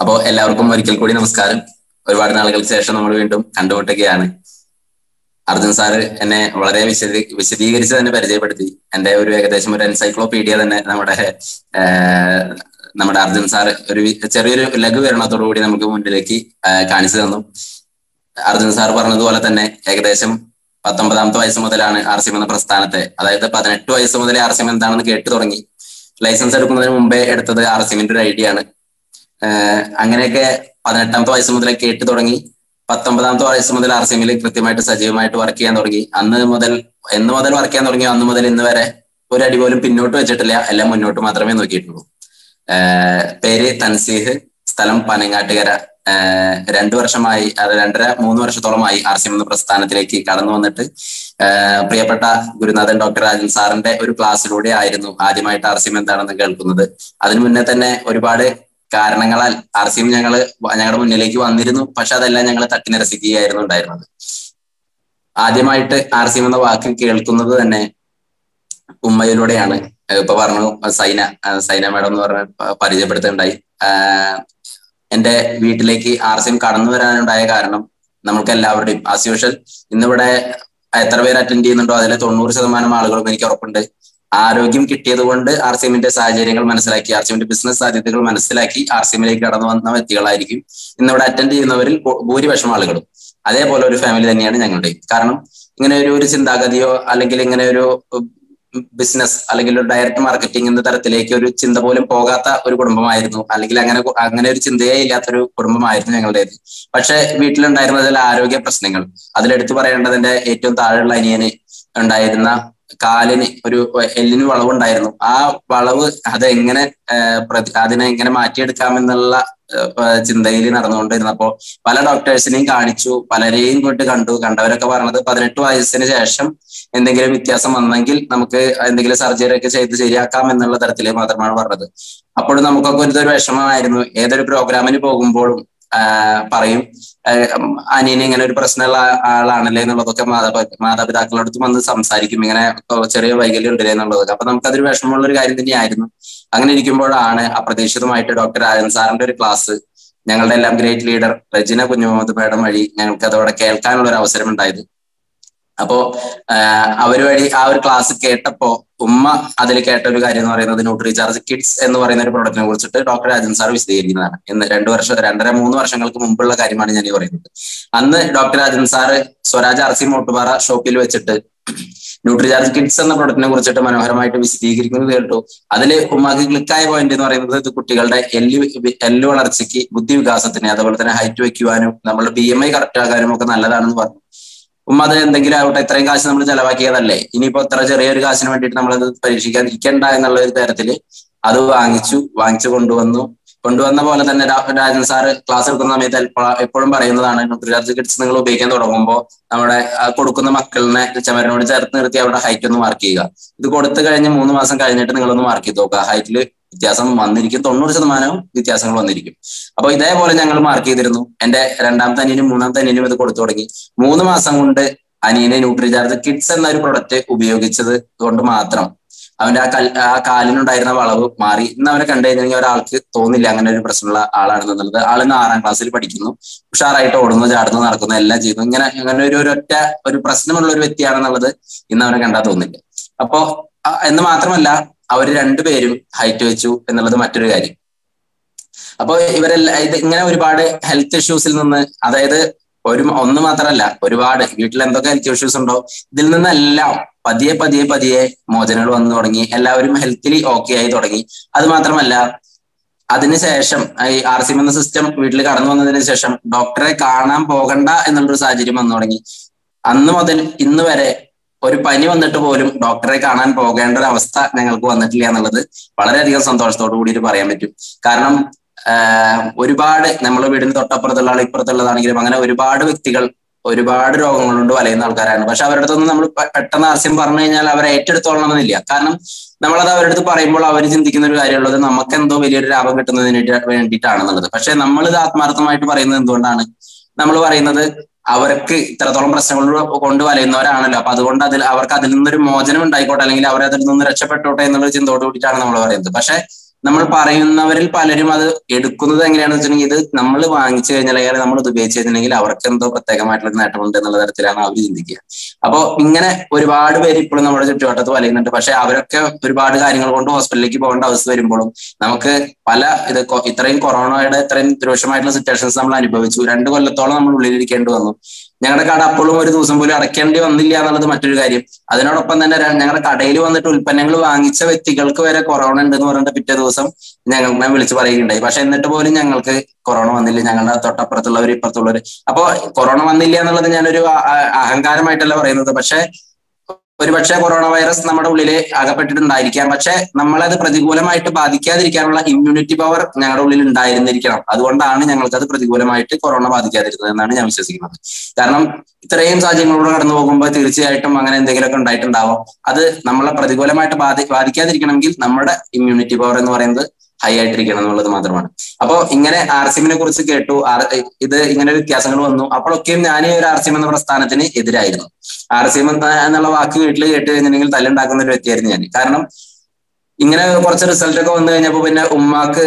അപ്പോ എല്ലാവർക്കും ഒരിക്കൽ കൂടി നമസ്കാരം ഒരുപാട് നാളുകൾക്ക് ശേഷം നമ്മൾ വീണ്ടും കണ്ടുമുട്ടുകയാണ് അർജുൻ സാറ് എന്നെ വളരെ വിശദീ വിശദീകരിച്ച് തന്നെ പരിചയപ്പെടുത്തി എന്റെ ഒരു ഏകദേശം ഒരു എൻസൈക്ലോപീഡിയ തന്നെ നമ്മുടെ ആഹ്, നമ്മുടെ അർജുൻ സാറ് ഒരു വി- ചെറിയൊരു ലഘു വിവരണത്തോടു കൂടി നമുക്ക് മുന്നിലേക്ക് ആഹ്, കാണിച്ചു തന്നു അർജുൻ സാർ പറഞ്ഞതുപോലെ തന്നെ ഏകദേശം പത്തൊമ്പതാമത്തെ വയസ്സ് മുതലാണ് ആർ സി എം എന്ന പ്രസ്ഥാനത്തെ അതായത് പതിനെട്ട് വയസ്സ് മുതലേ ആർ സി എം എന്താണെന്ന് കേട്ടു തുടങ്ങി ലൈസൻസ് എടുക്കുന്നതിന് മുമ്പേ എടുത്തത് ആർ സി എമ്മിന്റെ ഒരു ഐഡിയ ആണ് ആഹ് അങ്ങനെയൊക്കെ പതിനെട്ടാമത്തെ വയസ്സ് മുതലേ കേട്ടു തുടങ്ങി പത്തൊമ്പതാമത്തെ വയസ്സ് മുതൽ ആർ സി എമ്മിൽ കൃത്യമായിട്ട് സജീവമായിട്ട് വർക്ക് ചെയ്യാൻ തുടങ്ങി അന്ന് മുതൽ എന്ന് മുതൽ വർക്ക് ചെയ്യാൻ തുടങ്ങി അന്ന് മുതൽ ഇന്ന് വരെ ഒരു അടി പോലും പിന്നോട്ട് വെച്ചിട്ടില്ല എല്ലാം മുന്നോട്ട് മാത്രമേ നോക്കിയിട്ടുള്ളൂ ആഹ് പേര് തൻസീഹ് സ്ഥലം പനങ്ങാട്ടുകര ആഹ് രണ്ടു വർഷമായി അത് രണ്ടര മൂന്ന് വർഷത്തോളമായി ആർ സി എം എന്ന പ്രസ്ഥാനത്തിലേക്ക് കടന്നു വന്നിട്ട് ആഹ് പ്രിയപ്പെട്ട ഗുരുനാഥൻ ഡോക്ടർ രാജൻ സാറിന്റെ ഒരു ക്ലാസ്സിലൂടെ ആയിരുന്നു ആദ്യമായിട്ട് ആർ സി എം എന്താണെന്ന് കേൾക്കുന്നത് അതിനു മുന്നേ തന്നെ ഒരുപാട് കാരണങ്ങളാൽ ആർ സി എം ഞങ്ങള് ഞങ്ങളുടെ മുന്നിലേക്ക് വന്നിരുന്നു പക്ഷെ അതെല്ലാം ഞങ്ങൾ തട്ടി നിരസിക്കുകയായിരുന്നു ഉണ്ടായിരുന്നത് ആദ്യമായിട്ട് ആർ സി എം എന്ന വാക്ക് കേൾക്കുന്നത് തന്നെ ഉമ്മയിലൂടെയാണ് ഏഹ് ഇപ്പൊ പറഞ്ഞു സൈന ആഹ് സൈന മാഡം എന്ന് പറഞ്ഞ പ- പരിചയപ്പെടുത്തുകയുണ്ടായി ആഹ് എന്റെ വീട്ടിലേക്ക് ആർ സി എം കടന്നു വരാനുണ്ടായ കാരണം നമുക്ക് എല്ലാവരുടെയും ആസ് യൂഷ്വൽ ഇന്നിവിടെ എത്ര പേര് അറ്റൻഡ് ചെയ്യുന്നുണ്ടോ അതിലെ തൊണ്ണൂറ് ശതമാനം ആളുകളും എനിക്ക് ഉറപ്പുണ്ട് ആരോഗ്യം കിട്ടിയത് കൊണ്ട് ആർ സി എമ്മിന്റെ സാഹചര്യങ്ങൾ മനസ്സിലാക്കി ആർ സി എമ്മിന്റെ ബിസിനസ് സാധ്യതകൾ മനസ്സിലാക്കി ആർ സി എമ്മിലേക്ക് കടന്നു വന്ന വ്യക്തികളായിരിക്കും ഇന്നിവിടെ അറ്റൻഡ് ചെയ്യുന്നവരിൽ ഭൂ- ഭൂരിപക്ഷം ആളുകളും അതേപോലെ ഒരു ഫാമിലി തന്നെയാണ് ഞങ്ങളുടെ കാരണം ഇങ്ങനെ ഒരു ഒരു ചിന്താഗതിയോ അല്ലെങ്കിൽ ഇങ്ങനെ ഒരു ബിസിനസ് അല്ലെങ്കിൽ ഒരു ഡയറക്ട് മാർക്കറ്റിംഗ് എന്ന തരത്തിലേക്ക് ഒരു ചിന്ത പോലും പോകാത്ത ഒരു കുടുംബമായിരുന്നു അല്ലെങ്കിൽ അങ്ങനെ കു- അങ്ങനെ ഒരു ചിന്തയേ ഇല്ലാത്തൊരു കുടുംബമായിരുന്നു ഞങ്ങളുടേത് പക്ഷെ വീട്ടിലുണ്ടായിരുന്ന ചില ആരോഗ്യ പ്രശ്നങ്ങൾ അതിലെടുത്തു പറയേണ്ടതിന്റെ ഏറ്റവും താഴെയുള്ള അനിയന് ഉണ്ടായിരുന്ന കാലിന് ഒരു എല്ലിന് വളവുണ്ടായിരുന്നു ആ വളവ് അത് എങ്ങനെ ആഹ് പ്രതി- അതിനെ എങ്ങനെ മാറ്റിയെടുക്കാമെന്നുള്ള ആഹ് ചിന്തയിൽ നടന്നുകൊണ്ടിരുന്നപ്പോ പല ഡോക്ടേഴ്സിനെയും കാണിച്ചു പലരെയും കൊണ്ട് കണ്ടു കണ്ടവരൊക്കെ പറഞ്ഞത് പതിനെട്ട് വയസ്സിന് ശേഷം എന്തെങ്കിലും വ്യത്യാസം വന്നെങ്കിൽ നമുക്ക് എന്തെങ്കിലും സർജറി ഒക്കെ ചെയ്ത് ശരിയാക്കാം എന്നുള്ള തരത്തിൽ മാത്രമാണ് പറഞ്ഞത് അപ്പോഴും നമുക്കൊക്കെ ഒരു ഇതൊരു വിഷമമായിരുന്നു ഏതൊരു പ്രോഗ്രാമിന് പോകുമ്പോഴും ആഹ് പറയും ആഹ് ഉം അനിയന് ഇങ്ങനെ ഒരു പ്രശ്നമുള്ള ആളാണല്ലേ എന്നുള്ളതൊക്കെ മാതാപിതാ മാതാപിതാക്കളോടത്ത് വന്ന് സംസാരിക്കും ഇങ്ങനെ ചെറിയ വൈകല്യം ഉണ്ടല്ലേ എന്നുള്ളതൊക്കെ അപ്പൊ നമുക്കതൊരു വിഷമമുള്ള ഒരു കാര്യം തന്നെയായിരുന്നു അങ്ങനെ ഇരിക്കുമ്പോഴാണ് അപ്രതീക്ഷിതമായിട്ട് ഡോക്ടർ രാജൻ സാറിന്റെ ഒരു ക്ലാസ് ഞങ്ങളുടെ എല്ലാം great leader Regina Kunjumuhammad madam വഴി ഞങ്ങൾക്ക് അതോടെ കേൾക്കാനുള്ള ഒരു അവസരം ഉണ്ടായത് അപ്പോ ആഹ് അവര് വഴി ആ ഒരു ക്ലാസ് കേട്ടപ്പോ ഉമ്മ അതിൽ കേട്ട ഒരു കാര്യം എന്ന് പറയുന്നത് ന്യൂട്രി ചാർജ് കിഡ്സ് എന്ന് പറയുന്ന ഒരു പ്രൊഡക്റ്റിനെ കുറിച്ചിട്ട് ഡോക്ടർ രാജൻ സാർ വിശദീകരിക്കുന്നതാണ് ഇന്ന് രണ്ടു വർഷം രണ്ടര മൂന്ന് വർഷങ്ങൾക്ക് മുമ്പുള്ള കാര്യമാണ് ഞാൻ ഈ പറയുന്നത് അന്ന് doctor Rajan sir Swaraj R C Mottupara ഷോപ്പിൽ വെച്ചിട്ട് ന്യൂട്രിചാർജ് കിഡ്സ് എന്ന പ്രൊഡക്റ്റിനെ കുറിച്ചിട്ട് മനോഹരമായിട്ട് വിശദീകരിക്കുന്നത് കേട്ടു അതിൽ ഉമ്മാക്ക് ക്ലിക്കായ പോയിന്റ് എന്ന് പറയുന്നത് ഇത് കുട്ടികളുടെ എല്ല് വി- എല്ല് വളർച്ചയ്ക്ക് ബുദ്ധി വികാസത്തിന് അതുപോലെ തന്നെ ഹൈറ്റ് വെക്കുവാനും നമ്മുടെ ബി എം ഐ കറക്റ്റ് ആകാനും ഒക്കെ നല്ലതാണെന്ന് പറഞ്ഞു ഉമ്മ അത് എന്തെങ്കിലും ആവട്ടെ ഇത്രയും കാശ് നമ്മൾ ചെലവാക്കിയതല്ലേ ഇനിയിപ്പോ ഇത്ര ചെറിയൊരു കാശിന് വേണ്ടിയിട്ട് നമ്മളത് പരീക്ഷിക്കാതിരിക്കണ്ട എന്നുള്ള ഒരു തരത്തില് അത് വാങ്ങിച്ചു വാങ്ങിച്ചു കൊണ്ടുവന്നു കൊണ്ടുവന്ന പോലെ തന്നെ രാ- രാജൻ സാറ് ക്ലാസ് എടുക്കുന്ന സമയത്ത് എൽപ്പ- എപ്പോഴും പറയുന്നതാണ് ന്യൂട്രിചാർജ് കിഡ്സ് നിങ്ങൾ ഉപയോഗിക്കാൻ തുടങ്ങുമ്പോൾ നമ്മുടെ ആ കൊടുക്കുന്ന മക്കളിനെ ചമരനോട് ചേർത്ത് നിർത്തി അവരുടെ ഹൈറ്റ് ഒന്ന് മാർക്ക് ചെയ്യുക ഇത് കൊടുത്തു കഴിഞ്ഞ് മൂന്ന് മാസം കഴിഞ്ഞിട്ട് നിങ്ങളൊന്ന് മാർക്ക് ചെയ്ത് നോക്കുക ഹൈറ്റിൽ വ്യത്യാസം വന്നിരിക്കും തൊണ്ണൂറ് ശതമാനവും വ്യത്യാസങ്ങൾ വന്നിരിക്കും അപ്പൊ ഇതേപോലെ ഞങ്ങൾ മാർക്ക് ചെയ്തിരുന്നു എന്റെ രണ്ടാമത്തെ അനിയനും മൂന്നാമത്തെ അനിയനും ഇത് കൊടുത്തു തുടങ്ങി മൂന്ന് മാസം കൊണ്ട് അനിയനെ ന്യൂട്രിചാർജ് കിഡ്സ് എന്ന ഒരു പ്രൊഡക്റ്റ് ഉപയോഗിച്ചത് കൊണ്ട് മാത്രം അവന്റെ ആ കൽ ആ കാലിനുണ്ടായിരുന്ന വളവ് മാറി ഇന്ന് അവനെ കണ്ടു കഴിഞ്ഞാൽ ഒരാൾക്ക് തോന്നില്ല അങ്ങനെ ഒരു പ്രശ്നമുള്ള ആളാണെന്നുള്ളത് ആൾ ഇന്ന് ആറാം ക്ലാസ്സിൽ പഠിക്കുന്നു ഉഷാറായിട്ട് ഓടുന്നു ചാടുന്നു നടക്കുന്നു എല്ലാം ചെയ്യുന്നു ഇങ്ങനെ അങ്ങനെ ഒരു ഒരൊറ്റ ഒരു പ്രശ്നമുള്ള ഒരു വ്യക്തിയാണെന്നുള്ളത് ഇന്ന് അവനെ കണ്ടാൽ തോന്നില്ല അപ്പോ ആ, എന്ന് മാത്രമല്ല അവര് രണ്ടുപേരും ഹൈറ്റ് വെച്ചു എന്നുള്ളത് മറ്റൊരു കാര്യം അപ്പൊ ഇവരെല്ലാം ഇത് ഇങ്ങനെ ഒരുപാട് ഹെൽത്ത് ഇഷ്യൂസിൽ നിന്ന് അതായത് ഒരു ഒന്ന് മാത്രമല്ല ഒരുപാട് വീട്ടിൽ എന്തൊക്കെ ഹെൽത്ത് ഇഷ്യൂസ് ഉണ്ടോ ഇതിൽ നിന്നെല്ലാം പതിയെ പതിയെ പതിയെ മോചനങ്ങൾ വന്നു തുടങ്ങി എല്ലാവരും ഹെൽത്തിലി ഓക്കെ ആയി തുടങ്ങി അത് മാത്രമല്ല അതിനുശേഷം ഈ ആർ സി എന്ന സിസ്റ്റം വീട്ടിൽ കടന്നു വന്നതിന് ശേഷം ഡോക്ടറെ കാണാൻ പോകണ്ട എന്നുള്ളൊരു സാഹചര്യം വന്നു തുടങ്ങി അന്ന് മുതൽ ഇന്ന് വരെ ഒരു പനി വന്നിട്ട് പോലും ഡോക്ടറെ കാണാൻ പോകേണ്ട ഒരു അവസ്ഥ ഞങ്ങൾക്ക് വന്നിട്ടില്ല എന്നുള്ളത് വളരെയധികം സന്തോഷത്തോടു കൂടിയിട്ട് പറയാൻ പറ്റും കാരണം ആഹ് ഒരുപാട് നമ്മുടെ വീടിന് തൊട്ടപ്പുറത്തുള്ള ആൾ ഇപ്പുറത്തുള്ളതാണെങ്കിലും അങ്ങനെ ഒരുപാട് വ്യക്തികൾ ഒരുപാട് രോഗങ്ങൾ കൊണ്ട് വലയുന്ന ആൾക്കാരാണ് പക്ഷെ അവരുടെ അടുത്തൊന്നും നമ്മൾ പെ- പെട്ടെന്ന് ആർസ്യം പറഞ്ഞു കഴിഞ്ഞാൽ അവരെ ഏറ്റെടുത്തോളണമെന്നില്ല കാരണം നമ്മളത് അവരുടെ അടുത്ത് പറയുമ്പോൾ അവർ ചിന്തിക്കുന്ന ഒരു കാര്യമുള്ളത് നമുക്ക് എന്തോ വലിയൊരു ലാഭം കിട്ടുന്നതിന് വേണ്ടി- വേണ്ടിയിട്ടാണെന്നുള്ളത് പക്ഷെ നമ്മൾ ഇത് ആത്മാർത്ഥമായിട്ട് പറയുന്നത് എന്തുകൊണ്ടാണ് നമ്മൾ പറയുന്നത് അവർക്ക് ഇത്രത്തോളം പ്രശ്നങ്ങൾ കൊണ്ട് വലയുന്നവരാണല്ലോ അപ്പൊ അതുകൊണ്ട് അതിൽ അവർക്ക് അതിൽ നിന്നൊരു മോചനം ഉണ്ടായിക്കോട്ടെ അല്ലെങ്കിൽ അവർ അതിൽ നിന്ന് രക്ഷപ്പെട്ടോട്ടെ എന്നുള്ള ചിന്തയോട് കൂടിയിട്ടാണ് നമ്മൾ പറയുന്നത് പക്ഷെ നമ്മൾ പറയുന്നവരിൽ പലരും അത് എടുക്കുന്നത് എങ്ങനെയാണെന്ന് വെച്ചിട്ടുണ്ടെങ്കിൽ ഇത് നമ്മൾ വാങ്ങിച്ചു കഴിഞ്ഞാൽ അല്ലെങ്കിൽ നമ്മൾ ഇത് ഉപയോഗിച്ച് കഴിഞ്ഞിട്ടുണ്ടെങ്കിൽ അവർക്ക് എന്തോ പ്രത്യേകമായിട്ടുള്ള നേട്ടമുണ്ട് എന്നുള്ള തരത്തിലാണ് അവർ ചിന്തിക്കുക അപ്പോ ഇങ്ങനെ ഒരുപാട് പേര് ഇപ്പോഴും നമ്മുടെ ചുറ്റുവട്ടത്ത് വലയുന്നുണ്ട് പക്ഷെ അവരൊക്കെ ഒരുപാട് കാര്യങ്ങൾ കൊണ്ട് ഹോസ്പിറ്റലിലേക്ക് പോകേണ്ട അവസ്ഥ വരുമ്പോഴും നമുക്ക് പല ഇത് ഇത്രയും കൊറോണയുടെ ഇത്രയും രൂക്ഷമായിട്ടുള്ള സിറ്റുവേഷൻസ് നമ്മൾ അനുഭവിച്ചു രണ്ട് കൊല്ലത്തോളം നമ്മൾ ഉള്ളിലിരിക്കേണ്ടി വന്നു ഞങ്ങളുടെ കട അപ്പോഴും ഒരു ദിവസം പോലും അടയ്ക്കേണ്ടി വന്നില്ല എന്നുള്ളത് മറ്റൊരു കാര്യം അതിനോടൊപ്പം തന്നെ ഞങ്ങളുടെ കടയിൽ വന്നിട്ട് ഉൽപ്പന്നങ്ങൾ വാങ്ങിച്ച വ്യക്തികൾക്ക് വരെ കൊറോണ ഉണ്ടെന്ന് പറഞ്ഞിട്ട് പിറ്റേ ദിവസം ഞങ്ങൾ വിളിച്ചു പറയുകയുണ്ടായി പക്ഷെ എന്നിട്ട് പോലും ഞങ്ങൾക്ക് കൊറോണ വന്നില്ല ഞങ്ങളുടെ തൊട്ടപ്പുറത്തുള്ളവർ ഇപ്പുറത്തുള്ളവർ അപ്പോ കൊറോണ വന്നില്ല എന്നുള്ളത് ഞാനൊരു അഹങ്കാരമായിട്ടല്ല പറയുന്നത് പക്ഷെ ഒരുപക്ഷെ കൊറോണ വൈറസ് നമ്മുടെ ഉള്ളിൽ അകപ്പെട്ടിട്ടുണ്ടായിരിക്കാം പക്ഷെ നമ്മളത് പ്രതികൂലമായിട്ട് ബാധിക്കാതിരിക്കാനുള്ള ഇമ്മ്യൂണിറ്റി പവർ ഞങ്ങളുടെ ഉള്ളിൽ ഉണ്ടായിരുന്നിരിക്കണം അതുകൊണ്ടാണ് ഞങ്ങൾക്ക് അത് പ്രതികൂലമായിട്ട് കൊറോണ ബാധിക്കാതിരുന്നത് എന്നാണ് ഞാൻ വിശ്വസിക്കുന്നത് കാരണം ഇത്രയും സാഹചര്യങ്ങളിലൂടെ കടന്നു പോകുമ്പോൾ തീർച്ചയായിട്ടും അങ്ങനെ എന്തെങ്കിലുമൊക്കെ ഉണ്ടായിട്ടുണ്ടാവും അത് നമ്മളെ പ്രതികൂലമായിട്ട് ബാധി ബാധിക്കാതിരിക്കണമെങ്കിൽ നമ്മുടെ ഇമ്മ്യൂണിറ്റി പവർ എന്ന് പറയുന്നത് ഹൈ ആയിട്ടിരിക്കണം എന്നുള്ളത് മാത്രമാണ് അപ്പോ ഇങ്ങനെ ആർ സിമിനെ കുറിച്ച് കേട്ടു ഇത് ഇങ്ങനെ വ്യത്യാസങ്ങൾ വന്നു അപ്പോഴൊക്കെയും ഞാൻ ഒരു ആർ സിം എന്ന പ്രസ്ഥാനത്തിന് എതിരായിരുന്നു ആർ സിം എന്നുള്ള വാക്ക് വീട്ടിൽ കേട്ട് കഴിഞ്ഞിട്ടുണ്ടെങ്കിൽ തല്ലുണ്ടാക്കുന്ന ഒരു വ്യക്തിയായിരുന്നു ഞാൻ കാരണം ഇങ്ങനെ കുറച്ച് റിസൾട്ട് ഒക്കെ വന്നു കഴിഞ്ഞപ്പോൾ പിന്നെ ഉമ്മാക്ക്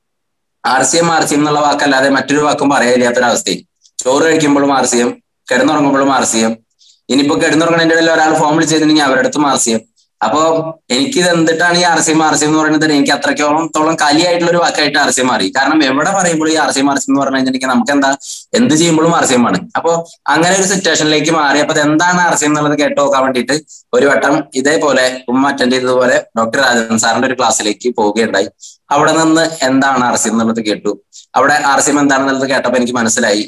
R C M R C M എന്നുള്ള വാക്കല്ലാതെ മറ്റൊരു വാക്കും പറയാനില്ലാത്തൊരവസ്ഥയും ചോറ് കഴിക്കുമ്പോഴും ആർ സി എം കിടന്നുറങ്ങുമ്പോഴും ആർ സി എം ഇനിയിപ്പോ കിടന്നുറങ്ങണതിന്റെ ഇടയിൽ ഒരാൾ ഫോൺ വിളിച്ചിരുന്നെങ്കിൽ അവരുടെ അടുത്തും ആർ സി എം അപ്പോ എനിക്ക് ഇത് എന്തിട്ടാണ് ഈ R C M R C M എന്ന് പറയുന്നത് എനിക്ക് അത്രയ്ക്കോളം തോളം കലിയായിട്ടുള്ള ഒരു വാക്കായിട്ട് ആർ സി എം മാറി കാരണം എവിടെ പറയുമ്പോഴും ഈ R C M R C M എന്ന് പറഞ്ഞു കഴിഞ്ഞിട്ടുണ്ടെങ്കിൽ നമുക്ക് എന്താ എന്ത് ചെയ്യുമ്പോഴും ആർ സി എം ആണ് അപ്പോ അങ്ങനെ ഒരു സിറ്റുവേഷനിലേക്ക് മാറി അപ്പൊ എന്താണ് ആർ സി എം എന്നുള്ളത് കേട്ട് നോക്കാൻ വേണ്ടിയിട്ട് ഒരു വട്ടം ഇതേപോലെ ഉമ്മ അറ്റൻഡ് ചെയ്തതുപോലെ ഡോക്ടർ രാജൻ സാറിന്റെ ഒരു ക്ലാസ്സിലേക്ക് പോവുകയുണ്ടായി അവിടെ നിന്ന് എന്താണ് ആർ സി എം എന്നുള്ളത് കേട്ടു അവിടെ ആർ സി എം എന്താണെന്നുള്ളത് കേട്ടപ്പോൾ എനിക്ക് മനസ്സിലായി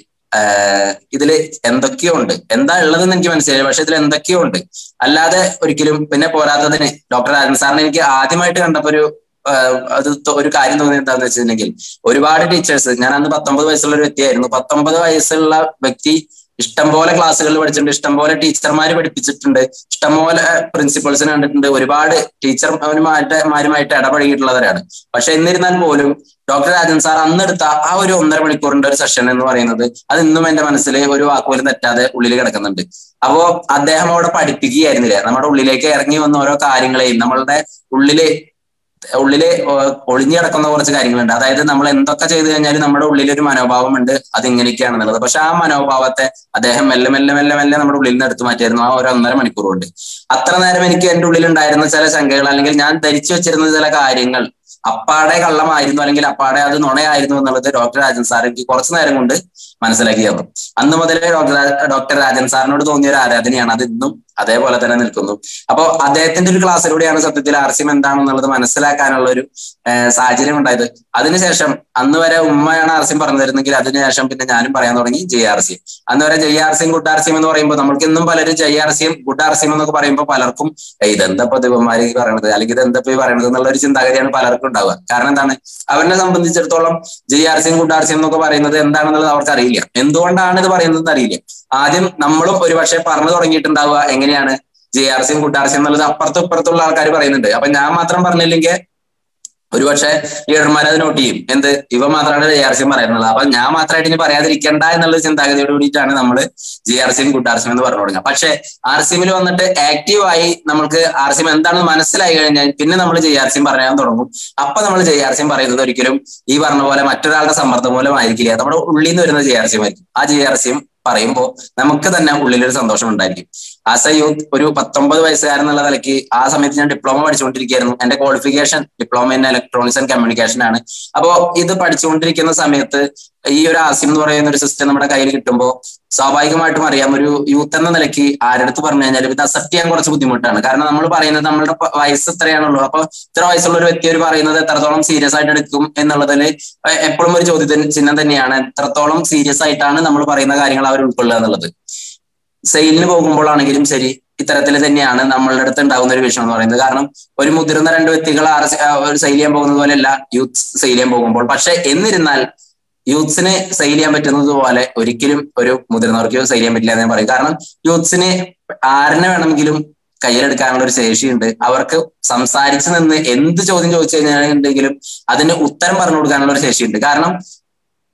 ഇതില് എന്തൊക്കെയോ ഉണ്ട് എന്താ ഉള്ളതെന്ന് എനിക്ക് മനസ്സിലായി പക്ഷെ ഇതിൽ എന്തൊക്കെയോ ഉണ്ട് അല്ലാതെ ഒരിക്കലും പിന്നെ പോരാത്തതിന് ഡോക്ടർ രാജൻ സാറിനെ എനിക്ക് ആദ്യമായിട്ട് കണ്ടപ്പോ ഒരു അത് ഒരു കാര്യം തോന്നിയത് എന്താണെന്ന് വെച്ചിട്ടുണ്ടെങ്കിൽ ഒരുപാട് ടീച്ചേഴ്സ് ഞാൻ അന്ന് പത്തൊമ്പത് വയസ്സുള്ള ഒരു വ്യക്തിയായിരുന്നു പത്തൊമ്പത് വയസ്സുള്ള വ്യക്തി ഇഷ്ടംപോലെ ക്ലാസ്സുകളിൽ പഠിച്ചിട്ടുണ്ട് ഇഷ്ടംപോലെ ടീച്ചർമാർ പഠിപ്പിച്ചിട്ടുണ്ട് ഇഷ്ടംപോലെ പ്രിൻസിപ്പൾസിനെ കണ്ടിട്ടുണ്ട് ഒരുപാട് ടീച്ചർമാരുമായിട്ട് ഇടപഴകിയിട്ടുള്ളവരാണ് പക്ഷെ എന്നിരുന്നാൽ പോലും ഡോക്ടർ രാജൻ സാർ അന്നെടുത്ത ആ ഒരു ഒന്നര മണിക്കൂറിന്റെ ഒരു സെഷൻ എന്ന് പറയുന്നത് അത് ഇന്നും എന്റെ മനസ്സിൽ ഒരു വാക്കുപോലും തെറ്റാതെ ഉള്ളിൽ കിടക്കുന്നുണ്ട് അപ്പോ അദ്ദേഹം അവിടെ പഠിപ്പിക്കുകയായിരുന്നില്ല നമ്മുടെ ഉള്ളിലേക്ക് ഇറങ്ങി വന്ന ഓരോ കാര്യങ്ങളെയും നമ്മളുടെ ഉള്ളില് ഉള്ളില് ഒളിഞ്ഞു കിടക്കുന്ന കുറച്ച് കാര്യങ്ങളുണ്ട് അതായത് നമ്മൾ എന്തൊക്കെ ചെയ്തു കഴിഞ്ഞാലും നമ്മുടെ ഉള്ളിൽ ഒരു മനോഭാവം ഉണ്ട് അത് ഇങ്ങനെയൊക്കെയാണെന്നുള്ളത് പക്ഷെ ആ മനോഭാവത്തെ അദ്ദേഹം മെല്ലെ മെല്ലെ മെല്ലെ മെല്ലെ നമ്മുടെ ഉള്ളിൽ നിന്ന് എടുത്തു മാറ്റിയായിരുന്നു ആ ഒരു ഒന്നര മണിക്കൂർ കൊണ്ട് അത്ര നേരം എനിക്ക് എന്റെ ഉള്ളിൽ ഉണ്ടായിരുന്ന ചില ശങ്കകൾ അല്ലെങ്കിൽ ഞാൻ ധരിച്ചു വെച്ചിരുന്ന ചില കാര്യങ്ങൾ അപ്പാടെ കള്ളമായിരുന്നു അല്ലെങ്കിൽ അപ്പാടെ അത് നുണയായിരുന്നു എന്നുള്ളത് ഡോക്ടർ രാജൻ സാർ എനിക്ക് കുറച്ചു നേരം കൊണ്ട് മനസ്സിലാക്കി തന്നു അന്ന് മുതലേ ഡോക്ടർ ഡോക്ടർ രാജൻ സാറിനോട് തോന്നിയ ഒരു ആരാധനയാണ് അത് ഇന്നും അതേപോലെ തന്നെ നിൽക്കുന്നു അപ്പോ അദ്ദേഹത്തിന്റെ ഒരു ക്ലാസ്സിലൂടെയാണ് സത്യത്തിൽ ആർ സി എം എന്താണെന്നുള്ളത് മനസ്സിലാക്കാനുള്ള ഒരു സാഹചര്യം ഉണ്ടായത് അതിനുശേഷം അന്ന് വരെ ഉമ്മയാണ് ആർ സി എം പറഞ്ഞു തരുന്നെങ്കിൽ അതിനുശേഷം പിന്നെ ഞാനും പറയാൻ തുടങ്ങി ജെ ആർ സി എം അന്ന് വരെ ജെ ആർ സിയും ഗുഡ് ആർ സിയും എന്ന് പറയുമ്പോൾ നമ്മൾക്ക് ഇന്നും പലരും ജെ ആർ സിയും ഗുഡ് ആർ സിയും എന്നൊക്കെ പറയുമ്പോൾ പലർക്കും ഇതെന്തപ്പോ ദിവന്മാര് പറയണത് അല്ലെങ്കിൽ ഇതെന്തപ്പോ ഈ പറയണത് എന്നുള്ള ഒരു ചിന്താഗതിയാണ് പലർക്കും ഉണ്ടാവുക കാരണം എന്താണ് അവരെ സംബന്ധിച്ചിടത്തോളം ജെ ആർ സിയും ഗുഡ് ആർ സിയും എന്നൊക്കെ പറയുന്നത് എന്താണെന്നുള്ളത് അവർക്ക് അറിയില്ല എന്തുകൊണ്ടാണ് ഇത് പറയുന്നത് അറിയില്ല ആദ്യം നമ്മളും ഒരുപക്ഷെ പറഞ്ഞു തുടങ്ങിയിട്ടുണ്ടാവുക എങ്ങനെയാണ് ജെ ആർ സിയും ഗുഡ് ആർ സിയും എന്നുള്ളത് അപ്പുറത്തും ഇപ്പുറത്തുള്ള ആൾക്കാർ പറയുന്നുണ്ട് അപ്പൊ ഞാൻ മാത്രം പറഞ്ഞില്ലെങ്കിൽ ഒരുപക്ഷെ ലീഡർമാർ അത് നോട്ട് ചെയ്യും എന്ത് ഇവ മാത്രമാണ് ജെ ആർ സിയും പറയുന്നത് അപ്പൊ ഞാൻ മാത്രമായിട്ട് ഇനി പറയാതിരിക്കണ്ട എന്നുള്ള ചിന്താഗതിയോട് കൂടിയിട്ടാണ് നമ്മൾ ജെ ആർ സിയും ഗുഡ് ആർ സിയും എന്ന് പറഞ്ഞു തുടങ്ങുക പക്ഷെ ആർ സിമിൽ വന്നിട്ട് ആക്റ്റീവായി നമുക്ക് ആർ സിം എന്താണെന്ന് മനസ്സിലായി കഴിഞ്ഞാൽ പിന്നെ നമ്മൾ ജെ ആർ സിയും പറയാൻ തുടങ്ങും അപ്പൊ നമ്മൾ ജെ ആർ സിയും പറയുന്നത് ഒരിക്കലും ഈ പറഞ്ഞ പോലെ മറ്റൊരാളുടെ സമ്മർദ്ദം മൂലമായിരിക്കില്ല നമ്മുടെ ഉള്ളിൽ നിന്ന് വരുന്ന ജെ ആർ സിയും ആയിരിക്കും ആ ജെ ആർ സിയും പറയുമ്പോൾ നമുക്ക് തന്നെ ഉള്ളിലൊരു സന്തോഷം ഉണ്ടായിരിക്കും ആസ് എ യൂത്ത് ഒരു പത്തൊമ്പത് വയസ്സുകാരൻ എന്നുള്ള നിലയ്ക്ക് ആ സമയത്ത് ഞാൻ ഡിപ്ലോമ പഠിച്ചുകൊണ്ടിരിക്കുകയായിരുന്നു എന്റെ qualification diploma in electronics and communication ആണ് അപ്പോ ഇത് പഠിച്ചുകൊണ്ടിരിക്കുന്ന സമയത്ത് ഈ ഒരു ആസിം എന്ന് പറയുന്ന ഒരു സിസ്റ്റം നമ്മുടെ കയ്യിൽ കിട്ടുമ്പോൾ സ്വാഭാവികമായിട്ടും അറിയാം ഒരു യൂത്ത് എന്ന നിലയ്ക്ക് ആരടുത്ത് പറഞ്ഞു കഴിഞ്ഞാലും ഇത് അക്സെപ്റ്റ് ചെയ്യാൻ കുറച്ച് ബുദ്ധിമുട്ടാണ് കാരണം നമ്മൾ പറയുന്നത് നമ്മളുടെ വയസ്സ് ഇത്രയാണുള്ളൂ അപ്പൊ ഇത്ര വയസ്സുള്ള ഒരു വ്യക്തി ഒരു പറയുന്നത് എത്രത്തോളം സീരിയസ് ആയിട്ട് എടുക്കും എന്നുള്ളതിൽ എപ്പോഴും ഒരു ചോദ്യത്തിന് ചിഹ്നം തന്നെയാണ് എത്രത്തോളം സീരിയസ് ആയിട്ടാണ് നമ്മൾ പറയുന്ന കാര്യങ്ങൾ അവർ ഉൾക്കൊള്ളുക എന്നുള്ളത് സെയിലിന് പോകുമ്പോഴാണെങ്കിലും ശരി ഇത്തരത്തിൽ തന്നെയാണ് നമ്മളുടെ അടുത്ത് ഉണ്ടാകുന്ന ഒരു വിഷയം എന്ന് പറയുന്നത് കാരണം ഒരു മുതിർന്ന രണ്ട് വ്യക്തികൾ ഒരു സെയിൽ ചെയ്യാൻ പോകുന്നത് പോലെയല്ല യൂത്ത് സെയിൽ ചെയ്യാൻ പോകുമ്പോൾ പക്ഷെ എന്നിരുന്നാൽ യൂത്ത്സിന് സെയിൽ ചെയ്യാൻ പറ്റുന്നത് പോലെ ഒരിക്കലും ഒരു മുതിർന്നവർക്ക് സെയിൽ ചെയ്യാൻ പറ്റില്ല എന്ന് ഞാൻ പറയും കാരണം യൂത്ത്സിന് ആരിനെ വേണമെങ്കിലും കയ്യിലെടുക്കാനുള്ള ഒരു ശേഷിയുണ്ട് അവർക്ക് സംസാരിച്ചു നിന്ന് എന്ത് ചോദ്യം ചോദിച്ചു കഴിഞ്ഞാലുണ്ടെങ്കിലും അതിന് ഉത്തരം പറഞ്ഞു കൊടുക്കാനുള്ള ഒരു ശേഷിയുണ്ട് കാരണം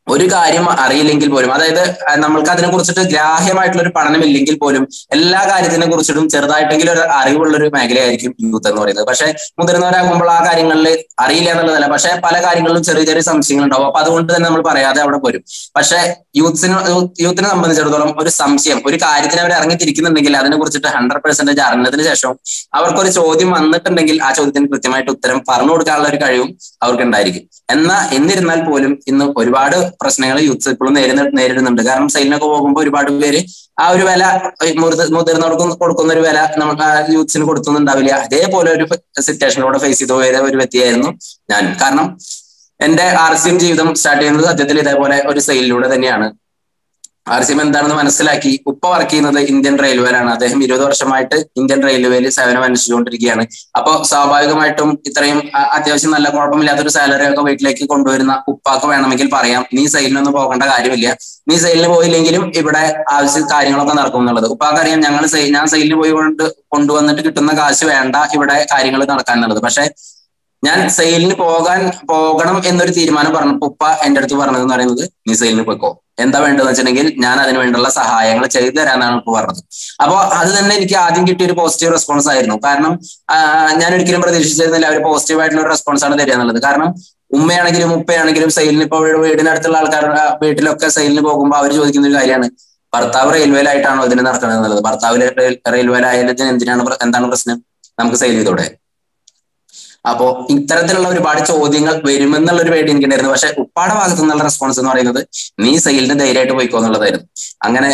ഒരു കാര്യം അറിയില്ലെങ്കിൽ പോലും അതായത് നമ്മൾക്ക് അതിനെ കുറിച്ചിട്ട് ഗ്രാഹ്യമായിട്ടുള്ള ഒരു പഠനമില്ലെങ്കിൽ പോലും എല്ലാ കാര്യത്തിനെ കുറിച്ചിട്ടും ചെറുതായിട്ടെങ്കിലും ഒരു അറിവുള്ള ഒരു മേഖലയായിരിക്കും യൂത്ത് എന്ന് പറയുന്നത് പക്ഷെ മുതിർന്നവരാകുമ്പോൾ ആ കാര്യങ്ങളിൽ അറിയില്ല എന്നുള്ളതല്ല പക്ഷെ പല കാര്യങ്ങളിലും ചെറിയ ചെറിയ സംശയങ്ങൾ ഉണ്ടാവും അപ്പൊ അതുകൊണ്ട് തന്നെ നമ്മൾ പറയാതെ അവിടെ പോരും പക്ഷെ യൂത്ത്സിന് യൂത്തിനെ സംബന്ധിച്ചിടത്തോളം ഒരു സംശയം ഒരു കാര്യത്തിന് അവർ ഇറങ്ങി തിരിക്കുന്നുണ്ടെങ്കിൽ അതിനെ കുറിച്ചിട്ട് ഹൺഡ്രഡ് പെർസെന്റേജ് അറിഞ്ഞതിന് ശേഷം അവർക്കൊരു ചോദ്യം വന്നിട്ടുണ്ടെങ്കിൽ ആ ചോദ്യത്തിന് കൃത്യമായിട്ട് ഉത്തരം പറഞ്ഞു കൊടുക്കാനുള്ള ഒരു കഴിവും അവർക്ക് ഉണ്ടായിരിക്കും എന്നാ എന്നിരുന്നാൽ പോലും ഇന്ന് ഒരുപാട് പ്രശ്നങ്ങൾ യൂത്ത് ഇപ്പോഴും നേരിട നേരിടുന്നുണ്ട് കാരണം സൈലിനൊക്കെ പോകുമ്പോൾ ഒരുപാട് പേര് ആ ഒരു വില മുതിർന്നവർക്ക് കൊടുക്കുന്ന ഒരു വില നമുക്ക് ആ യൂത്ത്സിന് കൊടുക്കുന്നുണ്ടാവില്ല അതേപോലെ ഒരു സിറ്റുവേഷനിലൂടെ ഫേസ് ചെയ്ത് പോയ ഒരു വ്യക്തിയായിരുന്നു ഞാൻ കാരണം എന്റെ ആർ സി എം ജീവിതം സ്റ്റാർട്ട് ചെയ്യുന്നത് സത്യത്തിൽ ഇതേപോലെ ഒരു സെയിലിലൂടെ തന്നെയാണ് ആർ സി എം എന്താണെന്ന് മനസ്സിലാക്കി ഉപ്പ വർക്ക് ചെയ്യുന്നത് ഇന്ത്യൻ റെയിൽവേയിലാണ് അദ്ദേഹം ഇരുപത് വർഷമായിട്ട് ഇന്ത്യൻ റെയിൽവേയിൽ സേവനം അനുഷ്ഠിച്ചുകൊണ്ടിരിക്കുകയാണ് അപ്പോൾ സ്വാഭാവികമായിട്ടും ഇത്രയും അത്യാവശ്യം നല്ല കുഴപ്പമില്ലാത്തൊരു സാലറി ഒക്കെ വീട്ടിലേക്ക് കൊണ്ടുവരുന്ന ഉപ്പാക്ക് വേണമെങ്കിൽ പറയാം നീ സെയിലിനൊന്നും പോകേണ്ട കാര്യമില്ല നീ സെയിലിന് പോയില്ലെങ്കിലും ഇവിടെ ആവശ്യ കാര്യങ്ങളൊക്കെ നടക്കും എന്നുള്ളത് ഉപ്പാക്ക് അറിയാം ഞങ്ങൾ ഞാൻ സെയിലിന് പോയി കൊണ്ട് കൊണ്ടുവന്നിട്ട് കിട്ടുന്ന കാശ് വേണ്ട ഇവിടെ കാര്യങ്ങൾ നടക്കാൻ എന്നുള്ളത് പക്ഷെ ഞാൻ സെയിലിന് പോകാൻ പോകണം എന്നൊരു തീരുമാനം പറഞ്ഞപ്പോ ഉപ്പ എന്റെ അടുത്ത് പറഞ്ഞതെന്ന് പറയുന്നത് നീ സെയിലിന് പോയിക്കോ എന്താ വേണ്ടതെന്ന് വെച്ചിട്ടുണ്ടെങ്കിൽ ഞാൻ അതിന് വേണ്ടിയുള്ള സഹായങ്ങൾ ചെയ്തു തരാനാണ് ഉപ്പ പറഞ്ഞത് അപ്പോൾ അത് തന്നെ എനിക്ക് ആദ്യം കിട്ടിയ ഒരു പോസിറ്റീവ് റെസ്പോൺസ് ആയിരുന്നു കാരണം ഞാൻ ഒരിക്കലും പ്രതീക്ഷിച്ചിരുന്നില്ല ഒരു പോസിറ്റീവ് ആയിട്ടുള്ള ഒരു റെസ്പോൺസ് ആണ് തരിക എന്നുള്ളത് കാരണം ഉമ്മയാണെങ്കിലും ഉപ്പയാണെങ്കിലും സെയിലിന് ഇപ്പോൾ വീടിനടുത്തുള്ള ആൾക്കാരുടെ വീട്ടിലൊക്കെ സെയിലിന് പോകുമ്പോൾ അവർ ചോദിക്കുന്ന ഒരു കാര്യമാണ് ഭർത്താവ് റെയിൽവേയിലായിട്ടാണോ ഇതിന് നടക്കുന്നത് എന്നുള്ളത് ഭർത്താവ് റെയിൽവേയിലായാലും എന്തിനാണ് എന്താണ് പ്രശ്നം നമുക്ക് സെയിൽ ചെയ്തോടെ അപ്പോ ഇത്തരത്തിലുള്ള ഒരുപാട് ചോദ്യങ്ങൾ വരുമെന്നുള്ള ഒരു പേടി എനിക്കുണ്ടായിരുന്നു പക്ഷെ ഉപ്പാടെ ഭാഗത്തു നിന്നുള്ള റെസ്പോൺസ് എന്ന് പറയുന്നത് നീ സെയിലിന് ധൈര്യമായിട്ട് പോയിക്കോ എന്നുള്ളതായിരുന്നു അങ്ങനെ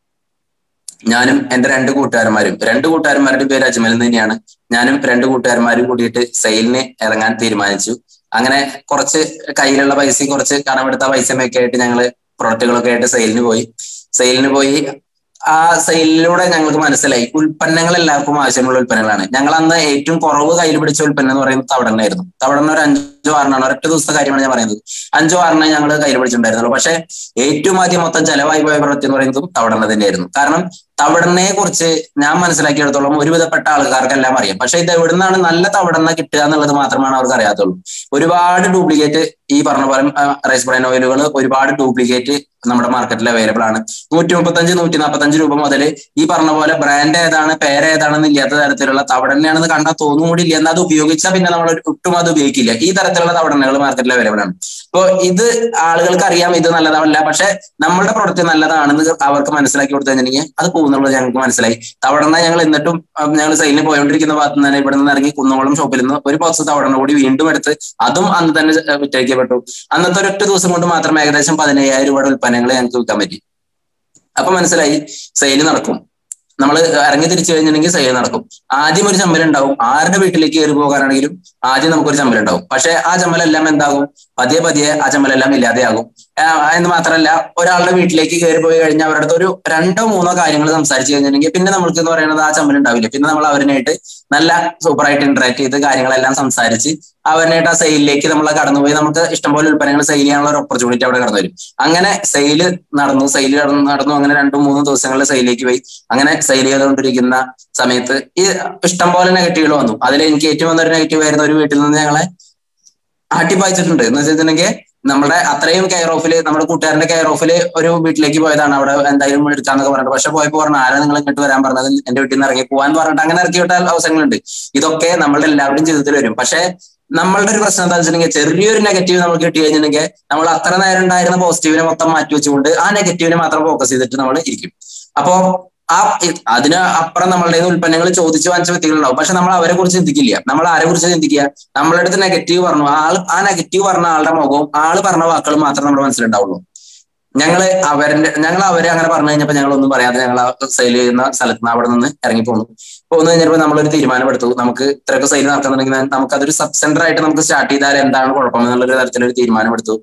ഞാനും എന്റെ രണ്ട് കൂട്ടുകാരന്മാരും രണ്ട് കൂട്ടുകാരന്മാരുടെ പേര് അജ്മൽ തന്നെയാണ് ഞാനും രണ്ട് കൂട്ടുകാരന്മാരും കൂടിയിട്ട് സെയിലിന് ഇറങ്ങാൻ തീരുമാനിച്ചു അങ്ങനെ കുറച്ച് കയ്യിലുള്ള പൈസയും കുറച്ച് കടമെടുത്ത പൈസയൊക്കെ ആയിട്ട് ഞങ്ങള് പ്രൊഡക്റ്റുകളൊക്കെ ആയിട്ട് സെയിലിന് പോയി സെയിലിന് പോയി ആ സെയിലിലൂടെ ഞങ്ങൾക്ക് മനസ്സിലായി ഉൽപ്പന്നങ്ങൾ എല്ലാവർക്കും ആവശ്യമുള്ള ഉൽപ്പന്നങ്ങളാണ് ഞങ്ങൾ അന്ന് ഏറ്റവും കുറവ് കയ്യിൽ പിടിച്ച ഉൽപ്പന്നം എന്ന് പറയുന്നത് തവടണ്ണായിരുന്നു തവടണ്ണ ഒരു അഞ്ചോ ആറിനാണ് ഒരൊറ്റ ദിവസത്തെ കാര്യമാണ് ഞാൻ പറയുന്നത് അഞ്ചോ ആറിനെ ഞങ്ങൾ കയ്യിൽ പിടിച്ചിട്ടുണ്ടായിരുന്നുള്ളൂ പക്ഷെ ഏറ്റവും ആദ്യം മൊത്തം ചെലവായി പോയ പ്രവൃത്തി എന്ന് പറയുന്നതും തവടണ്ണ തന്നെയായിരുന്നു കാരണം തവടണ്ണയെ കുറിച്ച് ഞാൻ മനസ്സിലാക്കിയെടുത്തോളം ഒരുവിധപ്പെട്ട ആൾക്കാർക്കെല്ലാം അറിയാം പക്ഷെ ഇത് എവിടുന്നാണ് നല്ല തവടണ്ണ കിട്ടുക എന്നുള്ളത് മാത്രമാണ് അവർക്ക് അറിയാത്തുള്ളൂ ഒരുപാട് ഡ്യൂപ്ലിക്കേറ്റ് ഈ പറഞ്ഞ പോലെ റൈസ് ബ്രൈൻ ഓയിലുകൾ ഒരുപാട് ഡ്യൂപ്ലിക്കേറ്റ് നമ്മുടെ മാർക്കറ്റിൽ അവൈലബിൾ ആണ് നൂറ്റി മുപ്പത്തഞ്ച് നൂറ്റി നാൽപ്പത്തഞ്ച് രൂപ മുതൽ ഈ പറഞ്ഞ പോലെ ബ്രാൻഡ് ഏതാണ് പേര് ഏതാണെന്ന് ഇല്ലാത്ത തരത്തിലുള്ള തവടണ്ണയാണെന്ന് കണ്ടാൽ തോന്നും കൂടി ഇല്ല എന്നാൽ അത് ഉപയോഗിച്ചാൽ പിന്നെ നമ്മൾ ഒട്ടും അത് ഉപയോഗിക്കില്ല ഈ തരത്തിലുള്ള തവടണ്ണകൾ മാർക്കറ്റിൽ അവൈലബിൾ ആണ് അപ്പോൾ ഇത് ആളുകൾക്ക് അറിയാം ഇത് നല്ലതല്ല പക്ഷെ നമ്മളുടെ പ്രൊഡക്റ്റ് നല്ലതാണെന്ന് അവർക്ക് മനസ്സിലാക്കി കൊടുത്തു കഴിഞ്ഞിട്ടുണ്ടെങ്കിൽ അത് പോകുന്നുള്ളത് ഞങ്ങൾക്ക് മനസ്സിലായി തവടണ്ണ ഞങ്ങൾ എന്നിട്ടും ഞങ്ങൾ സെയിലിന് പോയോണ്ടിരിക്കുന്ന ഭാഗത്ത് നിന്ന് തന്നെ ഇവിടെ നിന്ന് ഇറങ്ങി കുന്നോളം ഷോപ്പിൽ നിന്ന് ഒരു ബോക്സ് തവടണ്ണ കൂടി വീണ്ടും എടുത്ത് അതും അന്ന് തന്നെ വിറ്റഴിക്കപ്പെട്ടു അന്നത്തെ ഒരൊറ്റ ദിവസം കൊണ്ട് മാത്രം ഏകദേശം പതിനയ്യായിരം രൂപയുടെ ഉൽപ്പന്നങ്ങൾ ഞങ്ങൾക്ക് വിൽക്കാൻ പറ്റി അപ്പൊ മനസ്സിലായി സെയിൽ നടക്കും നമ്മൾ ഇറങ്ങി തിരിച്ചു കഴിഞ്ഞിട്ടുണ്ടെങ്കിൽ സെയിൽ നടക്കും ആദ്യം ഒരു ചമ്മൽ ഉണ്ടാവും ആരുടെ വീട്ടിലേക്ക് കയറി പോകാനാണെങ്കിലും ആദ്യം നമുക്കൊരു ചമ്മൽ ഉണ്ടാവും പക്ഷെ ആ ചമ്മലെല്ലാം എന്താകും പതിയെ പതിയെ ആ ചമ്മലെല്ലാം ഇല്ലാതെയാകും എന്ന് മാത്രമല്ല ഒരാളുടെ വീട്ടിലേക്ക് കയറി പോയി കഴിഞ്ഞാൽ അവരുടെ അടുത്ത് ഒരു രണ്ടോ മൂന്നോ കാര്യങ്ങൾ സംസാരിച്ചു കഴിഞ്ഞിട്ടുണ്ടെങ്കിൽ പിന്നെ നമ്മൾക്ക് എന്ന് പറയുന്നത് ആ ചമ്മൽ ഉണ്ടാവില്ല പിന്നെ നമ്മൾ അവരിനായിട്ട് നല്ല സൂപ്പറായിട്ട് ഇന്ററാക്ട് ചെയ്ത് കാര്യങ്ങളെല്ലാം സംസാരിച്ച് അവരിനായിട്ട് ആ സെയിലിലേക്ക് നമ്മൾ കടന്നുപോയി നമുക്ക് ഇഷ്ടംപോലെ ഉൽപ്പന്നങ്ങൾ സെയിൽ ചെയ്യാനുള്ള ഒരു ഓപ്പർച്യൂണിറ്റി അവിടെ കടന്നു വരും അങ്ങനെ സെയിൽ നടന്നു സെയിൽ നടന്നു നടന്നു അങ്ങനെ രണ്ടും മൂന്നും ദിവസങ്ങളിൽ സെയിലേക്ക് പോയി അങ്ങനെ സെയിൽ ചെയ്തുകൊണ്ടിരിക്കുന്ന സമയത്ത് ഈ ഇഷ്ടംപോലെ നെഗറ്റീവുകൾ വന്നു അതിൽ എനിക്ക് ഏറ്റവും വന്ന ഒരു നെഗറ്റീവ് ആയിരുന്നു ഒരു വീട്ടിൽ നിന്ന് ഞങ്ങളെ ആട്ടിപ്പായിച്ചിട്ടുണ്ട് എന്ന് വെച്ചിട്ടുണ്ടെങ്കിൽ നമ്മുടെ അത്രയും കെയർ ഓഫില് നമ്മുടെ കൂട്ടുകാരന്റെ കെയർ ഓഫില് ഒരു വീട്ടിലേക്ക് പോയതാണ് അവിടെ എന്തായാലും എടുക്കാന്നൊക്കെ പറഞ്ഞിട്ട് പക്ഷെ പോയപ്പോ പറഞ്ഞു ആരാ നിങ്ങൾ ഇങ്ങോട്ട് വരാൻ പറഞ്ഞത് എന്റെ വീട്ടിൽ നിന്ന് ഇറങ്ങി പോകാൻ പറഞ്ഞിട്ട് അങ്ങനെ ഇറക്കി വിട്ട അവസരങ്ങളുണ്ട് ഇതൊക്കെ നമ്മളുടെ എല്ലാവരുടെയും ജീവിതത്തിൽ വരും പക്ഷെ നമ്മളുടെ ഒരു പ്രശ്നം എന്താ വെച്ചിട്ടുണ്ടെങ്കിൽ ചെറിയൊരു നെഗറ്റീവ് നമുക്ക് കിട്ടി കഴിഞ്ഞിട്ടുണ്ടെങ്കിൽ നമ്മൾ അത്ര നേരം ഉണ്ടായിരുന്ന പോസിറ്റീവിനെ മൊത്തം മാറ്റി വെച്ചുകൊണ്ട് ആ നെഗറ്റീവിനെ മാത്രം ഫോക്കസ് ചെയ്തിട്ട് നമ്മൾ ഇരിക്കും അപ്പോ ആ അതിന് അപ്പുറം നമ്മളുടെ ഉൽപ്പന്നങ്ങൾ ചോദിച്ചു വാങ്ങിച്ച വ്യക്തികളുണ്ടാവും പക്ഷെ നമ്മൾ അവരെ കുറിച്ച് ചിന്തിക്കില്ല നമ്മൾ ആരെ കുറിച്ച് ചിന്തിക്കുക നമ്മളുടെ അടുത്ത് നെഗറ്റീവ് പറഞ്ഞു ആൾ ആ നെഗറ്റീവ് പറഞ്ഞ ആളുടെ മുഖവും ആള് പറഞ്ഞ വാക്കുകൾ മാത്രം നമ്മുടെ മനസ്സിലുണ്ടാവുള്ളൂ ഞങ്ങള് അവരുടെ ഞങ്ങൾ അവരെ അങ്ങനെ പറഞ്ഞു കഴിഞ്ഞപ്പോ ഞങ്ങൾ ഒന്നും പറയാതെ ഞങ്ങൾ സെയിൽ ചെയ്യുന്ന സ്ഥലത്ത് നിന്ന് അവിടെ നിന്ന് ഇറങ്ങി പോന്നു പോന്നു കഴിഞ്ഞപ്പോൾ നമ്മളൊരു തീരുമാനമെടുത്തു നമുക്ക് ഇത്രയൊക്കെ സെയിൽ നടക്കുന്നുണ്ടെങ്കിൽ നമുക്ക് അതൊരു സബ് സെന്റർ ആയിട്ട് നമുക്ക് സ്റ്റാർട്ട് ചെയ്താൽ എന്താണ് കുഴപ്പം എന്നുള്ളൊരു തരത്തിലൊരു തീരുമാനമെടുത്തു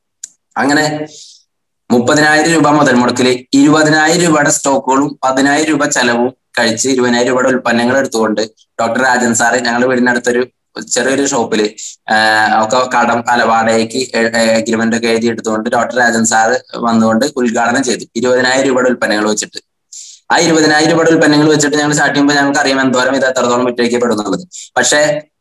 അങ്ങനെ മുപ്പതിനായിരം രൂപ മുതൽ മുടക്കില് ഇരുപതിനായിരം രൂപയുടെ സ്റ്റോക്കുകളും പതിനായിരം രൂപ ചെലവും കഴിച്ച് ഇരുപതിനായിരം രൂപയുടെ ഉൽപ്പന്നങ്ങൾ എടുത്തുകൊണ്ട് ഡോക്ടർ രാജൻ സാറ് ഞങ്ങളുടെ വീടിനടുത്തൊരു ചെറിയൊരു ഷോപ്പില് ഒക്കെ കടം അല്ല വാടകയ്ക്ക് എഗ്രിമെന്റ് ഒക്കെ എഴുതി എടുത്തുകൊണ്ട് ഡോക്ടർ രാജൻ സാറ് വന്നുകൊണ്ട് ഉദ്ഘാടനം ചെയ്തു ഇരുപതിനായിരം രൂപയുടെ ഉൽപ്പന്നങ്ങൾ വെച്ചിട്ട് ആ ഇരുപതിനായിരം രൂപയുടെ ഉൽപ്പന്നങ്ങൾ വെച്ചിട്ട് ഞങ്ങൾ സ്റ്റാർട്ട് ചെയ്യുമ്പോൾ ഞങ്ങൾക്ക് അറിയാം എന്തോരം ഇത് എത്രത്തോളം വിറ്റഴിക്കപ്പെടുന്നുള്ളത് പക്ഷേ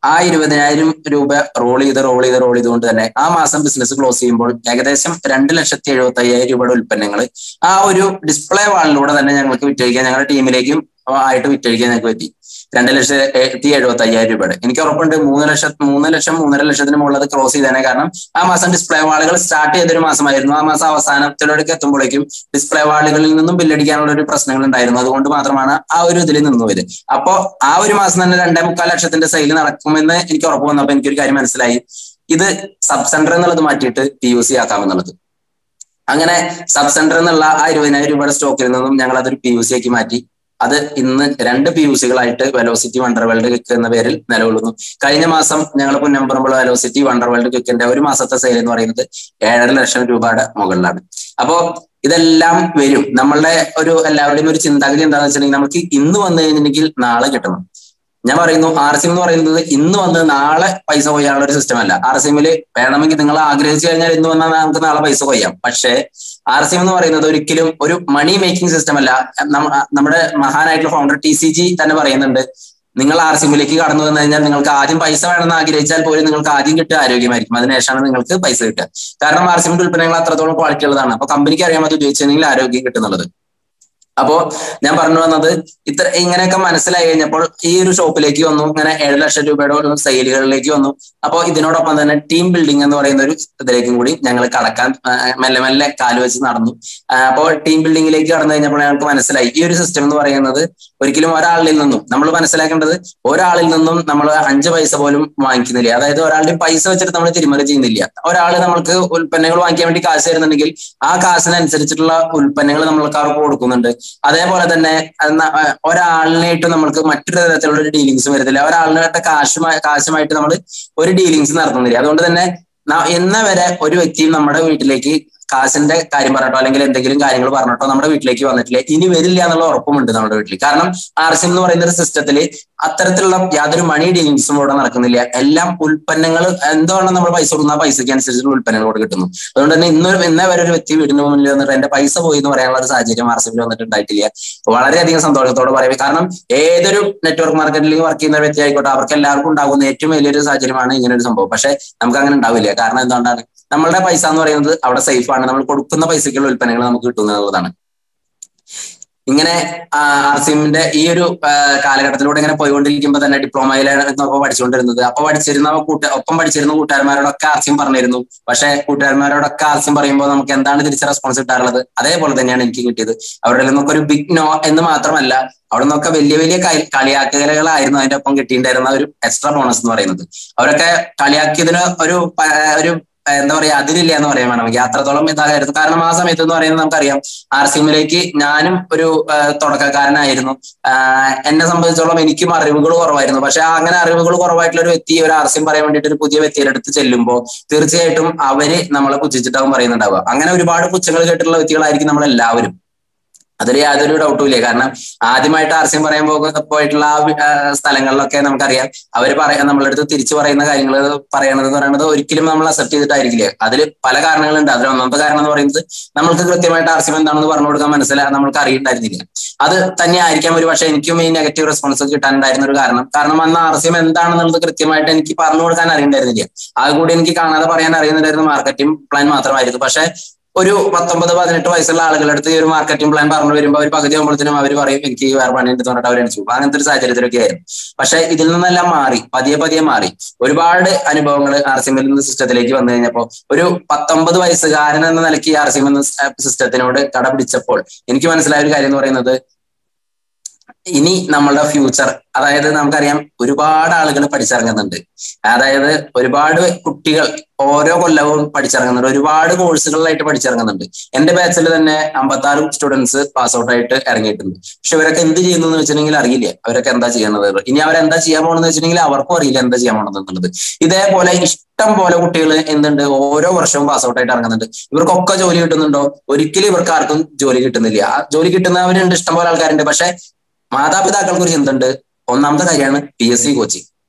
ആ ഇരുപതിനായിരം രൂപ റോൾ ചെയ്ത് റോൾ ചെയ്ത് റോൾ ചെയ്തുകൊണ്ട് തന്നെ ആ മാസം ബിസിനസ് ക്ലോസ് ചെയ്യുമ്പോൾ ഏകദേശം രണ്ട് ലക്ഷത്തി എഴുപത്തി അയ്യായിരം രൂപയുടെ ഉൽപ്പന്നങ്ങൾ ആ ഒരു ഡിസ്പ്ലേ വാളിലൂടെ തന്നെ ഞങ്ങൾക്ക് വിറ്റഴിക്കാൻ ഞങ്ങളുടെ ടീമിലേക്കും ആയിട്ട് വിറ്റഴിക്കാൻ ഞങ്ങൾക്ക് പറ്റി രണ്ട് ലക്ഷത്തി എഴുപത്തി അയ്യായിരം രൂപയുടെ എനിക്ക് ഉറപ്പുണ്ട് മൂന്ന് ലക്ഷം മൂന്ന് ലക്ഷം മൂന്നര ലക്ഷത്തിന് മുകളിൽ ക്രോസ് ചെയ്തേനെ കാരണം ആ മാസം ഡിസ്പ്ലേ വാളുകൾ സ്റ്റാർട്ട് ചെയ്തൊരു മാസമായിരുന്നു ആ മാസം അവസാനത്തിലേക്ക് എത്തുമ്പോഴേക്കും ഡിസ്പ്ലേ വാളുകളിൽ നിന്നും ബില്ലടിക്കാനുള്ള ഒരു പ്രശ്നങ്ങൾ ഉണ്ടായിരുന്നു അതുകൊണ്ട് മാത്രമാണ് ആ ഒരു ഇതിൽ നിന്നുപോയത് അപ്പോ ആ ഒരു മാസം തന്നെ രണ്ടേ മുക്കാൽ ലക്ഷത്തിന്റെ സെയിൽ നടക്കുമെന്ന് എനിക്ക് ഉറപ്പ് വന്നപ്പോൾ എനിക്കൊരു കാര്യം മനസ്സിലായി ഇത് സബ് സെന്റർ എന്നുള്ളത് മാറ്റിയിട്ട് പി യു സി ആക്കാമെന്നുള്ളത് അങ്ങനെ സബ് സെന്റർ എന്നുള്ള ആ ഇരുപതിനായിരം രൂപയുടെ സ്റ്റോക്കിൽ നിന്നും ഞങ്ങൾ അതൊരു പി യു സി ആക്കി മാറ്റി അത് ഇന്ന് രണ്ട് പി യു സികളായിട്ട് വെലോസിറ്റി വണ്ടർ വേൾഡ് ക്വിക്ക് എന്ന പേരിൽ നിലകൊള്ളുന്നു കഴിഞ്ഞ മാസം ഞങ്ങൾ പുന്നമ്പറമ്പുള്ള വെലോസിറ്റി വണ്ടർ വേൾഡ് ക്വിക്കിന്റെ ഒരു മാസത്തെ സെയിൽ എന്ന് പറയുന്നത് ഏഴര ലക്ഷം രൂപയുടെ മുകളിലാണ് അപ്പോ ഇതെല്ലാം വരും നമ്മളുടെ ഒരു എല്ലാവരുടെയും ഒരു ചിന്താഗതി എന്താണെന്ന് വെച്ചിട്ടുണ്ടെങ്കിൽ നമുക്ക് ഇന്ന് വന്നു കഴിഞ്ഞിട്ടുണ്ടെങ്കിൽ നാളെ കിട്ടണം ഞാൻ പറയുന്നു ആർ സിം എന്ന് പറയുന്നത് ഇന്ന് വന്ന് നാളെ പൈസ കൊയ്യാനുള്ള ഒരു സിസ്റ്റം അല്ല ആർ സിമില് വേണമെങ്കിൽ നിങ്ങൾ ആഗ്രഹിച്ചു കഴിഞ്ഞാൽ ഇന്ന് വന്നാൽ നമുക്ക് നാളെ പൈസ കൊയ്യാം പക്ഷേ ആർ സിം എന്ന് പറയുന്നത് ഒരിക്കലും ഒരു മണി മേക്കിംഗ് സിസ്റ്റം അല്ല നമ്മുടെ മഹാനായിട്ടുള്ള ഫൗണ്ടർ ടി സി ജി തന്നെ പറയുന്നുണ്ട് നിങ്ങൾ ആർ സിമ്മിലേക്ക് കടന്നു വന്നു കഴിഞ്ഞാൽ നിങ്ങൾക്ക് ആദ്യം പൈസ വേണമെന്ന് ആഗ്രഹിച്ചാൽ പോലും നിങ്ങൾക്ക് ആദ്യം കിട്ടുക ആരോഗ്യമായിരിക്കും അതിനുശേഷമാണ് നിങ്ങൾക്ക് പൈസ കിട്ടുക കാരണം ആർ സിമിന്റെ ഉൽപ്പന്നങ്ങൾ അത്രത്തോളം ക്വാളിറ്റി ഉള്ളതാണ് അപ്പൊ കമ്പനിക്ക് അറിയാൻ അത് ഉപയോഗിച്ചിട്ടുണ്ടെങ്കിൽ ആരോഗ്യം കിട്ടുന്നുള്ളത് അപ്പോ ഞാൻ പറഞ്ഞു വന്നത് ഇത്ര ഇങ്ങനെയൊക്കെ മനസ്സിലായി കഴിഞ്ഞപ്പോൾ ഈ ഒരു ഷോപ്പിലേക്ക് വന്നു ഇങ്ങനെ ഏഴ് ലക്ഷം രൂപയുടെ സെയിലുകളിലേക്ക് വന്നു അപ്പോൾ ഇതിനോടൊപ്പം തന്നെ ടീം ബിൽഡിംഗ് എന്ന് പറയുന്ന ഒരു ഇതിലേക്കും കൂടി ഞങ്ങൾ കടക്കാൻ മെല്ലെ മെല്ലെ കാല് വെച്ച് നടന്നു അപ്പോൾ ടീം ബിൽഡിംഗിലേക്ക് കടന്നു കഴിഞ്ഞപ്പോൾ ഞങ്ങൾക്ക് മനസ്സിലായി ഈ ഒരു സിസ്റ്റം എന്ന് പറയുന്നത് ഒരിക്കലും ഒരാളിൽ നിന്നും നമ്മൾ മനസ്സിലാക്കേണ്ടത് ഒരാളിൽ നിന്നും നമ്മൾ അഞ്ച് പൈസ പോലും വാങ്ങിക്കുന്നില്ല അതായത് ഒരാളുടെ പൈസ വെച്ചിട്ട് നമ്മൾ തിരിമറി ചെയ്യുന്നില്ല ഒരാൾ നമ്മൾക്ക് ഉൽപ്പന്നങ്ങൾ വാങ്ങിക്കാൻ വേണ്ടി കാശ് തരുന്നുണ്ടെങ്കിൽ ആ കാശിനനുസരിച്ചിട്ടുള്ള ഉൽപ്പന്നങ്ങൾ നമ്മൾക്ക് അവർക്ക് കൊടുക്കുന്നുണ്ട് അതേപോലെ തന്നെ ഒരാളിനായിട്ട് നമ്മൾക്ക് മറ്റൊരു തരത്തിലുള്ള ഒരു ഡീലിങ്സ് വരുന്നില്ല ഒരാളിനായിട്ട് കാശുമായി കാശുമായിട്ട് നമ്മൾ ഒരു ഡീലിങ്സ് നടത്തുന്നില്ല അതുകൊണ്ട് തന്നെ ഇന്ന വരെ ഒരു വ്യക്തിയും നമ്മുടെ വീട്ടിലേക്ക് കാശിന്റെ കാര്യം പറഞ്ഞിട്ടോ അല്ലെങ്കിൽ എന്തെങ്കിലും കാര്യങ്ങൾ പറഞ്ഞിട്ടോ നമ്മുടെ വീട്ടിലേക്ക് വന്നിട്ടില്ല ഇനി വരില്ല എന്നുള്ള ഉറപ്പുമുണ്ട് നമ്മുടെ വീട്ടിൽ കാരണം ആർ സിം എന്ന് പറയുന്ന ഒരു സിസ്റ്റത്തിൽ അത്തരത്തിലുള്ള യാതൊരു മണി ഡീലിങ്സും ഇവിടെ നടക്കുന്നില്ല എല്ലാം ഉൽപ്പന്നങ്ങൾ എന്താണ് നമ്മൾ പൈസ കൊടുക്കുന്ന ആ പൈസയ്ക്ക് അനുസരിച്ചുള്ള ഉൽപ്പന്നങ്ങൾ ഇവിടെ കിട്ടുന്നു അതുകൊണ്ട് തന്നെ ഇന്ന് ഇന്നേ വരെ ഒരു വ്യക്തി വീടിന് മുന്നിൽ വന്നിട്ട് എന്റെ പൈസ പോയി എന്ന് പറയാനുള്ള ഒരു സാഹചര്യം ആർ സിമിൽ വന്നിട്ട് ഉണ്ടായിട്ടില്ല വളരെയധികം സന്തോഷത്തോടെ പറയുക കാരണം ഏതൊരു നെറ്റ്വർക്ക് മാർക്കറ്റിൽ വർക്ക് ചെയ്യുന്ന വ്യക്തി ആയിക്കോട്ടെ അവർക്ക് എല്ലാവർക്കും ഉണ്ടാകുന്ന ഏറ്റവും വലിയൊരു സാഹചര്യമാണ് ഇങ്ങനെ ഒരു സംഭവം പക്ഷെ നമുക്ക് അങ്ങനെ ഉണ്ടാവില്ല കാരണം എന്തുകൊണ്ടാണ് നമ്മളുടെ പൈസ എന്ന് പറയുന്നത് അവിടെ സേഫ് ആണ് നമ്മൾ കൊടുക്കുന്ന പൈസക്കുള്ള ഉൽപ്പന്നങ്ങൾ നമുക്ക് കിട്ടുന്നു എന്നുള്ളതാണ് ഇങ്ങനെ ആർ സിമിന്റെ ഈ ഒരു കാലഘട്ടത്തിലൂടെ ഇങ്ങനെ പോയിക്കൊണ്ടിരിക്കുമ്പോൾ തന്നെ ഡിപ്ലോമയിലാണ് ഇപ്പൊ പഠിച്ചുകൊണ്ടിരുന്നത് അപ്പൊ പഠിച്ചിരുന്ന കൂട്ട ഒപ്പം പഠിച്ചിരുന്ന കൂട്ടുകാരന്മാരോടൊക്കെ ആർസിം പറഞ്ഞിരുന്നു പക്ഷെ കൂട്ടുകാരന്മാരോടൊക്കെ ആർസിം പറയുമ്പോൾ നമുക്ക് എന്താണ് തിരിച്ച റെസ്പോൺസ് കിട്ടാറുള്ളത് അതേപോലെ തന്നെയാണ് എനിക്ക് കിട്ടിയത് അവരുടെ നിന്നൊക്കെ ഒരു ബിഗ് നോ എന്ന് മാത്രമല്ല അവിടെ നിന്നൊക്കെ വലിയ വലിയ കളിയാക്കലുകളായിരുന്നു അതിന്റെ ഒപ്പം കിട്ടിയിട്ടുണ്ടായിരുന്ന ഒരു എക്സ്ട്രാ ബോണസ് എന്ന് പറയുന്നത് അവരൊക്കെ കളിയാക്കിയതിന് ഒരു ഒരു എന്താ പറയാ അതിരില്ല എന്ന് പറയാൻ വേണമെങ്കിൽ അത്രത്തോളം ഇതായിരുന്നു കാരണം ആ സമയത്ത് എന്ന് പറയുന്നത് നമുക്കറിയാം ആർ സിമിലേക്ക് ഞാനും ഒരു തുടക്കക്കാരനായിരുന്നു എന്നെ സംബന്ധിച്ചോളം എനിക്കും അറിവുകൾ കുറവായിരുന്നു പക്ഷെ അങ്ങനെ അറിവുകൾ കുറവായിട്ടുള്ള ഒരു വ്യക്തി ഒരു ആർ സിം പറയാൻ വേണ്ടിയിട്ട് ഒരു പുതിയ വ്യക്തിയുടെ അടുത്ത് ചെല്ലുമ്പോൾ തീർച്ചയായിട്ടും അവര് നമ്മളെ പുച്ഛിച്ചിട്ടാവും പറയുന്നുണ്ടാവുക അങ്ങനെ ഒരുപാട് പുച്ഛങ്ങൾ കേട്ടിട്ടുള്ള വ്യക്തികളായിരിക്കും നമ്മളെല്ലാവരും അതിൽ യാതൊരു ഡൗട്ടും ഇല്ല കാരണം ആദ്യമായിട്ട് ആർസ്യം പറയാൻ പോകുന്ന പോയിട്ടുള്ള ആ സ്ഥലങ്ങളിലൊക്കെ നമുക്കറിയാം അവർ പറയാൻ നമ്മളെ അടുത്ത് തിരിച്ചു പറയുന്ന കാര്യങ്ങൾ പറയണത് എന്ന് പറയുന്നത് ഒരിക്കലും നമ്മൾ അക്സെപ്റ്റ് ചെയ്തിട്ടായിരിക്കില്ല അതിൽ പല കാരണങ്ങളുണ്ട് അതിൽ ഒന്നാമത്തെ കാരണം എന്ന് പറയുന്നത് നമ്മൾക്ക് കൃത്യമായിട്ട് ആർസ്യം എന്താണെന്ന് പറഞ്ഞു കൊടുക്കാൻ മനസ്സിലാ നമ്മൾക്ക് അറിയണ്ടായിരുന്നില്ല അത് തന്നെ ആയിരിക്കാം ഒരു പക്ഷേ എനിക്കും ഈ നെഗറ്റീവ് റെസ്പോൺസ് കിട്ടാനുണ്ടായിരുന്ന ഒരു കാരണം കാരണം അന്ന് ആർസ്യം എന്താണെന്നുള്ളത് കൃത്യമായിട്ട് എനിക്ക് പറഞ്ഞു കൊടുക്കാൻ അറിയണ്ടായിരുന്നില്ല അത് കൂടി എനിക്ക് കാണാതെ പറയാൻ അറിയുന്നുണ്ടായിരുന്ന മാർക്കറ്റിംഗ് പ്ലാൻ മാത്രമായിരുന്നു പക്ഷേ ഒരു പത്തൊമ്പത് പതിനെട്ട് വയസ്സുള്ള ആളുകളുടെ അടുത്ത് ഈ ഒരു മാർക്കറ്റിംഗ് പ്ലാൻ പറഞ്ഞു വരുമ്പോൾ അവർ പകുതി ആകുമ്പോഴത്തേനും അവർ പറയും എനിക്ക് വേറെ പണിയുണ്ട് പറഞ്ഞിട്ട് അവർ അടിച്ചു അങ്ങനത്തെ ഒരു സാഹചര്യത്തിലൊക്കെ ആയിരുന്നു പക്ഷെ ഇതിൽ നിന്നെല്ലാം മാറി പതിയെ പതിയെ മാറി ഒരുപാട് അനുഭവങ്ങൾ ആർ സിമിൽ നിന്ന് സിസ്റ്റത്തിലേക്ക് വന്നു കഴിഞ്ഞപ്പോൾ ഒരു പത്തൊമ്പത് വയസ്സുകാരൻ എന്ന നിലയ്ക്ക് ആർ സിം എന്ന സിസ്റ്റത്തിനോട് കടപിടിച്ചപ്പോൾ എനിക്ക് മനസ്സിലായ ഒരു കാര്യം എന്ന് പറയുന്നത് ഇനി നമ്മളുടെ ഫ്യൂച്ചർ അതായത് നമുക്കറിയാം ഒരുപാട് ആളുകൾ പഠിച്ചിറങ്ങുന്നുണ്ട് അതായത് ഒരുപാട് കുട്ടികൾ ഓരോ കൊല്ലവും പഠിച്ചിറങ്ങുന്നുണ്ട് ഒരുപാട് കോഴ്സുകളിലായിട്ട് പഠിച്ചിറങ്ങുന്നുണ്ട് എന്റെ ബാച്ചിൽ തന്നെ അമ്പത്താറ് സ്റ്റുഡൻസ് പാസ് ഔട്ട് ആയിട്ട് ഇറങ്ങിയിട്ടുണ്ട് പക്ഷെ ഇവരൊക്കെ എന്ത് ചെയ്യുന്നു എന്ന് വെച്ചിട്ടുണ്ടെങ്കിൽ അറിയില്ല അവരൊക്കെ എന്താ ചെയ്യുന്നത് ഇനി അവരെന്താ ചെയ്യാൻ പോകണമെന്ന് വെച്ചിട്ടുണ്ടെങ്കിൽ അവർക്കും അറിയില്ല എന്താ ചെയ്യാൻ പോകണമെന്ന് എന്നുള്ളത് ഇതേപോലെ ഇഷ്ടം പോലെ കുട്ടികൾ എന്തുണ്ട് ഓരോ വർഷവും പാസ് ഔട്ട് ആയിട്ട് ഇറങ്ങുന്നുണ്ട് ഇവർക്കൊക്കെ ജോലി കിട്ടുന്നുണ്ടോ ഒരിക്കലും ഇവർക്ക് ആർക്കും ജോലി കിട്ടുന്നില്ല ആ ജോലി കിട്ടുന്നവരുണ്ട് ഇഷ്ടം പോലെ ആൾക്കാരുണ്ട് പക്ഷെ മാതാപിതാക്കൾക്ക് ഒരു ചിന്തണ്ട് ഒന്നാമത്തെ കാര്യമാണ് പി എസ് സി കോച്ചിങ്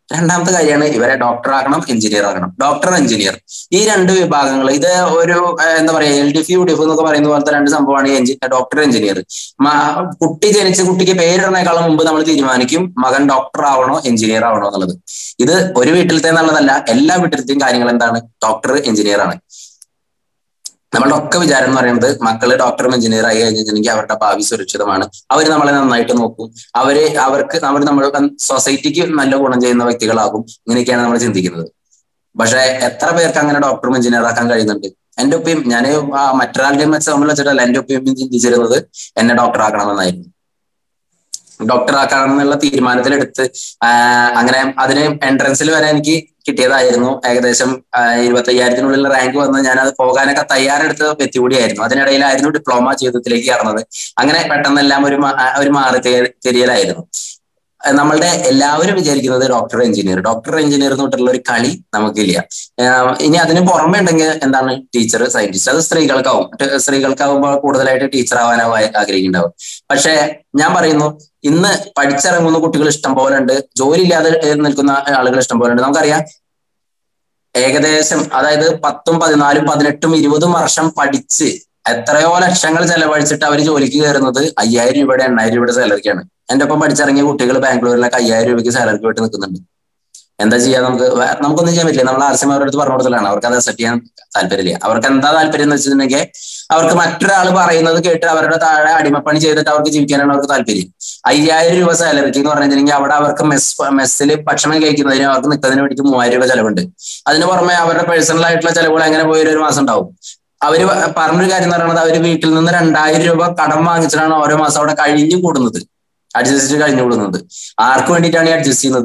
രണ്ടാമത്തെ കാര്യമാണ് ഇവരെ ഡോക്ടർ ആക്കണം എഞ്ചിനീയർ ആക്കണം ഡോക്ടർ എഞ്ചിനീയർ ഈ രണ്ട് വിഭാഗങ്ങൾ ഇത് ഒരു ഏഹ്, എന്താ പറയാ L D F U D F എന്നൊക്കെ പറയുന്ന പോലത്തെ രണ്ട് സംഭവമാണ് ഈ എഞ്ചി ഡോക്ടർ എഞ്ചിനീയർ കുട്ടി ജനിച്ച് കുട്ടിക്ക് പേരിടുന്നേക്കാളും മുമ്പ് നമ്മൾ തീരുമാനിക്കും മകൻ ഡോക്ടർ ആവണോ എഞ്ചിനീയർ ആവണോ എന്നുള്ളത് ഇത് ഒരു വീട്ടിലത്തെ എന്നുള്ളതല്ല എല്ലാ വീട്ടിലത്തെയും കാര്യങ്ങൾ എന്താണ് ഡോക്ടർ എഞ്ചിനീയർ ആണ് നമ്മളുടെ ഒക്കെ വിചാരം എന്ന് പറയുന്നത് മക്കള് ഡോക്ടറും എഞ്ചിനീയർ ആയി കഴിഞ്ഞിട്ടുണ്ടെങ്കിൽ അവരുടെ ഭാവി സുരക്ഷിതമാണ് അവർ നമ്മളെ നന്നായിട്ട് നോക്കും അവര് അവർക്ക് അവർ നമ്മൾ സൊസൈറ്റിക്ക് നല്ല ഗുണം ചെയ്യുന്ന വ്യക്തികളാകും ഇങ്ങനെയൊക്കെയാണ് നമ്മൾ ചിന്തിക്കുന്നത് പക്ഷെ എത്ര പേർക്ക് അങ്ങനെ ഡോക്ടറും എഞ്ചിനീയർ ആക്കാൻ കഴിയുന്നുണ്ട് എന്റെ ഒപ്പം ഞാൻ മറ്റൊരാളുടെയും വെച്ച് നമ്മൾ വെച്ചിട്ടല്ല എന്റെ ഒപ്പം ചിന്തിച്ചിരുന്നത് എന്നെ ഡോക്ടർ ആക്കണമെന്നായിരുന്നു ഡോക്ടർ ആക്കാണെന്നുള്ള തീരുമാനത്തിലെടുത്ത് ആഹ് അങ്ങനെ അതിന് എൻട്രൻസിൽ വരെ എനിക്ക് കിട്ടിയതായിരുന്നു ഏകദേശം ഇരുപത്തി അയ്യായിരത്തിനുള്ളിൽ റാങ്ക് വന്ന് ഞാൻ അത് പോകാനൊക്കെ തയ്യാറെടുത്ത വ്യക്തി കൂടിയായിരുന്നു അതിനിടയിലായിരുന്നു ഡിപ്ലോമ ജീവിതത്തിലേക്ക് കടന്നത് അങ്ങനെ പെട്ടെന്നെല്ലാം ഒരു മാ- ഒരു മാറി തിരി- തിരിയലായിരുന്നു അഹ് നമ്മളുടെ എല്ലാവരും വിചാരിക്കുന്നത് ഡോക്ടർ എഞ്ചിനീയർ ഡോക്ടർ എഞ്ചിനീയർ തൊട്ടുള്ള ഒരു കളി നമുക്കില്ല ആഹ് ഇനി അതിന് പുറമെ ഉണ്ടെങ്കിൽ എന്താണ് ടീച്ചർ സയന്റിസ്റ്റ് അത് സ്ത്രീകൾക്കാവും ട്ട് സ്ത്രീകൾക്കാവുമ്പോൾ കൂടുതലായിട്ട് ടീച്ചർ ആവാനാവും ആ- ആഗ്രഹിക്കുന്നുണ്ടാവും പക്ഷെ ഞാൻ പറയുന്നു ഇന്ന് പഠിച്ചിറങ്ങുന്ന കുട്ടികൾ ഇഷ്ടം പോലെ ഉണ്ട് ജോലി ഇല്ലാതെ നിൽക്കുന്ന ആളുകൾ ഇഷ്ടം പോലെ ഉണ്ട് നമുക്കറിയാം ഏകദേശം അതായത് പത്തും പതിനാലും പതിനെട്ടും ഇരുപതും വർഷം പഠിച്ച് എത്രയോ ലക്ഷങ്ങൾ ചെലവഴിച്ചിട്ട് അവർ ജോലിക്ക് കയറുന്നത് അയ്യായിരം രൂപയുടെ എണ്ണായിരം രൂപയുടെ സാലറിക്കാണ് എന്റെ ഒപ്പം പഠിച്ചിറങ്ങിയ കുട്ടികൾ ബാംഗ്ലൂരിലൊക്കെ അയ്യായിരം രൂപയ്ക്ക് സാലറിക്ക് പോയിട്ട് നിൽക്കുന്നുണ്ട് എന്താ ചെയ്യാ നമുക്ക് വേ- നമുക്കൊന്നും ചെയ്യാൻ പറ്റില്ല നമ്മൾ ആർസിം അവരുടെ അടുത്ത് പറഞ്ഞു കൊടുത്തലാണ് അവർക്ക് അത് അക്സെപ്റ്റ് ചെയ്യാൻ താല്പര്യമില്ല അവർക്ക് എന്താ താല്പര്യം എന്ന് വെച്ചിട്ടുണ്ടെങ്കിൽ അവർക്ക് മറ്റൊരാൾ പറയുന്നത് കേട്ട് അവരുടെ താഴെ അടിമപ്പണി ചെയ്തിട്ട് അവർക്ക് ജീവിക്കാനാണ് അവർക്ക് താല്പര്യം അയ്യായിരം രൂപ സാലറിക്ക് എന്ന് പറഞ്ഞിട്ടുണ്ടെങ്കിൽ അവിടെ അവർക്ക് മെസ് മെസ്സിൽ ഭക്ഷണം കഴിക്കുന്നതിന് അവർക്ക് നിൽക്കുന്നതിന് വേണ്ടിയിട്ട് മൂവായിരം രൂപ ചെലവുണ്ട് അതിന് പുറമെ അവരുടെ പേഴ്സണൽ ആയിട്ടുള്ള ചെലവുകൾ എങ്ങനെ പോയി ഒരു മാസം ഉണ്ടാവും അവര് പ- പറഞ്ഞൊരു കാര്യം എന്ന് പറയുന്നത് അവര് വീട്ടിൽ നിന്ന് രണ്ടായിരം രൂപ കടം വാങ്ങിച്ചിട്ടാണ് ഓരോ മാസം അവിടെ കഴിഞ്ഞു കൂടുന്നത് അഡ്ജസ്റ്റ് കഴിഞ്ഞു കൂടുന്നത് ആർക്ക് വേണ്ടിയിട്ടാണ് ഈ അഡ്ജസ്റ്റ് ചെയ്യുന്നത്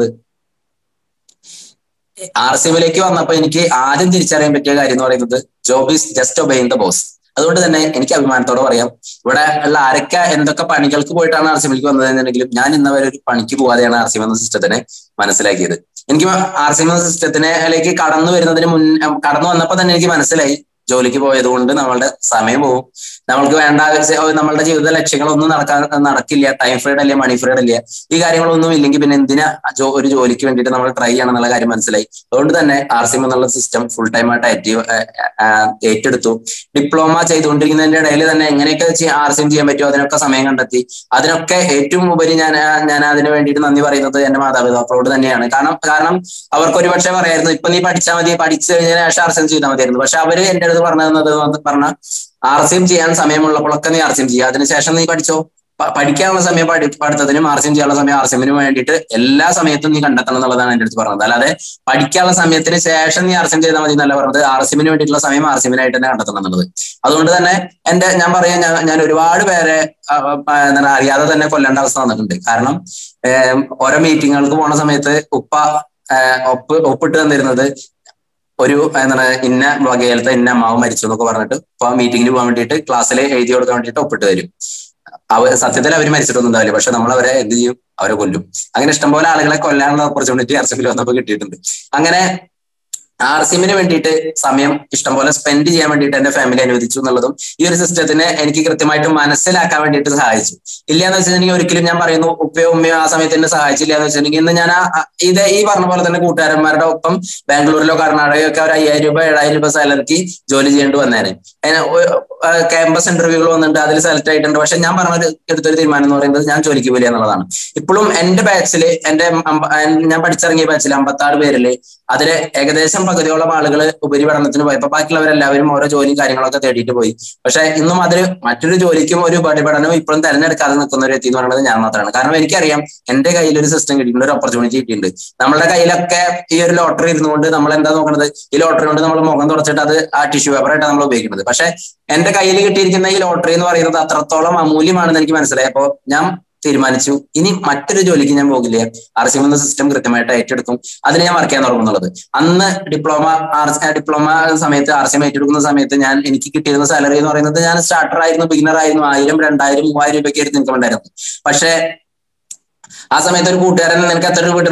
ആർ സി എമ്മിലേക്ക് വന്നപ്പോ എനിക്ക് ആദ്യം തിരിച്ചറിയാൻ പറ്റിയ കാര്യം എന്ന് പറയുന്നത് job is just obeying the boss അതുകൊണ്ട് തന്നെ എനിക്ക് അഭിമാനത്തോടെ പറയാം ഇവിടെ ഉള്ള ആരൊക്കെ എന്തൊക്കെ പണികൾക്ക് പോയിട്ടാണ് ആർ സി എമ്മിലേക്ക് വന്നതെന്നുണ്ടെങ്കിലും ഞാൻ ഇന്നവരെ ഒരു പണിക്ക് പോവാതെയാണ് ആർ സി എം എന്ന സിസ്റ്റത്തിനെ മനസ്സിലാക്കിയത് എനിക്ക് ആർ സി എം എന്ന സിസ്റ്റത്തിലേക്ക് കടന്നു വരുന്നതിന് മുൻ കടന്നു വന്നപ്പോ തന്നെ എനിക്ക് മനസ്സിലായി ജോലിക്ക് പോയത് കൊണ്ട് നമ്മളുടെ സമയം പോകും നമ്മൾക്ക് വേണ്ട ആവശ്യ- നമ്മളുടെ ജീവിത ലക്ഷ്യങ്ങളൊന്നും നടക്കാൻ നടക്കില്ല ടൈം ഫ്രീഡ് അല്ല മണി ഫ്രീഡ് അല്ല ഈ കാര്യങ്ങളൊന്നും ഇല്ലെങ്കിൽ പിന്നെ എന്തിനാ ജോ- ഒരു ജോലിക്ക് വേണ്ടിയിട്ട് നമ്മൾ ട്രൈ ചെയ്യണം എന്നുള്ള കാര്യം മനസ്സിലായി അതുകൊണ്ട് തന്നെ ആർ സി എം എന്നുള്ള സിസ്റ്റം ഫുൾ ടൈം ആയിട്ട് ആക്റ്റീവ് ഏറ്റെടുത്തു ഡിപ്ലോമ ചെയ്തുകൊണ്ടിരിക്കുന്നതിന്റെ ഇടയിൽ തന്നെ എങ്ങനെയൊക്കെ ആർ സി എം ചെയ്യാൻ പറ്റുമോ അതിനൊക്കെ സമയം കണ്ടെത്തി അതിനൊക്കെ ഏറ്റവും ഉപരി ഞാൻ ഞാൻ അതിന് വേണ്ടിയിട്ട് നന്ദി പറയുന്നത് എന്റെ മാതാപിതാക്കളോട് തന്നെയാണ് കാരണം കാരണം അവർക്ക് ഒരു പക്ഷേ പറയായിരുന്നു ഇപ്പൊ നീ പഠിച്ചാൽ മതി പഠിച്ചു കഴിഞ്ഞാൽ ശേഷം ആർ സി എം ചെയ്താൽ മതിയായിരുന്നു പക്ഷെ അവര് എന്റെ അടുത്ത് പറഞ്ഞു തന്നത് പറഞ്ഞ ആർ സി എം ചെയ്യാൻ സമയമുള്ളപ്പോഴൊക്കെ നീ ആർ സി എം ചെയ്യുക അതിനുശേഷം നീ പഠിച്ചോ പ- പഠിക്കാനുള്ള സമയം പഠി പഠിത്തത്തിനും ആർ സി എം ചെയ്യാനുള്ള സമയം ആർ സി എമ്മിനും വേണ്ടിയിട്ട് എല്ലാ സമയത്തും നീ കണ്ടെത്തണം എന്നുള്ളതാണ് എന്റെ അടുത്ത് പറഞ്ഞത് അല്ലാതെ പഠിക്കാനുള്ള സമയത്തിന് ശേഷം നീ ആർ സി എം ചെയ്താൽ മതി എന്നല്ല പറഞ്ഞത് ആർ സി എമ്മിന് വേണ്ടിയിട്ടുള്ള സമയം ആർ സി എമ്മിനായിട്ട് തന്നെ കണ്ടെത്തണം എന്നുള്ളത് അതുകൊണ്ട് തന്നെ എന്റെ ഞാൻ പറയാം ഞാൻ ഞാൻ ഒരുപാട് പേരെ ആ, ആ, എന്താണ് അറിയാതെ തന്നെ കൊല്ലേണ്ട അവസ്ഥ വന്നിട്ടുണ്ട് കാരണം ഏം, ഓരോ മീറ്റിങ്ങുകൾക്ക് പോണ സമയത്ത് ഉപ്പ ആ, ഒപ്പ് ഒപ്പിട്ട് തന്നിരുന്നത് ഒരു എന്താണ് ഇന്ന വകയിലത്തെ ഇന്ന അമ്മാവ് മരിച്ചു എന്നൊക്കെ പറഞ്ഞിട്ട് ഇപ്പൊ മീറ്റിംഗിന് പോകാൻ വേണ്ടിയിട്ട് ക്ലാസ്സിൽ എഴുതി കൊടുക്കാൻ വേണ്ടിയിട്ട് ഒപ്പിട്ട് തരും അവ സത്യത്തിൽ അവർ മരിച്ചിട്ടൊന്നും ഉണ്ടാവില്ല പക്ഷെ നമ്മൾ അവരെ എന്ത് ചെയ്യും അവരെ കൊല്ലും അങ്ങനെ ഇഷ്ടംപോലെ ആളുകളെ കൊല്ലാനുള്ള ഓപ്പർച്യൂണിറ്റി ആർ സി എമ്മിൽ വന്നപ്പോൾ കിട്ടിയിട്ടുണ്ട് അങ്ങനെ ആർ സി എമ്മിന് വേണ്ടിയിട്ട് സമയം ഇഷ്ടംപോലെ സ്പെൻഡ് ചെയ്യാൻ വേണ്ടിയിട്ട് എന്റെ ഫാമിലി അനുവദിച്ചു എന്നുള്ളതും ഈ ഒരു സിസ്റ്റത്തിനെ എനിക്ക് കൃത്യമായിട്ട് മനസ്സിലാക്കാൻ വേണ്ടിയിട്ട് സഹായിച്ചു ഇല്ല എന്ന് വെച്ചിട്ടുണ്ടെങ്കിൽ ഒരിക്കലും ഞാൻ പറയുന്നു ഉപ്പയോ ഉമ്മയോ ആ സമയത്ത് എന്നെ സഹായിച്ചില്ല എന്ന് വെച്ചിട്ടുണ്ടെങ്കിൽ ഇന്ന് ഞാൻ ആ- ആ- ഇത് ഈ പറഞ്ഞ പോലെ തന്നെ കൂട്ടുകാരന്മാരുടെ ഒപ്പം ബാംഗ്ലൂരിലോ കർണാടകയോ ഒക്കെ ഒരു അയ്യായിരം രൂപ ഏഴായിരം രൂപ സാലറിക്ക് ജോലി ചെയ്യേണ്ടി വന്നേനെ ക്യാമ്പസ് ഇന്റർവ്യൂകൾ വന്നിട്ടുണ്ട് അതിൽ സെലക്ട് ആയിട്ടുണ്ട് പക്ഷെ ഞാൻ പറഞ്ഞ ഒരു- എടുത്തൊരു തീരുമാനം എന്ന് പറയുന്നത് ഞാൻ ജോലിക്ക് പോയില്ല എന്നുള്ളതാണ് ഇപ്പോഴും എന്റെ ബാച്ചില് എന്റെ അമ്പ- ഞാൻ പഠിച്ചിറങ്ങിയ ബാച്ചിൽ അമ്പത്തി ആറ് പേരില് അതിലെ ഏകദേശം പകുതിയോളം ആളുകൾ ഉപരിപഠനത്തിന് പോയപ്പോ ബാക്കിയുള്ളവരെല്ലാവരും ഓരോ ജോലിയും കാര്യങ്ങളൊക്കെ തേടിയിട്ട് പോയി പക്ഷെ ഇന്നും അതിൽ മറ്റൊരു ജോലിക്കും ഒരു ഉപരിപഠനവും ഇപ്പോഴും തെരഞ്ഞെടുക്കാതെ നിൽക്കുന്ന ഒരു വ്യക്തി എന്ന് പറയുന്നത് ഞാൻ മാത്രമാണ് കാരണം എനിക്കറിയാം എന്റെ കയ്യിൽ ഒരു സിസ്റ്റം കിട്ടിയിട്ടുണ്ട് ഒരു ഓപ്പർച്യൂണിറ്റി കിട്ടിയിട്ടുണ്ട് നമ്മുടെ കയ്യിലൊക്കെ ഈ ഒരു ലോട്ടറി ഇരുന്നുകൊണ്ട് നമ്മൾ എന്താ നോക്കുന്നത് ഈ ലോട്ടറി കൊണ്ട് നമ്മൾ മുഖം തുടച്ചിട്ട് അത് ആ ടിഷ്യൂ പേപ്പറായിട്ട് നമ്മൾ ഉപയോഗിക്കുന്നത് പക്ഷെ എന്റെ കയ്യിൽ കിട്ടിയിരിക്കുന്ന ഈ ലോട്ടറി എന്ന് പറയുന്നത് അത്രത്തോളം അമൂല്യമാണെന്ന് എനിക്ക് മനസ്സിലായി അപ്പോ ഞാൻ തീരുമാനിച്ചു ഇനി മറ്റൊരു ജോലിക്ക് ഞാൻ പോകില്ല ആർ സി എന്ന സിസ്റ്റം കൃത്യമായിട്ട് ഏറ്റെടുക്കും അതിന് ഞാൻ വർക്ക് ചെയ്യാൻ തുടങ്ങുന്നുള്ളത് അന്ന് ഡിപ്ലോമ ആർ ഡിപ്ലോമ സമയത്ത് ആർ സി എം ഏറ്റെടുക്കുന്ന സമയത്ത് ഞാൻ എനിക്ക് കിട്ടിയിരുന്ന സാലറി എന്ന് പറയുന്നത് ഞാൻ സ്റ്റാർട്ടർ ആയിരുന്നു ബിഗിനർ ആയിരുന്നു ആയിരം രണ്ടായിരം മൂവായിരം രൂപയ്ക്ക് ആയിരുന്നു ഇൻകം ഉണ്ടായിരുന്നു പക്ഷേ ആ സമയത്ത് ഒരു കൂട്ടുകാരൻ നിനക്ക് എത്ര രൂപ കിട്ടുന്നത്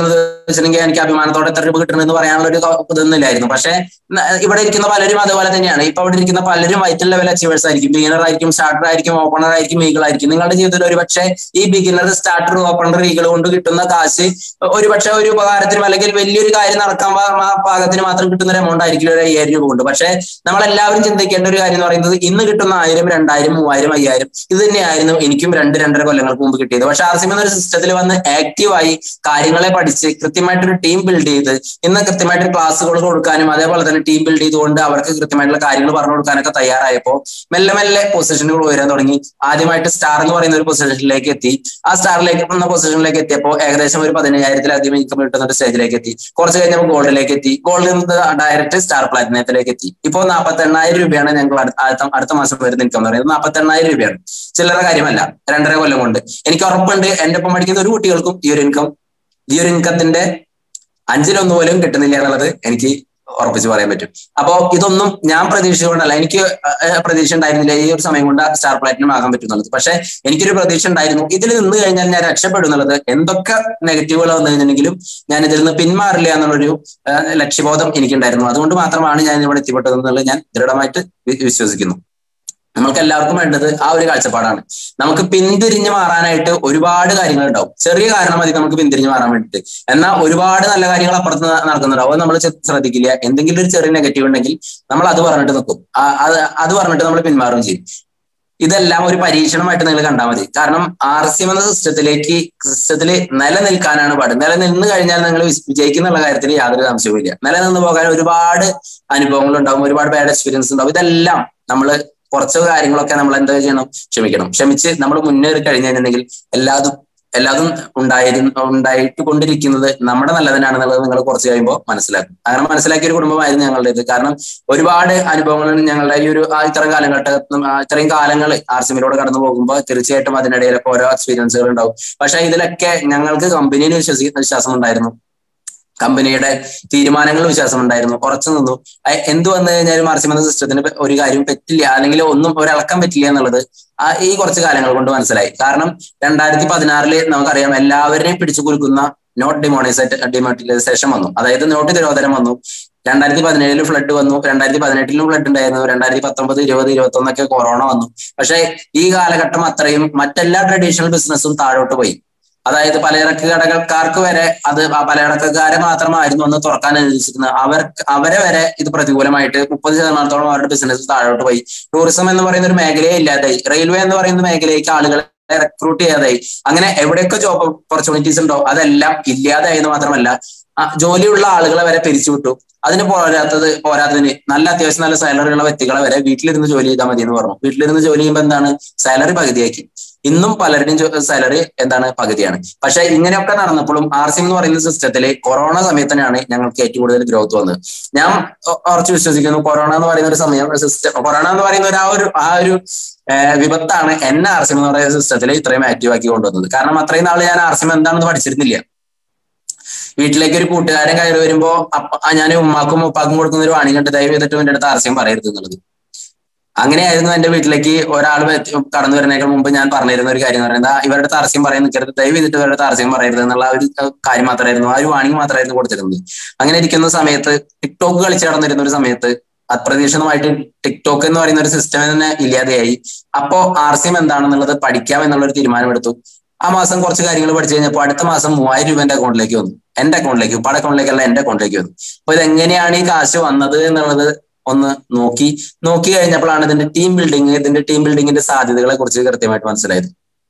വെച്ചിട്ടുണ്ടെങ്കിൽ എനിക്ക് അഭിമാനത്തോടെ എത്ര രൂപ കിട്ടണമെന്ന് പറയാനുള്ള ഒരു ഇതൊന്നുമില്ലായിരുന്നു പക്ഷെ ഇവിടെ ഇരിക്കുന്ന പലരും അതുപോലെ തന്നെയാണ് ഇപ്പൊ ഇവിടെ ഇരിക്കുന്ന പലരും വൈറ്റൽ ലെവൽ അച്ചീവേഴ്സ് ആയിരിക്കും ബിഗിനർ ആയിരിക്കും സ്റ്റാർട്ടർ ആയിരിക്കും ഓപ്പണർ ആയിരിക്കും ഈഗിൾ ആയിരിക്കും നിങ്ങളുടെ ജീവിതത്തിൽ ഒരു പക്ഷേ ഈ ബിഗിനർ സ്റ്റാർട്ടർ ഓപ്പണർ ഈഗിൾ കൊണ്ട് കിട്ടുന്ന കാശ് ഒരു പക്ഷെ ഒരു ഉപകാരത്തിനും അല്ലെങ്കിൽ വലിയൊരു കാര്യം നടക്കാൻ പാകത്തിന് മാത്രം കിട്ടുന്ന ഒരു എമൗണ്ട് ആയിരിക്കും ഒരു അയ്യായിരം രൂപ കൊണ്ട് പക്ഷെ നമ്മളെല്ലാവരും ചിന്തിക്കേണ്ട ഒരു കാര്യം എന്ന് പറയുന്നത് ഇന്ന് കിട്ടുന്ന ആയിരം രണ്ടായിരം മൂവായിരം അയ്യായിരം ഇത് തന്നെയായിരുന്നു എനിക്കും രണ്ട് രണ്ടര കൊല്ലങ്ങൾക്ക് മുമ്പ് കിട്ടിയത് പക്ഷെ ആർ സി എന്നൊരു സിസ്റ്റത്തിൽ വന്ന് ആക്റ്റീവായി കാര്യങ്ങളെ പഠിച്ച് കൃത്യമായിട്ടൊരു ടീം ബിൽഡ് ചെയ്ത് ഇന്ന് കൃത്യമായിട്ട് ക്ലാസ്സുകൾ കൊടുക്കാനും അതേപോലെ തന്നെ ടീം ബിൽഡ് ചെയ്തുകൊണ്ട് അവർക്ക് കൃത്യമായിട്ടുള്ള കാര്യങ്ങൾ പറഞ്ഞു കൊടുക്കാനൊക്കെ തയ്യാറായപ്പോൾ മെല്ലെ മെല്ലെ പൊസിഷനുകൾ ഉയരാൻ തുടങ്ങി ആദ്യമായിട്ട് സ്റ്റാർ എന്ന് പറയുന്ന ഒരു പൊസിഷനിലേക്ക് എത്തി ആ സ്റ്റാറിലേക്ക് എന്ന പൊസിഷനിലേക്ക് എത്തിയപ്പോൾ ഏകദേശം ഒരു പതിനയ്യായിരത്തിലധികം ഇൻകം കിട്ടുന്ന ഒരു സ്റ്റേജിലേക്ക് എത്തി കുറച്ച് കഴിഞ്ഞപ്പോൾ ഗോൾഡിലേക്ക് എത്തി ഗോൾഡിൽ നിന്ന് ഡയറക്റ്റ് സ്റ്റാർ പ്ലാറ്റിനത്തിലേക്ക് എത്തി ഇപ്പോൾ നാൽപ്പത്തി എണ്ണായിരം രൂപയാണ് ഞങ്ങൾ അടുത്ത അടുത്ത മാസം വരുന്ന ഇൻകം എന്ന് പറയുന്നത് നാൽപ്പത്തി എണ്ണായിരം രൂപയാണ് ചില്ലറ കാര്യമല്ല രണ്ടര കൊല്ലം കൊണ്ട് എനിക്ക് ഉറപ്പുണ്ട് എന്റെ ഒപ്പം പഠിക്കുന്ന ഒരു കുട്ടികൾക്കും ഈ ഒരു ഇൻകം ഈ ഒരു ഇൻകത്തിന്റെ അഞ്ചിലൊന്നു പോലും കിട്ടുന്നില്ല എന്നുള്ളത് എനിക്ക് ഉറപ്പിച്ച് പറയാൻ പറ്റും അപ്പോ ഇതൊന്നും ഞാൻ പ്രതീക്ഷിച്ചുകൊണ്ടല്ല എനിക്ക് പ്രതീക്ഷ ഉണ്ടായിരുന്നില്ല ഈ ഒരു സമയം കൊണ്ട് സ്റ്റാർ പ്ലാറ്റിനം ആകാൻ പറ്റും എന്നുള്ളത് പക്ഷെ എനിക്കൊരു പ്രതീക്ഷ ഉണ്ടായിരുന്നു ഇതിൽ നിന്ന് കഴിഞ്ഞാൽ ഞാൻ രക്ഷപ്പെടും എന്നുള്ളത് എന്തൊക്കെ നെഗറ്റീവുകൾ വന്നു കഴിഞ്ഞിട്ടുണ്ടെങ്കിലും ഞാൻ ഇതിൽ നിന്ന് പിന്മാറില്ല എന്നുള്ളൊരു ലക്ഷ്യബോധം എനിക്കുണ്ടായിരുന്നു അതുകൊണ്ട് മാത്രമാണ് ഞാൻ ഇവിടെ എത്തിപ്പെട്ടത് എന്നുള്ളത് ഞാൻ ദൃഢമായിട്ട് വിശ്വസിക്കുന്നു നമ്മൾക്ക് എല്ലാവർക്കും വേണ്ടത് ആ ഒരു കാഴ്ചപ്പാടാണ് നമുക്ക് പിന്തിരിഞ്ഞ് മാറാനായിട്ട് ഒരുപാട് കാര്യങ്ങൾ ഉണ്ടാവും ചെറിയ കാരണം മതി നമുക്ക് പിന്തിരിഞ്ഞ് മാറാൻ വേണ്ടിയിട്ട് എന്നാൽ ഒരുപാട് നല്ല കാര്യങ്ങൾ അപ്പുറത്ത് നടക്കുന്നുണ്ടാവും അത് നമ്മൾ ശ്രദ്ധിക്കില്ല എന്തെങ്കിലും ഒരു ചെറിയ നെഗറ്റീവ് ഉണ്ടെങ്കിൽ നമ്മൾ അത് പറഞ്ഞിട്ട് നിൽക്കും അത് അത് പറഞ്ഞിട്ട് നമ്മൾ പിന്മാറുകയും ചെയ്യും ഇതെല്ലാം ഒരു പരീക്ഷണമായിട്ട് നിങ്ങൾ കണ്ടാൽ മതി കാരണം ആർ സി എം എന്ന സിസ്റ്റത്തിലേക്ക് സിസ്റ്റത്തിൽ നിലനിൽക്കാനാണ് പാട് നിലനിന്ന് കഴിഞ്ഞാൽ നിങ്ങൾ വിജയിക്കുന്നുള്ള കാര്യത്തിൽ യാതൊരു സംശയവുമില്ല നിലനിന്ന് പോകാൻ ഒരുപാട് അനുഭവങ്ങൾ ഉണ്ടാവും ഒരുപാട് ബാഡ് എക്സ്പീരിയൻസ് ഉണ്ടാവും ഇതെല്ലാം നമ്മൾ കുറച്ച് കാര്യങ്ങളൊക്കെ നമ്മൾ എന്താ ചെയ്യണം ക്ഷമിക്കണം ക്ഷമിച്ച് നമ്മൾ മുന്നേറി കഴിഞ്ഞിട്ടുണ്ടെങ്കിൽ എല്ലാതും എല്ലാതും ഉണ്ടായിരുന്നു ഉണ്ടായിട്ട് കൊണ്ടിരിക്കുന്നത് നമ്മുടെ നല്ലതിനാണെന്നുള്ളത് നിങ്ങൾ കുറച്ച് കഴിയുമ്പോൾ മനസ്സിലാക്കും അങ്ങനെ മനസ്സിലാക്കിയ ഒരു കുടുംബമായിരുന്നു ഞങ്ങളുടേത് കാരണം ഒരുപാട് അനുഭവങ്ങൾ ഞങ്ങളുടെ ഈ ഒരു ഇത്തരം കാലഘട്ട ഇത്രയും കാലങ്ങൾ ആർ സിമിലൂടെ കടന്നു പോകുമ്പോൾ തീർച്ചയായിട്ടും അതിനിടയിലൊക്കെ ഓരോ എക്സ്പീരിയൻസുകൾ ഉണ്ടാവും പക്ഷെ ഇതിലൊക്കെ ഞങ്ങൾക്ക് കമ്പനിയിൽ വിശ്വസി വിശ്വാസം ഉണ്ടായിരുന്നു കമ്പനിയുടെ തീരുമാനങ്ങൾ വിശ്വാസം ഉണ്ടായിരുന്നു കുറച്ചു നിന്നു എന്ത് വന്നു കഴിഞ്ഞാലും മാർസിമെന്ന സിസ്റ്റത്തിന് ഒരു കാര്യം പറ്റില്ല അല്ലെങ്കിൽ ഒന്നും ഒരിളക്കം പറ്റില്ല എന്നുള്ളത് ആ ഈ കുറച്ച് കാലങ്ങൾ കൊണ്ട് മനസ്സിലായി കാരണം രണ്ടായിരത്തി പതിനാറില് നമുക്കറിയാം എല്ലാവരെയും പിടിച്ചു കുലുക്കുന്ന നോട്ട് ഡിമോണൈസേറ്റ് ഡിമോണിറ്റൈസേഷൻ വന്നു അതായത് നോട്ട് നിരോധനം വന്നു രണ്ടായിരത്തി പതിനേഴില് ഫ്ലഡ് വന്നു രണ്ടായിരത്തി പതിനെട്ടിലും ഫ്ലഡ് ഉണ്ടായിരുന്നു രണ്ടായിരത്തി പത്തൊമ്പത് ഇരുപത് ഇരുപത്തി ഒന്നൊക്കെ കൊറോണ വന്നു പക്ഷേ ഈ കാലഘട്ടം അത്രയും മറ്റെല്ലാ ട്രഡീഷണൽ ബിസിനസ്സും താഴോട്ട് പോയി അതായത് പലചരക്ക് കടകൾക്കാർക്ക് വരെ അത് ആ പലചരക്കുകാരെ മാത്രമായിരുന്നു അന്ന് തുറക്കാൻ അനുവദിച്ചിരുന്നത് അവർ അവരെ വരെ ഇത് പ്രതികൂലമായിട്ട് മുപ്പത് ശതമാനത്തോളം അവരുടെ ബിസിനസ് താഴോട്ട് പോയി ടൂറിസം എന്ന് പറയുന്ന ഒരു മേഖലയെ ഇല്ലാതായി റെയിൽവേ എന്ന് പറയുന്ന മേഖലയ്ക്ക് ആളുകളെ റിക്രൂട്ട് ചെയ്യാതായി അങ്ങനെ എവിടെയൊക്കെ ജോബ് ഓപ്പർച്യൂണിറ്റീസ് ഉണ്ടോ അതെല്ലാം ഇല്ലാതായെന്ന് മാത്രമല്ല ജോലിയുള്ള ആളുകളെ വരെ പിരിച്ചുവിട്ടു അതിന് പോരാത്തത് പോരാത്തതിന് നല്ല അത്യാവശ്യം നല്ല സാലറി ഉള്ള വ്യക്തികളെ വരെ വീട്ടിലിരുന്ന് ജോലി ചെയ്താൽ മതി എന്ന് പറഞ്ഞു വീട്ടിലിരുന്ന് ജോലി ചെയ്യുമ്പോൾ എന്താണ് സാലറി പകുതിയാക്കി ഇന്നും പലരുടെയും സാലറി എന്താണ് പകുതിയാണ് പക്ഷെ ഇങ്ങനെയൊക്കെ നടന്നപ്പോഴും ആർ സി എന്ന് പറയുന്ന സിസ്റ്റത്തില് കൊറോണ സമയത്തിനാണ് ഞങ്ങൾക്ക് ഏറ്റവും കൂടുതൽ ഗ്രോത്ത് വന്നത് ഞാൻ ഉറച്ചു വിശ്വസിക്കുന്നു കൊറോണ എന്ന് പറയുന്ന ഒരു സമയം സിസ്റ്റം കൊറോണ എന്ന് പറയുന്ന ഒരു ആ ഒരു ആ ഒരു വിപത്താണ് എന്നെ ആർ സി എന്ന് പറയുന്ന സിസ്റ്റത്തിൽ ഇത്രയും ആക്റ്റീവ് ആക്കി കൊണ്ടുവന്നത് കാരണം അത്രയും നാൾ ഞാൻ ആർ സി എന്താണെന്ന് പഠിച്ചിരുന്നില്ല വീട്ടിലേക്ക് ഒരു കൂട്ടുകാരൻ കയറി വരുമ്പോ ഞാൻ ഉമ്മാക്കും ഉപ്പാക്കും കൊടുക്കുന്ന ഒരു വാണി കണ്ട് ദയവ് ചെയ്തിട്ട് എന്റെ അടുത്ത് ആർസ്യം പറയരുത് എന്നുള്ളത് അങ്ങനെയായിരുന്നു എന്റെ വീട്ടിലേക്ക് ഒരാൾ കടന്നു വരുന്നതിന് മുമ്പ് ഞാൻ പറഞ്ഞിരുന്ന ഒരു കാര്യം എന്ന് പറയുന്നത് ഇവരുടെ തർസ്യം പറയാൻ നിൽക്കരുത് ദയവ് ചെയ്തിട്ട് ഇവരുടെ തർസ്യം പറയരുത് എന്നുള്ള ഒരു കാര്യം മാത്രമായിരുന്നു ആ ഒരു വാണിംഗ് മാത്രമായിരുന്നു കൊടുത്തിരുന്നത് അങ്ങനെ ഇരിക്കുന്ന സമയത്ത് ടിക്ടോക്ക് കളിച്ച് നടന്നിരുന്ന ഒരു സമയത്ത് അപ്രതീക്ഷിതമായിട്ട് ടിക്ടോക്ക് എന്ന് പറയുന്ന ഒരു സിസ്റ്റം തന്നെ ഇല്ലാതെയായി അപ്പോ ആർ സി എം എന്താണെന്നുള്ളത് പഠിക്കാം എന്നുള്ള ഒരു തീരുമാനമെടുത്തു ആ മാസം കുറച്ച് കാര്യങ്ങൾ പഠിച്ചു കഴിഞ്ഞപ്പോൾ അടുത്ത മാസം മൂവായിരം രൂപ എന്റെ അക്കൗണ്ടിലേക്ക് വന്നു എന്റെ അക്കൗണ്ടിലേക്ക് ഉപ്പാടെ അക്കൗണ്ടിലേക്കല്ല എന്റെ അക്കൗണ്ടിലേക്ക് വന്നു അപ്പൊ ഇത് എങ്ങനെയാണ് ഈ കാശ് വന്നത് എന്നുള്ളത് ഒന്ന് നോക്കി നോക്കി കഴിഞ്ഞപ്പോഴാണ് ഇതിന്റെ ടീം ബിൽഡിങ് ഇതിന്റെ ടീം ബിൽഡിങ്ങിന്റെ സാധ്യതകളെ കുറിച്ച് കൃത്യമായിട്ട് മനസ്സിലായത്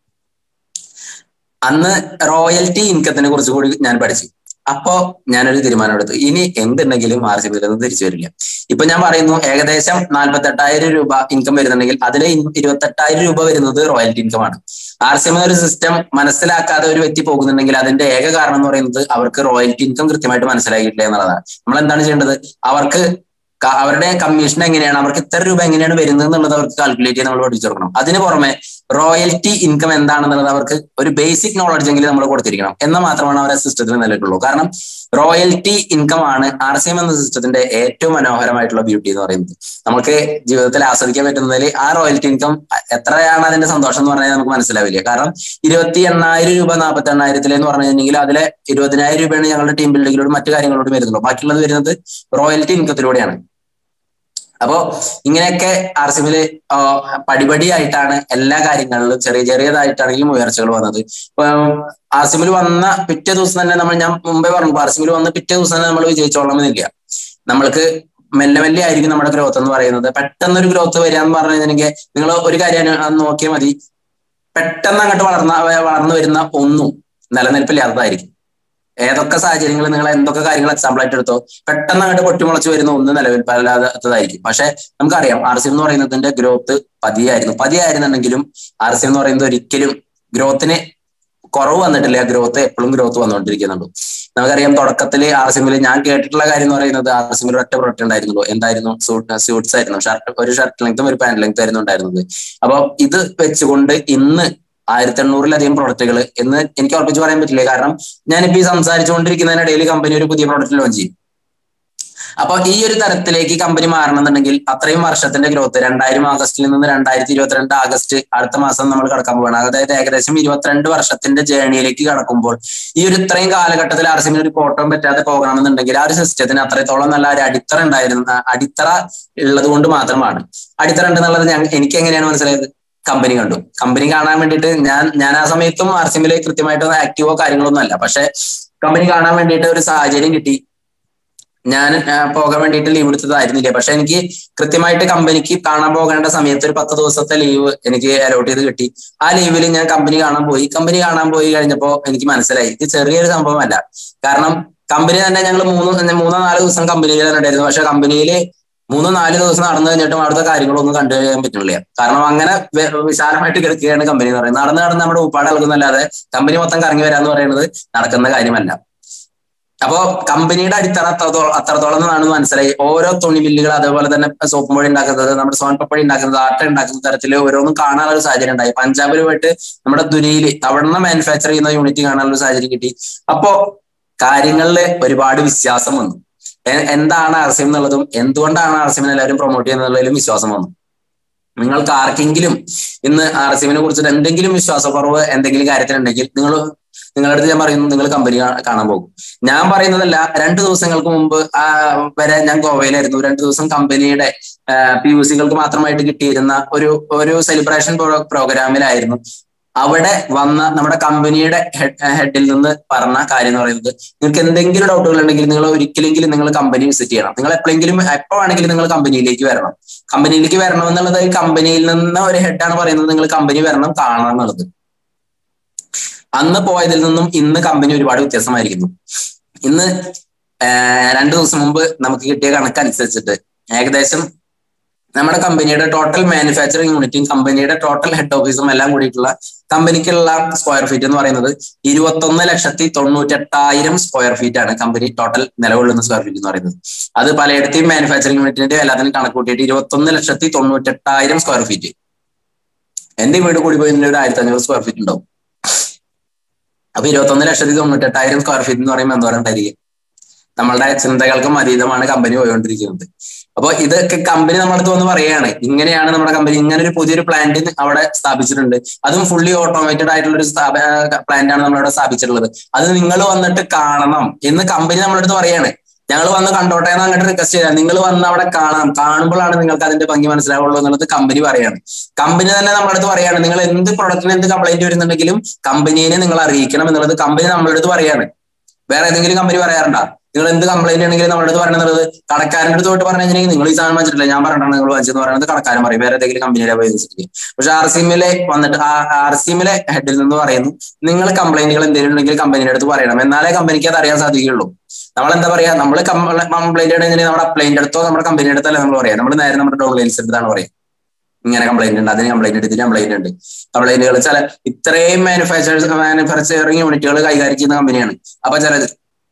അന്ന് റോയൽറ്റി ഇൻകത്തിനെ കുറിച്ച് കൂടി ഞാൻ പഠിച്ചു അപ്പോ ഞാനൊരു തീരുമാനമെടുത്തു ഇനി എന്തുണ്ടെങ്കിലും ആർ സി ബിയിൽ നിന്ന് തിരിച്ചു വരില്ല ഇപ്പൊ ഞാൻ പറയുന്നു ഏകദേശം നാൽപ്പത്തെട്ടായിരം രൂപ ഇൻകം വരുന്നുണ്ടെങ്കിൽ അതിൽ ഇരുപത്തെട്ടായിരം രൂപ വരുന്നത് റോയൽറ്റി ഇൻകം ആണ് ആർ സി എം ഒരു സിസ്റ്റം മനസ്സിലാക്കാതെ ഒരു വ്യക്തി പോകുന്നുണ്ടെങ്കിൽ അതിന്റെ ഏക കാരണം എന്ന് പറയുന്നത് അവർക്ക് റോയൽറ്റി ഇൻകം കൃത്യമായിട്ട് മനസ്സിലാക്കിയിട്ടില്ല എന്നുള്ളതാണ് നമ്മൾ എന്താണ് ചെയ്യേണ്ടത് അവർക്ക് അവരുടെ കമ്മീഷൻ എങ്ങനെയാണ് അവർക്ക് ഇത്ര രൂപ എങ്ങനെയാണ് വരുന്നത് എന്നുള്ളത് അവർക്ക് കാൽക്കുലേറ്റ് ചെയ്ത് നമ്മൾ പഠിച്ചു കൊടുക്കണം അതിന് പുറമെ റോയൽറ്റി ഇൻകം എന്താണെന്നുള്ളത് അവർക്ക് ഒരു ബേസിക് നോളജ് എങ്കിലും നമ്മൾ കൊടുത്തിരിക്കണം എന്നാൽ മാത്രമാണ് അവരെ സിസ്റ്റത്തിൽ നിലനിൽക്കുള്ളൂ കാരണം റോയൽറ്റി ഇൻകം ആണ് ആർ സി എം എന്ന സിസ്റ്റത്തിന്റെ ഏറ്റവും മനോഹരമായിട്ടുള്ള ബ്യൂട്ടി എന്ന് പറയുന്നത് നമുക്ക് ജീവിതത്തിൽ ആസ്വദിക്കാൻ പറ്റുന്നതിൽ ആ റോയൽറ്റി ഇൻകം എത്രയാണ് അതിന്റെ സന്തോഷം എന്ന് പറഞ്ഞാൽ നമുക്ക് മനസ്സിലാവില്ല കാരണം ഇരുപത്തി എണ്ണായിരം രൂപ നാൽപ്പത്തി എണ്ണായിരത്തിൽ എന്ന് പറഞ്ഞിട്ടുണ്ടെങ്കിൽ അതിലെ ഇരുപതിനായിരം രൂപയാണ് ഞങ്ങളുടെ ടീം ബിൽഡിങ്ങിലോട് മറ്റു കാര്യങ്ങളോട് വരുന്നുള്ളൂ ബാക്കിയുള്ളത് വരുന്നത് റോയൽറ്റി ഇൻകത്തിലൂടെയാണ് അപ്പോ ഇങ്ങനെയൊക്കെ ആർ സി എമ്മില് പടിപടിയായിട്ടാണ് എല്ലാ കാര്യങ്ങളിലും ചെറിയ ചെറിയതായിട്ടാണെങ്കിലും ഉയർച്ചകൾ വന്നത് ആർ സി എമ്മിൽ വന്ന പിറ്റേ ദിവസം തന്നെ നമ്മൾ ഞാൻ മുമ്പേ പറഞ്ഞു ആർ സി എമ്മിൽ വന്ന പിറ്റേ ദിവസം തന്നെ നമ്മൾ വിജയിച്ചോളണമെന്നില്ല നമ്മൾക്ക് മെല്ലെ മെല്ലെ ആയിരിക്കും നമ്മുടെ ഗ്രോത്ത് എന്ന് പറയുന്നത് പെട്ടെന്ന് ഒരു ഗ്രോത്ത് വരിക എന്ന് പറഞ്ഞു കഴിഞ്ഞിട്ടുണ്ടെങ്കിൽ നിങ്ങൾ ഒരു കാര്യം നോക്കിയാൽ മതി പെട്ടെന്ന് അങ്ങോട്ട് വളർന്ന വളർന്നു വരുന്ന ഒന്നും നിലനിൽപ്പില്ലാത്തതായിരിക്കും ഏതൊക്കെ സാഹചര്യങ്ങൾ നിങ്ങൾ എന്തൊക്കെ കാര്യങ്ങൾ എക്സാമ്പിൾ ആയിട്ട് എടുത്തോ പെട്ടെന്ന് അങ്ങോട്ട് പൊട്ടിമുളച്ച് വരുന്ന ഒന്ന് നിലവിൽപ്പല്ലാത്തതായിരിക്കും പക്ഷെ നമുക്കറിയാം ആർ സി എന്ന് പറയുന്നതിന്റെ ഗ്രോത്ത് പതിയായിരുന്നു പതിയായിരുന്നുണ്ടെങ്കിലും ആർ സി എന്ന് പറയുന്നത് ഒരിക്കലും ഗ്രോത്തിന് കുറവ് വന്നിട്ടില്ല ഗ്രോത്ത് എപ്പോഴും ഗ്രോത്ത് വന്നുകൊണ്ടിരിക്കുന്നുണ്ട് നമുക്കറിയാം തുടക്കത്തിൽ ആർ സിമിൽ ഞാൻ കേട്ടിട്ടുള്ള കാര്യം എന്ന് പറയുന്നത് ആർ സിമിൽ ഒറ്റ പ്രൊഡക്റ്റ് ഉണ്ടായിരുന്നുള്ളൂ എന്തായിരുന്നു സൂട്ട് സ്യൂട്ട്സ് ആയിരുന്നു ഷർട്ട് ഒരു ഷർട്ട് ലെങ്ത്തും ഒരു പാന്റ് ലെങ്ത്തും ആയിരുന്നു ഉണ്ടായിരുന്നത് അപ്പൊ ഇത് വെച്ചുകൊണ്ട് ഇന്ന് ആയിരത്തി എണ്ണൂറിലധികം പ്രൊഡക്റ്റുകൾ എന്ന് എനിക്ക് ഉറപ്പിച്ച് പറയാൻ പറ്റില്ല കാരണം ഞാനിപ്പോ ഈ സംസാരിച്ചുകൊണ്ടിരിക്കുന്നതിനിടയിൽ കമ്പനി ഒരു പുതിയ പ്രൊഡക്റ്റ് ലോഞ്ച് ചെയ്യും അപ്പൊ ഈ ഒരു തരത്തിലേക്ക് കമ്പനി മാറണമെന്നുണ്ടെങ്കിൽ അത്രയും വർഷത്തിന്റെ ഗ്രോത്ത് രണ്ടായിരം ആഗസ്റ്റിൽ നിന്ന് രണ്ടായിരത്തി ഇരുപത്തിരണ്ട് ആഗസ്റ്റ് അടുത്ത മാസം നമ്മൾ കടക്കാൻ പോവാണ് അതായത് ഏകദേശം ഇരുപത്തിരണ്ട് വർഷത്തിന്റെ ജേണിയിലേക്ക് കടക്കുമ്പോൾ ഈ ഒരു ഇത്രയും കാലഘട്ടത്തിൽ ആർ സിമിന് ഒരു കോട്ടം പറ്റാതെ പോകണമെന്നുണ്ടെങ്കിൽ ആ ഒരു സിസ്റ്റത്തിന് അത്രത്തോളം നല്ല ഒരു അടിത്തറ ഉണ്ടായിരുന്നു അടിത്തറ ഉള്ളത് കൊണ്ട് മാത്രമാണ് അടിത്തറ ഉണ്ടെന്നുള്ളത് ഞാൻ എനിക്ക് എങ്ങനെയാണ് മനസ്സിലായത് കമ്പനി കണ്ടു കമ്പനി കാണാൻ വേണ്ടിയിട്ട് ഞാൻ ഞാൻ ആ സമയത്തും ആർ സിമില് കൃത്യമായിട്ട് ആക്റ്റീവോ കാര്യങ്ങളൊന്നും അല്ല പക്ഷെ കമ്പനി കാണാൻ വേണ്ടിയിട്ട് ഒരു സാഹചര്യം കിട്ടി ഞാൻ പോകാൻ വേണ്ടിയിട്ട് ലീവ് എടുത്തതായിരുന്നില്ല പക്ഷെ എനിക്ക് കൃത്യമായിട്ട് കമ്പനിക്ക് കാണാൻ പോകേണ്ട സമയത്ത് ഒരു പത്ത് ദിവസത്തെ ലീവ് എനിക്ക് അലോട്ട് ചെയ്ത് കിട്ടി ആ ലീവിൽ ഞാൻ കമ്പനി കാണാൻ പോയി കമ്പനി കാണാൻ പോയി കഴിഞ്ഞപ്പോൾ എനിക്ക് മനസ്സിലായി ഇത് ചെറിയൊരു സംഭവമല്ല കാരണം കമ്പനി തന്നെ ഞങ്ങൾ മൂന്ന് മൂന്നോ നാല് ദിവസം കമ്പനിയിൽ തന്നെ ഉണ്ടായിരുന്നു പക്ഷെ കമ്പനിയിൽ മൂന്നോ നാല് ദിവസം നടന്നു കഴിഞ്ഞിട്ടും അവിടുത്തെ കാര്യങ്ങളൊന്നും കണ്ടു കഴിയാൻ പറ്റുന്നില്ല കാരണം അങ്ങനെ വിശാലമായിട്ട് കിടക്കുകയാണ് കമ്പനി എന്ന് പറയുന്നത് നടന്ന് നടന്ന് നമ്മുടെ ഉപ്പാട് ഇളകുന്നല്ലാതെ കമ്പനി മൊത്തം കറങ്ങി വരാന്ന് പറയുന്നത് നടക്കുന്ന കാര്യമല്ല അപ്പോ കമ്പനിയുടെ അടിത്തറ അത്രത്തോളം അത്രത്തോളം എന്നാണ് മനസ്സിലായി ഓരോ തുണി മില്ലുകൾ അതേപോലെ തന്നെ സോപ്പ് പൊടി ഉണ്ടാക്കുന്നത് നമ്മുടെ സോൻ പപ്പടി ഉണ്ടാക്കുന്നത് ആട്ട ഉണ്ടാക്കുന്ന തരത്തിൽ ഓരോന്നും കാണാനുള്ള ഒരു സാഹചര്യം ഉണ്ടായി പഞ്ചാബിൽ പോയിട്ട് നമ്മുടെ ദുരിയിൽ അവിടെ മാനുഫാക്ചർ ചെയ്യുന്ന യൂണിറ്റ് കാണാനുള്ള ഒരു സാഹചര്യം കിട്ടി അപ്പോ കാര്യങ്ങളിൽ ഒരുപാട് വിശ്വാസം വന്നു എന്താണ് ആർ സി എം എന്നുള്ളതും എന്തുകൊണ്ടാണ് ആർ സി എമ്മിനെ എല്ലാവരും പ്രൊമോട്ട് ചെയ്യുന്നതിലും വിശ്വാസം വന്നു നിങ്ങൾക്ക് ആർക്കെങ്കിലും ഇന്ന് ആർ സി എമ്മിനെ കുറിച്ചിട്ട് എന്തെങ്കിലും വിശ്വാസക്കുറവ് എന്തെങ്കിലും കാര്യത്തിലുണ്ടെങ്കിൽ നിങ്ങൾ നിങ്ങളുടെ അടുത്ത് ഞാൻ പറയുന്നു നിങ്ങൾ കമ്പനി കാണാൻ പോകും ഞാൻ പറയുന്നതല്ല രണ്ടു ദിവസങ്ങൾക്ക് മുമ്പ് വരെ ഞാൻ ഗോവയിലായിരുന്നു രണ്ടു ദിവസം കമ്പനിയുടെ പി യു സികൾക്ക് മാത്രമായിട്ട് കിട്ടിയിരുന്ന ഒരു ഒരു സെലിബ്രേഷൻ പ്രോഗ്രാമിലായിരുന്നു അവിടെ വന്ന നമ്മുടെ കമ്പനിയുടെ ഹെഡിൽ നിന്ന് പറഞ്ഞ കാര്യം എന്ന് പറയുന്നത് നിങ്ങൾക്ക് എന്തെങ്കിലും ഡൗട്ടുകൾ ഉണ്ടെങ്കിൽ നിങ്ങൾ ഒരിക്കലെങ്കിലും നിങ്ങൾ കമ്പനി വിസിറ്റ് ചെയ്യണം നിങ്ങൾ എപ്പോഴെങ്കിലും എപ്പോ വേണമെങ്കിലും നിങ്ങൾ കമ്പനിയിലേക്ക് വരണം കമ്പനിയിലേക്ക് വരണം എന്നുള്ളത് കമ്പനിയിൽ നിന്ന് ഒരു ഹെഡാണ് പറയുന്നത് നിങ്ങൾ കമ്പനി വരണം കാണണം എന്നുള്ളത് അന്ന് പോയതിൽ നിന്നും ഇന്ന് കമ്പനി ഒരുപാട് വ്യത്യാസമായിരിക്കുന്നു ഇന്ന് രണ്ടു ദിവസം മുമ്പ് നമുക്ക് കിട്ടിയ കണക്കനുസരിച്ചിട്ട് ഏകദേശം നമ്മുടെ കമ്പനിയുടെ ടോട്ടൽ മാനുഫാക്ചറിങ് യൂണിറ്റും കമ്പനിയുടെ ടോട്ടൽ ഹെഡ് ഓഫീസും എല്ലാം കൂടിയിട്ടുള്ള കമ്പനിക്കുള്ള സ്ക്വയർ ഫീറ്റ് എന്ന് പറയുന്നത് ഇരുപത്തൊന്ന് ലക്ഷത്തി തൊണ്ണൂറ്റെട്ടായിരം സ്ക്വയർ ഫീറ്റ് ആണ് കമ്പനി ടോട്ടൽ നിലകൊള്ളുന്ന സ്ക്വയർ ഫീറ്റ് എന്ന് പറയുന്നത് അത് പലയിടത്തെയും മാനുഫാക്ചറിങ് യൂണിറ്റിന്റെ എല്ലാത്തിനും കണക്ക് കൂട്ടിയിട്ട് ഇരുപത്തൊന്ന് ലക്ഷത്തി തൊണ്ണൂറ്റെട്ടായിരം സ്ക്വയർ ഫീറ്റ് എന്റെ വീട് കൂടി പോയി ഒരു ആയിരത്തി അഞ്ഞൂറ് സ്ക്വയർ ഫീറ്റ് ഉണ്ടാവും അപ്പൊ ഇരുപത്തൊന്ന് ലക്ഷത്തി തൊണ്ണൂറ്റെട്ടായിരം സ്ക്വയർ ഫീറ്റ് എന്ന് പറയുമ്പോൾ എന്തോരം ഉണ്ടായിരിക്കും നമ്മളുടെ ചിന്തകൾക്കും അതീതമാണ് കമ്പനി പോയിക്കൊണ്ടിരിക്കുന്നത് അപ്പൊ ഇതൊക്കെ കമ്പനി നമ്മുടെ അടുത്ത് വന്ന് പറയാണ് ഇങ്ങനെയാണ് നമ്മുടെ കമ്പനി ഇങ്ങനെ ഒരു പുതിയൊരു പ്ലാന്റ് അവിടെ സ്ഥാപിച്ചിട്ടുണ്ട് അതും ഫുള്ളി ഓട്ടോമേറ്റഡ് ആയിട്ടുള്ള ഒരു പ്ലാന്റ് ആണ് നമ്മളവിടെ സ്ഥാപിച്ചിട്ടുള്ളത് അത് നിങ്ങൾ വന്നിട്ട് കാണണം എന്ന് കമ്പനി നമ്മുടെ അടുത്ത് പറയാണ് ഞങ്ങൾ വന്ന് കണ്ടോട്ടെ എന്ന് അങ്ങോട്ട് റിക്വസ്റ്റ് ചെയ്താൽ നിങ്ങൾ വന്ന് അവിടെ കാണാം കാണുമ്പോഴാണ് നിങ്ങൾക്ക് അതിന്റെ ഭംഗി മനസ്സിലാവുള്ളൂ എന്നുള്ളത് കമ്പനി പറയാണ് കമ്പനി തന്നെ നമ്മുടെ അടുത്ത് പറയാണ് നിങ്ങൾ എന്ത് പ്രൊഡക്റ്റിന് എന്ത് കംപ്ലൈന്റ് വരുന്നുണ്ടെങ്കിലും കമ്പനീനെ നിങ്ങൾ അറിയിക്കണം എന്നുള്ളത് കമ്പനി നമ്മുടെ അടുത്ത് പറയാണ് വേറെ ഏതെങ്കിലും കമ്പനി പറയാറുണ്ടോ നിങ്ങൾ എന്ത് കംപ്ലൈന്റ് ആണെങ്കിലും നമ്മുടെ അടുത്ത് പറയുന്നത് കടക്കാരൻ്റെ അടുത്ത് പോയിട്ട് പറഞ്ഞു കഴിഞ്ഞാൽ നിങ്ങൾ ഈ സാധനം വാങ്ങിച്ചിട്ടില്ല ഞാൻ പറഞ്ഞിട്ടാണ് നിങ്ങൾ വാങ്ങിച്ചെന്ന് പറയുന്നത് കടക്കാരൻ പറയും വേറെ ഏതെങ്കിലും കമ്പനിയിലെ പോയി വെച്ചിട്ട് പക്ഷെ ആർ സിമിലെ വന്നിട്ട് ആർ സിമിലെ ഹെഡിൽ നിന്ന് പറയുന്നു നിങ്ങൾ കംപ്ലൈന്റുകൾ എന്തെങ്കിലും ഉണ്ടെങ്കിൽ കമ്പനിയുടെ അടുത്ത് പറയണം എന്നാലേ കമ്പനിക്ക് അത് അറിയാൻ സാധിക്കുകയുള്ളൂ നമ്മൾ എന്താ പറയാ നമ്മൾ കംപ്ലൈന്റ് ഉണ്ടെങ്കിൽ നമ്മുടെ അപ്ലൈന്റ് അടുത്തോ നമ്മുടെ കമ്പനിയുടെ അടുത്തല്ല നമ്മൾ പറയാം നമ്മൾ നേരെ നമ്മുടെ ഡൗൺലൈൻസ് എടുത്താണ് പറയാം ഇങ്ങനെ കംപ്ലൈന്റ് ഉണ്ട് അതിന് കംപ്ലൈന്റ് എടുത്തിട്ട് കംപ്ലൈന്റ് ഉണ്ട് കംപ്ലൈന്റുകൾ ചില ഇത്രയും മാനുഫാക്ചേഴ്സ് മാനുഫാക്ചറിങ് യൂണിറ്റുകൾ കൈകാര്യം ചെയ്യുന്ന കമ്പനിയാണ് അപ്പൊ ചില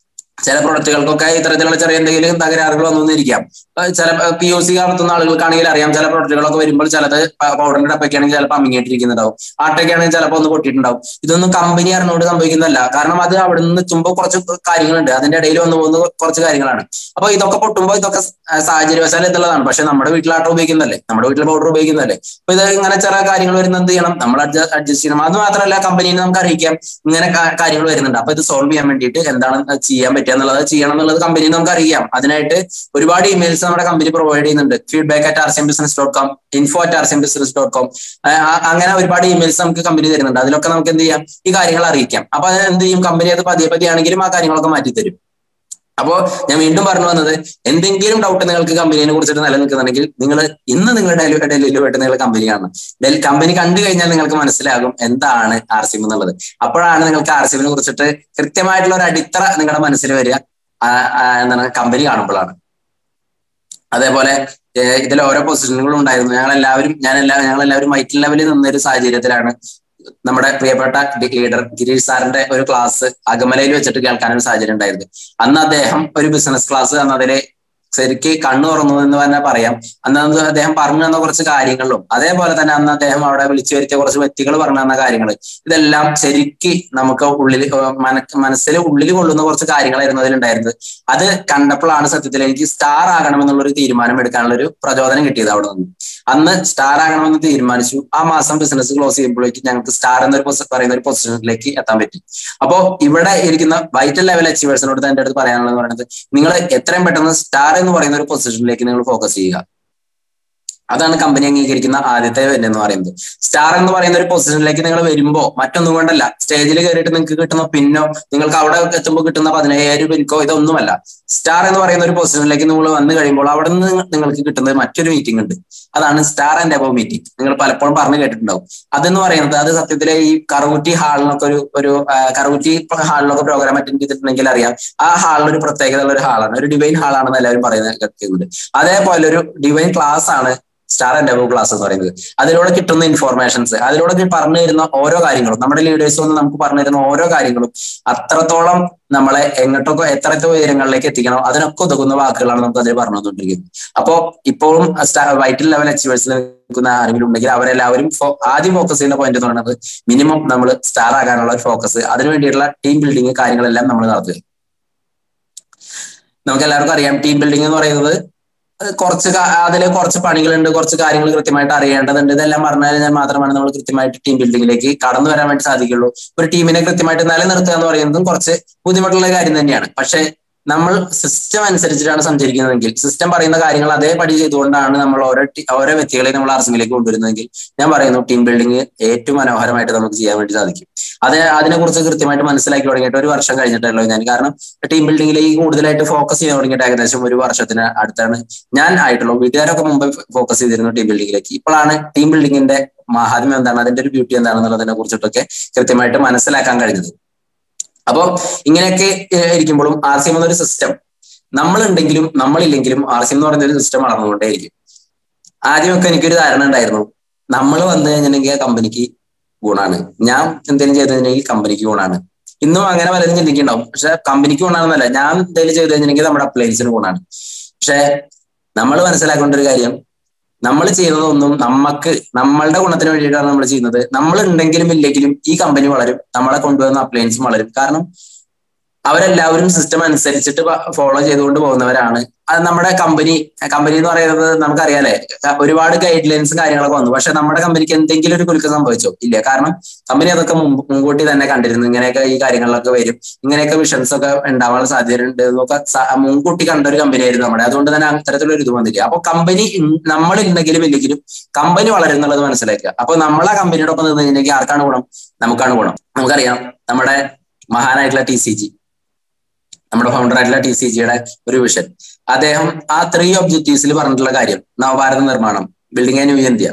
ചില പ്രൊഡക്റ്റുകൾക്കൊക്കെ ഇത്തരത്തിലുള്ള ചെറിയ എന്തെങ്കിലും തകരാറുകൾ വന്നിരിക്കാം ചില പി ഒ സി നടത്തുന്ന ആളുകൾക്കാണെങ്കിൽ അറിയാം ചില പ്രൊഡക്റ്റുകളൊക്കെ വരുമ്പോൾ ചിലത് പൗഡറിന്റെ ഡപ്പൊക്കെയാണെങ്കിൽ ചിലപ്പോൾ അമിങ്ങിയിട്ടിരിക്കുന്നുണ്ടാവും ആട്ടൊക്കെയാണെങ്കിൽ ചിലപ്പോൾ ഒന്ന് പൊട്ടിയിട്ടുണ്ടാവും ഇതൊന്നും കമ്പനി അറിഞ്ഞുകൊണ്ട് സംഭവിക്കുന്നതല്ല കാരണം അത് അവിടെ നിന്ന് എത്തുമ്പോൾ കുറച്ച് കാര്യങ്ങളുണ്ട് അതിന്റെ ഇടയിൽ വന്നു പോകുന്ന കുറച്ച് കാര്യങ്ങളാണ് അപ്പൊ ഇതൊക്കെ പൊട്ടുമ്പോൾ ഇതൊക്കെ സാഹചര്യവശാൽ എന്നുള്ളതാണ് പക്ഷെ നമ്മുടെ വീട്ടിൽ ആട്ട ഉപയോഗിക്കുന്നതല്ലേ നമ്മുടെ വീട്ടിൽ പൗഡർ ഉപയോഗിക്കുന്നതല്ലേ അപ്പൊ ഇത് ഇങ്ങനെ ചില കാര്യങ്ങൾ വരുന്നത് എന്ത് ചെയ്യണം നമ്മൾ അഡ്ജസ്റ്റ് ചെയ്യണം അത് മാത്രമല്ല കമ്പനീനെ നമുക്ക് അറിയിക്കാം ഇങ്ങനെ കാര്യങ്ങൾ വരുന്നുണ്ട് അപ്പൊ ഇത് സോൾവ് ചെയ്യാൻ വേണ്ടിയിട്ട് എന്താണ് ചെയ്യാൻ പറ്റുക എന്നുള്ളത് ചെയ്യണം എന്നുള്ളത് കമ്പനി നമുക്ക് അറിയാം അതിനായിട്ട് ഒരുപാട് ഇമെയിൽസ് നമ്മുടെ കമ്പനി പ്രൊവൈഡ് ചെയ്യുന്നുണ്ട് feedback at R C M business dot com info at R C M business dot com അങ്ങനെ ഒരുപാട് ഇമെയിൽസ് നമുക്ക് കമ്പനി തരുന്നുണ്ട് അതിലൊക്കെ നമുക്ക് എന്ത് ചെയ്യാം ഈ കാര്യങ്ങൾ അറിയിക്കാം അപ്പൊ അത് എന്ത് ചെയ്യും കമ്പനി അത് പതിയെ പതിയെ ആണെങ്കിലും ആ കാര്യങ്ങളൊക്കെ മാറ്റി തരും അപ്പോ ഞാൻ വീണ്ടും പറഞ്ഞു വന്നത് എന്തെങ്കിലും ഡൗട്ട് നിങ്ങൾക്ക് കമ്പനിയെ കുറിച്ചിട്ട് നിലനിൽക്കുന്നുണ്ടെങ്കിൽ നിങ്ങൾ ഇന്ന് നിങ്ങളുടെ ഡൽഹിയിലുമായിട്ട് നിങ്ങൾ കമ്പനി കാണണം ഡൽഹി കമ്പനി കണ്ടു കഴിഞ്ഞാൽ നിങ്ങൾക്ക് മനസ്സിലാകും എന്താണ് ആർ സിം എന്നുള്ളത് അപ്പോഴാണ് നിങ്ങൾക്ക് ആർ സിമിനെ കുറിച്ചിട്ട് കൃത്യമായിട്ടുള്ള ഒരു അടിത്തറ നിങ്ങളുടെ മനസ്സിൽ വരിക എന്താണ് കമ്പനി കാണുമ്പോഴാണ് അതേപോലെ ഇതിൽ ഓരോ പൊസിഷനുകളും ഉണ്ടായിരുന്നു ഞങ്ങൾ എല്ലാവരും ഞാൻ എല്ലാ ഞങ്ങൾ എല്ലാവരും വൈറ്റ് ലെവലിൽ നിന്ന ഒരു സാഹചര്യത്തിലാണ് നമ്മുടെ പ്രിയപ്പെട്ട ലീഡർ ഗിരീഷ് സാറിന്റെ ഒരു ക്ലാസ് അകമലയിൽ വെച്ചിട്ട് കേൾക്കാൻ ഒരു സാഹചര്യം ഉണ്ടായിരുന്നു അന്ന് അദ്ദേഹം ഒരു ബിസിനസ് ക്ലാസ് അന്നതിലെ ശരിക്ക് കണ്ണു തുറന്നു എന്ന് തന്നെ പറയാം അന്ന് അദ്ദേഹം പറഞ്ഞു തന്ന കുറച്ച് കാര്യങ്ങളും അതേപോലെ തന്നെ അന്ന് അദ്ദേഹം അവിടെ വിളിച്ചു വരുത്തിയ കുറച്ച് വ്യക്തികൾ പറഞ്ഞു തന്ന കാര്യങ്ങൾ ഇതെല്ലാം ശരിക്ക് നമുക്ക് ഉള്ളിൽ മനസ്സിൽ ഉള്ളിൽ കൊള്ളുന്ന കുറച്ച് കാര്യങ്ങളായിരുന്നു അതിലുണ്ടായിരുന്നത് അത് കണ്ടപ്പോഴാണ് സത്യത്തിൽ എനിക്ക് സ്റ്റാർ ആകണമെന്നുള്ള ഒരു തീരുമാനം എടുക്കാനുള്ള ഒരു പ്രചോദനം കിട്ടിയത് അവിടെ നിന്ന് അന്ന് സ്റ്റാർ ആകണമെന്ന് തീരുമാനിച്ചു ആ മാസം ബിസിനസ് ക്ലോസ് ചെയ്യുമ്പോഴേക്കും ഞങ്ങൾക്ക് സ്റ്റാർ എന്നൊരു പറയുന്ന ഒരു പൊസിഷനിലേക്ക് എത്താൻ പറ്റി അപ്പോ ഇവിടെ ഇരിക്കുന്ന വൈറ്റൽ ലെവൽ അച്ചീവേഴ്സിനോട് എന്റെ അടുത്ത് പറയാനുള്ളത് പറയുന്നത് നിങ്ങൾ എത്രയും പെട്ടെന്ന് സ്റ്റാർ എന്ന് പറയുന്ന ഒരു പൊസിഷനിലേക്ക് നിങ്ങൾ ഫോക്കസ് ചെയ്യുക അതാണ് കമ്പനി അംഗീകരിക്കുന്ന ആദ്യത്തെ എന്ന് പറയുന്നത് സ്റ്റാർ എന്ന് പറയുന്ന ഒരു പൊസിഷനിലേക്ക് നിങ്ങൾ വരുമ്പോൾ മറ്റൊന്നും കൊണ്ടല്ല സ്റ്റേജിൽ കയറിയിട്ട് നിങ്ങൾക്ക് കിട്ടുന്ന പിന്നോ നിങ്ങൾക്ക് അവിടെ എത്തുമ്പോൾ കിട്ടുന്ന പതിനയ്യായിരം പിൻകോ ഇതൊന്നുമല്ല സ്റ്റാർ എന്ന് പറയുന്ന ഒരു പൊസിഷനിലേക്ക് നിങ്ങൾ വന്നു കഴിയുമ്പോൾ അവിടെ നിന്ന് നിങ്ങൾക്ക് കിട്ടുന്നത് മറ്റൊരു മീറ്റിംഗ് ഉണ്ട് അതാണ് സ്റ്റാർ ആൻഡ് അബവ് മീറ്റിംഗ് നിങ്ങൾ പലപ്പോഴും പറഞ്ഞു കേട്ടിട്ടുണ്ടാവും അതെന്ന് പറയുന്നത് അത് സത്യത്തിലെ ഈ കറുകുറ്റി ഹാളിനൊക്കെ ഒരു ഒരു കറുകുറ്റി ഹാളിലൊക്കെ പ്രോഗ്രാം അറ്റൻഡ് ചെയ്തിട്ടുണ്ടെങ്കിൽ അറിയാം ആ ഹാളിൽ ഒരു പ്രത്യേകത ഉള്ള ഒരു ഹാളാണ് ഒരു ഡിവൈൻ ഹാളാണെന്ന് എല്ലാവരും പറയുന്നത് കേൾക്കുന്നുണ്ട് അതേപോലെ ഒരു ഡിവൈൻ ക്ലാസ് ആണ് സ്റ്റാർ ആൻഡ് അബവ് ക്ലാസ് എന്ന് പറയുന്നത് അതിലൂടെ കിട്ടുന്ന ഇൻഫോർമേഷൻസ് അതിലൂടെ പറഞ്ഞു തരുന്ന ഓരോ കാര്യങ്ങളും നമ്മുടെ ലീഡേഴ്സ് വന്ന് നമുക്ക് പറഞ്ഞു തരുന്ന ഓരോ കാര്യങ്ങളും അത്രത്തോളം നമ്മളെ എങ്ങോട്ടൊക്കെ എത്രത്തെ ഉയരങ്ങളിലേക്ക് എത്തിക്കണം അതിനൊക്കെ ഒതുക്കുന്ന വാക്കുകളാണ് നമുക്ക് അതിൽ പറഞ്ഞു തന്നിരിക്കുന്നത് അപ്പോ ഇപ്പോഴും വൈറ്റൽ ലെവൽ അച്ചീവേഴ്സിൽ നിൽക്കുന്ന ആരെങ്കിലും ഉണ്ടെങ്കിൽ അവരെല്ലാവരും ആദ്യം ഫോക്കസ് ചെയ്യുന്ന പോയിന്റ് എന്ന് പറയുന്നത് മിനിമം നമ്മൾ സ്റ്റാർ ആകാനുള്ള ഒരു ഫോക്കസ് അതിനു വേണ്ടിയിട്ടുള്ള ടീം ബിൽഡിംഗ് കാര്യങ്ങളെല്ലാം നമ്മൾ നടത്തുക നമുക്ക് എല്ലാവർക്കും അറിയാം ടീം ബിൽഡിംഗ് എന്ന് പറയുന്നത് കുറച്ച് അതിൽ കുറച്ച് പണികളുണ്ട് കുറച്ച് കാര്യങ്ങൾ കൃത്യമായിട്ട് അറിയേണ്ടതുണ്ട് ഇതെല്ലാം പറഞ്ഞു കഴിഞ്ഞാൽ മാത്രമാണ് നമ്മൾ കൃത്യമായിട്ട് ടീം ബിൽഡിങ്ങിലേക്ക് കടന്നു വരാൻ വേണ്ടി സാധിക്കുള്ളൂ ഒരു ടീമിനെ കൃത്യമായിട്ട് നിലനിർത്തുക എന്ന് പറയുന്നതും കുറച്ച് ബുദ്ധിമുട്ടുള്ള കാര്യം തന്നെയാണ് പക്ഷെ നമ്മൾ സിസ്റ്റം അനുസരിച്ചിട്ടാണ് സഞ്ചരിക്കുന്നതെങ്കിൽ സിസ്റ്റം പറയുന്ന കാര്യങ്ങൾ അതേപടി ചെയ്തുകൊണ്ടാണ് നമ്മൾ ഓരോ ഓരോ വ്യക്തികളെ നമ്മൾ ആർസിമിലേക്ക് കൊണ്ടുവരുന്നതെങ്കിൽ ഞാൻ പറയുന്നു ടീം ബിൽഡിംഗ് ഏറ്റവും മനോഹരമായിട്ട് നമുക്ക് ചെയ്യാൻ വേണ്ടി സാധിക്കും അത് അതിനെക്കുറിച്ച് കൃത്യമായിട്ട് മനസ്സിലാക്കി തുടങ്ങിയിട്ട് ഒരു വർഷം കഴിഞ്ഞിട്ടല്ലോ ഞാൻ കാരണം ടീം ബിൽഡിംഗിലേക്ക് കൂടുതലായിട്ട് ഫോക്കസ് ചെയ്യാൻ തുടങ്ങിയിട്ട് ഏകദേശം ഒരു വർഷത്തിന് അടുത്താണ് ഞാൻ ആയിട്ടുള്ളൂ വീട്ടുകാരൊക്കെ മുമ്പ് ഫോക്കസ് ചെയ്തിരുന്നു ടീം ബിൽഡിംഗിലേക്ക് ഇപ്പോഴാണ് ടീം ബിൽഡിംഗിന്റെ മഹാത്മ്യം എന്താണ് അതിന്റെ ഒരു ബ്യൂട്ടി എന്താണെന്നുള്ളതിനെ കുറിച്ചിട്ടൊക്കെ കൃത്യമായിട്ട് മനസ്സിലാക്കാൻ കഴിഞ്ഞത് അപ്പോൾ ഇങ്ങനെയൊക്കെ ഇരിക്കുമ്പോഴും ആർ സി എം എന്നൊരു സിസ്റ്റം നമ്മളുണ്ടെങ്കിലും നമ്മളില്ലെങ്കിലും ആർ സി എം എന്ന് പറയുന്ന ഒരു സിസ്റ്റം വളർന്നുകൊണ്ടേയിരിക്കും ആദ്യമൊക്കെ എനിക്കൊരു ധാരണ ഉണ്ടായിരുന്നു നമ്മൾ വന്നു കഴിഞ്ഞിട്ടുണ്ടെങ്കിൽ കമ്പനിക്ക് ഗുണാണ് ഞാൻ എന്തെങ്കിലും ചെയ്തിട്ടുണ്ടെങ്കിൽ കമ്പനിക്ക് ഗുണാണ് ഇന്നും അങ്ങനെ പലരും ചിന്തിക്കുന്നുണ്ടാവും പക്ഷെ കമ്പനിക്ക് ഗുണാണെന്നല്ല ഞാൻ എന്തെങ്കിലും ചെയ്ത് കഴിഞ്ഞിട്ടുണ്ടെങ്കിൽ നമ്മുടെ അപ്ലയൻസിന് ഗുണാണ് പക്ഷെ നമ്മൾ മനസ്സിലാക്കേണ്ട ഒരു കാര്യം നമ്മൾ ചെയ്യുന്നതൊന്നും നമുക്ക് നമ്മളുടെ ഗുണത്തിന് വേണ്ടിയിട്ടാണ് നമ്മൾ ചെയ്യുന്നത് നമ്മൾ ഉണ്ടെങ്കിലും ഇല്ലെങ്കിലും ഈ കമ്പനി വളരും നമ്മളെ കൊണ്ടുവന്ന അപ്ലയൻസും വളരും കാരണം അവരെല്ലാവരും സിസ്റ്റം അനുസരിച്ചിട്ട് ഫോളോ ചെയ്തുകൊണ്ട് പോകുന്നവരാണ് അത് നമ്മുടെ കമ്പനി കമ്പനി എന്ന് പറയുന്നത് നമുക്കറിയാലേ ഒരുപാട് ഗൈഡ് ലൈൻസും കാര്യങ്ങളൊക്കെ വന്നു പക്ഷെ നമ്മുടെ കമ്പനിക്ക് എന്തെങ്കിലും ഒരു കുലുക്കം സംഭവിച്ചോ ഇല്ല കാരണം കമ്പനി അതൊക്കെ മുമ്പ് മുൻകൂട്ടി തന്നെ കണ്ടിരുന്നു ഇങ്ങനെയൊക്കെ ഈ കാര്യങ്ങളിലൊക്കെ വരും ഇങ്ങനെയൊക്കെ വിഷൻസ് ഒക്കെ ഉണ്ടാവാൻ സാധ്യതയുണ്ട് എന്നൊക്കെ മുൻകൂട്ടി കണ്ട ഒരു കമ്പനി ആയിരുന്നു നമ്മുടെ അതുകൊണ്ട് തന്നെ അത്തരത്തിലുള്ള ഒരു ഇത് വന്നില്ല അപ്പൊ കമ്പനി നമ്മൾ ഉണ്ടെങ്കിലും ഇല്ലെങ്കിലും കമ്പനി വളരുന്നുള്ളത് മനസ്സിലാക്കുക അപ്പൊ നമ്മളെ കമ്പനിയുടെ ഒപ്പം നിന്ന് കഴിഞ്ഞെങ്കിൽ ആർക്കാണ് ഗുണം നമുക്കാണ് ഗുണം നമുക്കറിയാം നമ്മുടെ മഹാനായിട്ടുള്ള ടി സി ജി നമ്മുടെ ഫൗണ്ടർ ആയിട്ടുള്ള ടി സി ജിയുടെ ഒരു വിഷൻ അദ്ദേഹം ആ ത്രീ ഒബ്ജക്റ്റീവ്സിൽ പറഞ്ഞിട്ടുള്ള കാര്യം നവഭാരത നിർമ്മാണം ബിൽഡിംഗ് എ ന്യൂ ഇന്ത്യ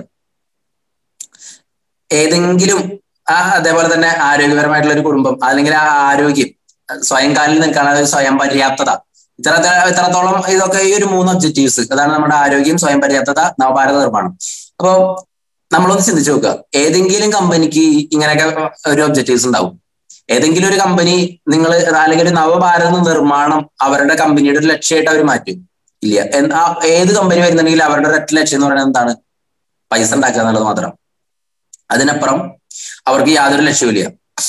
ഏതെങ്കിലും ആ അതേപോലെ തന്നെ ആരോഗ്യപരമായിട്ടുള്ള ഒരു കുടുംബം അല്ലെങ്കിൽ ആ ആരോഗ്യം സ്വയം കാലിൽ നിൽക്കാൻ സ്വയം പര്യാപ്തത ഇത്ര ഇത്രത്തോളം ഇതൊക്കെ ഈ ഒരു മൂന്ന് ഒബ്ജക്റ്റീവ്സ് അതാണ് നമ്മുടെ ആരോഗ്യം സ്വയം പര്യാപ്തത നവഭാരത നിർമ്മാണം അപ്പോ നമ്മളൊന്ന് ചിന്തിച്ചു നോക്കുക ഏതെങ്കിലും കമ്പനിക്ക് ഇങ്ങനെയൊക്കെ ഒരു ഒബ്ജക്റ്റീവ്സ് ഉണ്ടാവും ഏതെങ്കിലും ഒരു കമ്പനി നിങ്ങൾ അല്ലെങ്കിൽ ഒരു നവഭാരത നിർമ്മാണം അവരുടെ കമ്പനിയുടെ ഒരു ലക്ഷ്യമായിട്ട് അവർ മാറ്റും ഇല്ല എന്ത് ആ ഏത് കമ്പനി വരുന്നുണ്ടെങ്കിൽ അവരുടെ ഒരൊറ്റ ലക്ഷ്യം എന്ന് പറയുന്നത് എന്താണ് പൈസ ഉണ്ടാക്കുക എന്നുള്ളത് മാത്രം അതിനപ്പുറം അവർക്ക് യാതൊരു ലക്ഷ്യമില്ല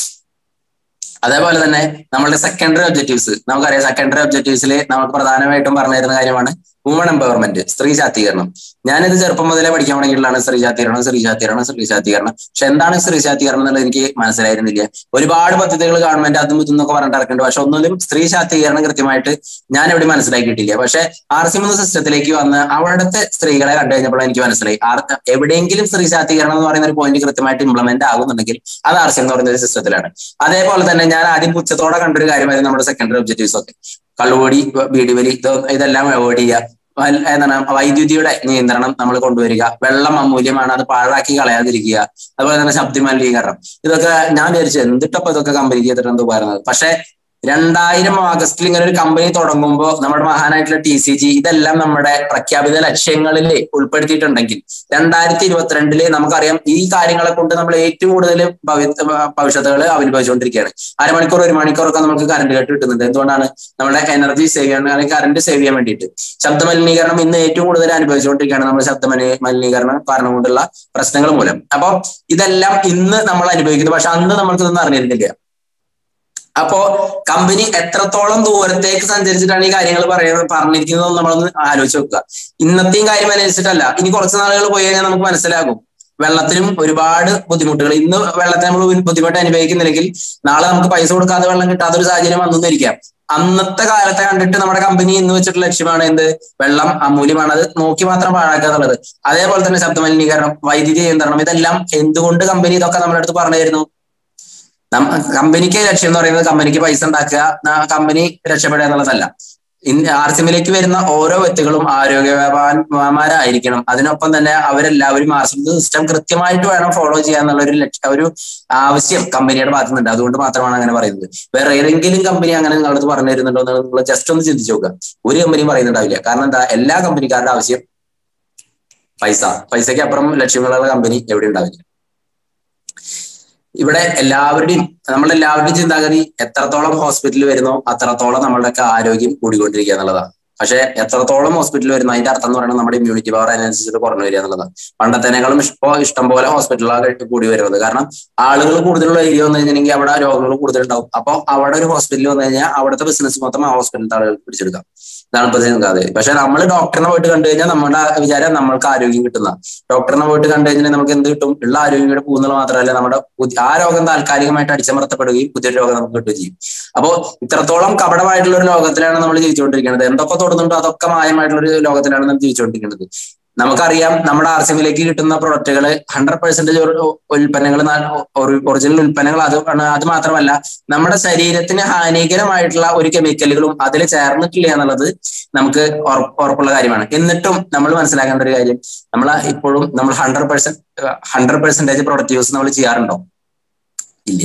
അതേപോലെ തന്നെ നമ്മളുടെ സെക്കൻഡറി ഒബ്ജക്റ്റീവ്സ് നമുക്കറിയാം സെക്കൻഡറി ഒബ്ജക്റ്റീവ്സിൽ നമുക്ക് പ്രധാനമായിട്ടും പറഞ്ഞു തരുന്ന കാര്യമാണ് വുമൺ എംപവർമെന്റ് സ്ത്രീ ശാക്തീകരണം ഞാനിത് ചെറുപ്പം മുതലേ പഠിക്കാൻ തുടങ്ങിയിട്ടുള്ളതാണ് സ്ത്രീ ശാക്തീകരണം സ്ത്രീ ശാക്തീകരണം സ്ത്രീ ശാക്തീകരണം പക്ഷെ എന്താണ് സ്ത്രീ ശാക്തീകരണം എന്നുള്ളത് എനിക്ക് മനസ്സിലായിരുന്നില്ല ഒരുപാട് പദ്ധതികൾ ഗവൺമെന്റ് അതും ഇതെന്നൊക്കെ പറഞ്ഞിട്ട് ഇറക്കുന്നുണ്ട് പക്ഷെ ഒന്നിലും സ്ത്രീ ശാക്തീകരണം കൃത്യമായിട്ട് ഞാൻ എവിടെ മനസ്സിലാക്കിയിട്ടില്ല പക്ഷെ ആർ സി മൂന്ന് സിസ്റ്റത്തിലേക്ക് വന്ന് അവിടുത്തെ സ്ത്രീകളെ കണ്ടു കഴിഞ്ഞപ്പോൾ എനിക്ക് മനസ്സിലായി ആർ എവിടെയെങ്കിലും സ്ത്രീ ശാക്തീകരണം എന്ന് പറയുന്ന ഒരു പോയിന്റ് കൃത്യമായിട്ട് ഇംപ്ലിമെന്റ് ആകുന്നുണ്ടെങ്കിൽ അത് ആർ സി എന്ന് പറയുന്ന ഒരു സിസ്റ്റത്തിലാണ് അതേപോലെ തന്നെ ഞാൻ ആദ്യം പുച്ഛത്തോടെ കണ്ടൊരു കാര്യമായിരുന്നു നമ്മുടെ സെക്കൻഡറി ഒബ്ജക്റ്റീവ്സ് ഒക്കെ കള്ളുപൊടി ബീഡിവലി ഇത് ഇതെല്ലാം അവോയ്ഡ് ചെയ്യുക വൽ- എന്താണ് വൈദ്യുതിയുടെ നിയന്ത്രണം നമ്മൾ കൊണ്ടുവരിക വെള്ളം അമൂല്യമാണ് അത് പാഴാക്കി കളയാതിരിക്കുക അതുപോലെ തന്നെ ശബ്ദ മലിനീകരണം ഇതൊക്കെ ഞാൻ വിചാരിച്ചു എന്തിട്ടപ്പോ ഇതൊക്കെ കമ്പനിക്ക് ചെയ്തിട്ട് എന്ത് പറയുന്നത് പക്ഷെ രണ്ടായിരം ഓഗസ്റ്റിൽ ഇങ്ങനെ ഒരു കമ്പനി തുടങ്ങുമ്പോൾ നമ്മുടെ മഹാനായിട്ടുള്ള ടി സി ജി ഇതെല്ലാം നമ്മുടെ പ്രഖ്യാപിത ലക്ഷ്യങ്ങളിൽ ഉൾപ്പെടുത്തിയിട്ടുണ്ടെങ്കിൽ രണ്ടായിരത്തി ഇരുപത്തിരണ്ടില് നമുക്കറിയാം ഈ കാര്യങ്ങളെ കൊണ്ട് നമ്മൾ ഏറ്റവും കൂടുതൽ ഭവിഷ്യത്തുകൾ അനുഭവിച്ചുകൊണ്ടിരിക്കുകയാണ് അരമണിക്കൂർ ഒരു മണിക്കൂറൊക്കെ നമുക്ക് കറണ്ട് കട്ട് കിട്ടുന്നുണ്ട് എന്തുകൊണ്ടാണ് നമ്മുടെ എനർജി സേവ് ചെയ്യാൻ അല്ലെങ്കിൽ കറണ്ട് സേവ് ചെയ്യാൻ വേണ്ടിയിട്ട് ശബ്ദ മലിനീകരണം ഇന്ന് ഏറ്റവും കൂടുതൽ അനുഭവിച്ചുകൊണ്ടിരിക്കുകയാണ് നമ്മുടെ ശബ്ദ മലി- മലിനീകരണം കാരണം കൊണ്ടുള്ള പ്രശ്നങ്ങൾ മൂലം അപ്പൊ ഇതെല്ലാം ഇന്ന് നമ്മൾ അനുഭവിക്കുന്നത് പക്ഷെ അന്ന് നമ്മൾക്ക് ഇതൊന്നും അറിഞ്ഞിരുന്നില്ല അപ്പോ കമ്പനി എത്രത്തോളം ദൂരത്തേക്ക് സഞ്ചരിച്ചിട്ടാണ് ഈ കാര്യങ്ങൾ പറയുന്നത് പറഞ്ഞിരിക്കുന്നത് നമ്മളൊന്ന് ആലോചിച്ച് നോക്കുക ഇന്നത്തെയും കാര്യം അനുസരിച്ചിട്ടല്ല ഇനി കുറച്ച് നാളുകൾ പോയി കഴിഞ്ഞാൽ നമുക്ക് മനസ്സിലാകും വെള്ളത്തിനും ഒരുപാട് ബുദ്ധിമുട്ടുകൾ ഇന്ന് വെള്ളത്തിന് നമ്മൾ ബുദ്ധിമുട്ട് അനുഭവിക്കുന്നില്ലെങ്കിൽ നാളെ നമുക്ക് പൈസ കൊടുക്കാതെ വെള്ളം കിട്ടാത്ത ഒരു സാഹചര്യം വന്നിരിക്കാം അന്നത്തെ കാലത്തെ കണ്ടിട്ട് നമ്മുടെ കമ്പനി ഇന്ന് വെച്ചിട്ടുള്ള ലക്ഷ്യമാണ് എന്ത് വെള്ളം അമൂല്യമാണ് അത് നോക്കി മാത്രം പാഴാക്കുക എന്നുള്ളത് അതേപോലെ തന്നെ ശബ്ദ മലിനീകരണം വൈദ്യുതി നിയന്ത്രണം ഇതെല്ലാം എന്തുകൊണ്ട് കമ്പനി ഇതൊക്കെ നമ്മുടെ അടുത്ത് പറഞ്ഞു തരുന്നു നമ്മ കമ്പനിക്ക് ലക്ഷ്യം എന്ന് പറയുന്നത് കമ്പനിക്ക് പൈസ ഉണ്ടാക്കുക ന- കമ്പനി രക്ഷപ്പെടുക എന്നുള്ളതല്ല ആർ സിമിലേക്ക് വരുന്ന ഓരോ വ്യക്തികളും ആരോഗ്യവാന്മാരായിരിക്കണം അതിനൊപ്പം തന്നെ അവരെല്ലാവരും ആർ സിസ്റ്റം കൃത്യമായിട്ട് വേണം ഫോളോ ചെയ്യാന്നുള്ള ഒരു ലക്ഷ്യ ഒരു ആവശ്യം കമ്പനിയുടെ ഭാഗത്തുനിന്നുണ്ട് അതുകൊണ്ട് മാത്രമാണ് അങ്ങനെ പറയുന്നത് വേറെ ഏതെങ്കിലും കമ്പനി അങ്ങനെ നിങ്ങളടുത്ത് പറഞ്ഞു തരുന്നുണ്ടോ എന്ന് നിങ്ങൾ ജസ്റ്റ് ഒന്ന് ചിന്തിച്ചു നോക്കുക ഒരു കമ്പനിയും പറയുന്നുണ്ടാവില്ല കാരണം എന്താ എല്ലാ കമ്പനിക്കാരുടെ ആവശ്യം പൈസ പൈസയ്ക്ക് അപ്പുറം ലക്ഷ്യങ്ങളുള്ള കമ്പനി എവിടെ ഉണ്ടാവില്ല ഇവിടെ എല്ലാവരുടെയും നമ്മളെല്ലാവരുടെയും ചിന്താഗതി എത്രത്തോളം ഹോസ്പിറ്റലിൽ വരുന്നോ അത്രത്തോളം നമ്മളുടെയൊക്കെ ആരോഗ്യം കൂടിക്കൊണ്ടിരിക്കുക എന്നുള്ളതാണ് പക്ഷെ എത്രത്തോളം ഹോസ്പിറ്റലിൽ വരുന്നു അതിന്റെ അർത്ഥം എന്ന് പറയുന്നത് നമ്മുടെ ഇമ്മ്യൂണിറ്റി പവർ അതിനനുസരിച്ചിട്ട് കുറഞ്ഞു വരിക എന്നുള്ളതാണ് പണ്ടത്തേനേക്കാളും ഇഷ്ടം ഇഷ്ടം പോലെ ഹോസ്പിറ്റലുകളാണ് കൂടി വരുന്നത് കാരണം ആളുകൾ കൂടുതലുള്ള ഏരിയ വന്നു കഴിഞ്ഞിട്ടുണ്ടെങ്കിൽ അവിടെ രോഗങ്ങൾ കൂടുതലുണ്ടാവും അപ്പോൾ അവിടെ ഒരു ഹോസ്പിറ്റലിൽ വന്നു കഴിഞ്ഞാൽ അവിടുത്തെ ബിസിനസ് മൊത്തം ആ ഹോസ്പിറ്റലിൽ ആളുകൾ പിടിച്ചെടുക്കാം ഇതാണ് ഇപ്പൊ ചിന്താഗതി പക്ഷെ നമ്മൾ ഡോക്ടറിനെ പോയിട്ട് കണ്ടു കഴിഞ്ഞാൽ നമ്മുടെ വിചാരം നമ്മൾക്ക് ആരോഗ്യം കിട്ടുന്ന ഡോക്ടറിനെ പോയിട്ട് കണ്ടു കഴിഞ്ഞാൽ നമുക്ക് എന്ത് കിട്ടും ഉള്ള ആരോഗ്യം കൂടെ പോകുന്നത് മാത്രമല്ല നമ്മുടെ പുതി- ആ രോഗം താൽക്കാലികമായിട്ട് അടിച്ചമർത്തപ്പെടുകയും പുതിയൊരു രോഗം നമുക്ക് കിട്ടുകയും ചെയ്യും അപ്പോ ഇത്രത്തോളം കപടമായിട്ടുള്ള ഒരു ലോകത്തിലാണ് നമ്മൾ ജീവിച്ചുകൊണ്ടിരിക്കുന്നത് എന്തൊക്കെ തൊടുന്നുണ്ടോ അതൊക്കെ മായമായിട്ടുള്ള ഒരു ലോകത്തിലാണ് നമ്മൾ ജീവിച്ചുകൊണ്ടിരിക്കുന്നത് നമുക്കറിയാം നമ്മുടെ ആർ സി എമ്മിലേക്ക് കിട്ടുന്ന പ്രൊഡക്റ്റുകൾ ഹൺഡ്രഡ് പെർസെന്റേജ് ഉൽപ്പന്നങ്ങൾ ഒറിജിനൽ ഉൽപ്പന്നങ്ങൾ അത് ആണ്. അത് മാത്രമല്ല നമ്മുടെ ശരീരത്തിന് ഹാനികരമായിട്ടുള്ള ഒരു കെമിക്കലുകളും അതിൽ ചേർന്നിട്ടില്ല എന്നുള്ളത് നമുക്ക് ഉറപ്പ് ഉറപ്പുള്ള കാര്യമാണ് എന്നിട്ടും നമ്മൾ മനസ്സിലാക്കേണ്ട ഒരു കാര്യം നമ്മൾ ഇപ്പോഴും നമ്മൾ hundred percent hundred percentage product use നമ്മൾ ചെയ്യാറുണ്ടോ ഇല്ല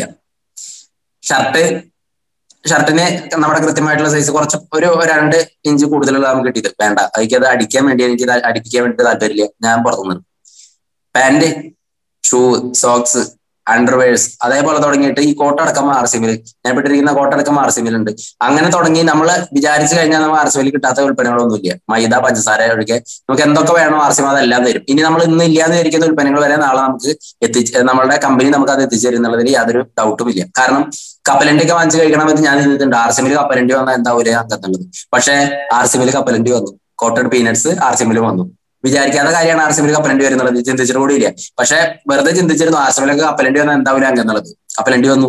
ഷർട്ട് ഷർട്ടിന് നമ്മുടെ കൃത്യമായിട്ടുള്ള സൈസ് കുറച്ച് ഒരു രണ്ട് ഇഞ്ച് കൂടുതലുള്ള നമുക്ക് കിട്ടിയത് വേണ്ട എനിക്ക് അത് അടിക്കാൻ വേണ്ടി എനിക്ക് ഇത് അടിപ്പിക്കാൻ വേണ്ടി താല്പര്യമില്ല ഞാൻ പുറത്തുനിന്ന് പാന്റ് ഷൂ സോക്സ് അണ്ടർവെയർസ് അതേപോലെ തുടങ്ങിയിട്ട് ഈ കോട്ടടക്കം ആർ സി ഞാൻ പെട്ടിരിക്കുന്ന കോട്ടടക്കം ആർ സി ഉണ്ട് അങ്ങനെ തുടങ്ങി നമ്മൾ വിചാരിച്ചു കഴിഞ്ഞാൽ നമ്മൾ ആർ സി കിട്ടാത്ത ഉൽപ്പന്നങ്ങളൊന്നുമില്ല മൈദ പഞ്ചസാര ഒഴികെ നമുക്ക് എന്തൊക്കെ വേണോ ആർ സി അതെല്ലാം തരും ഇനി നമ്മൾ ഇന്ന് ഇല്ലാന്ന് വിചാരിക്കുന്ന ഉൽപ്പന്നങ്ങൾ വരെ നാളെ നമുക്ക് എത്തിച്ച് നമ്മളുടെ കമ്പനി നമുക്ക് അത് എത്തിച്ചു തരും എന്നുള്ളതിൽ യാതൊരു ഡൗട്ടും ഇല്ല കാരണം കപ്പലണ്ടി ഒക്കെ വാങ്ങിച്ചു കഴിക്കണമെന്ന് ഞാൻ നിന്നിട്ടുണ്ട് ആർ സിമിൽ കപ്പലണ്ടി വന്നാൽ എന്താവില്ല അങ്കത്തുള്ളത് പക്ഷേ ആർ സിമിൽ കപ്പലണ്ടി വന്നു കോട്ടഡ് പീനട്സ് ആർ സിമിൽ വന്നു വിചാരിക്കാത്ത കാര്യമാണ് ആർ സിമിൽ കപ്പലണ്ടി വരുന്നുള്ളത് ചിന്തിച്ചിട്ട് കൂടിയില്ല പക്ഷെ വെറുതെ ചിന്തിച്ചിരുന്നു ആർ സിമിലൊക്കെ കപ്പലണ്ടി വന്നാൽ എന്താവില്ല അംഗം എന്നുള്ളത് കപ്പലണ്ടി വന്നു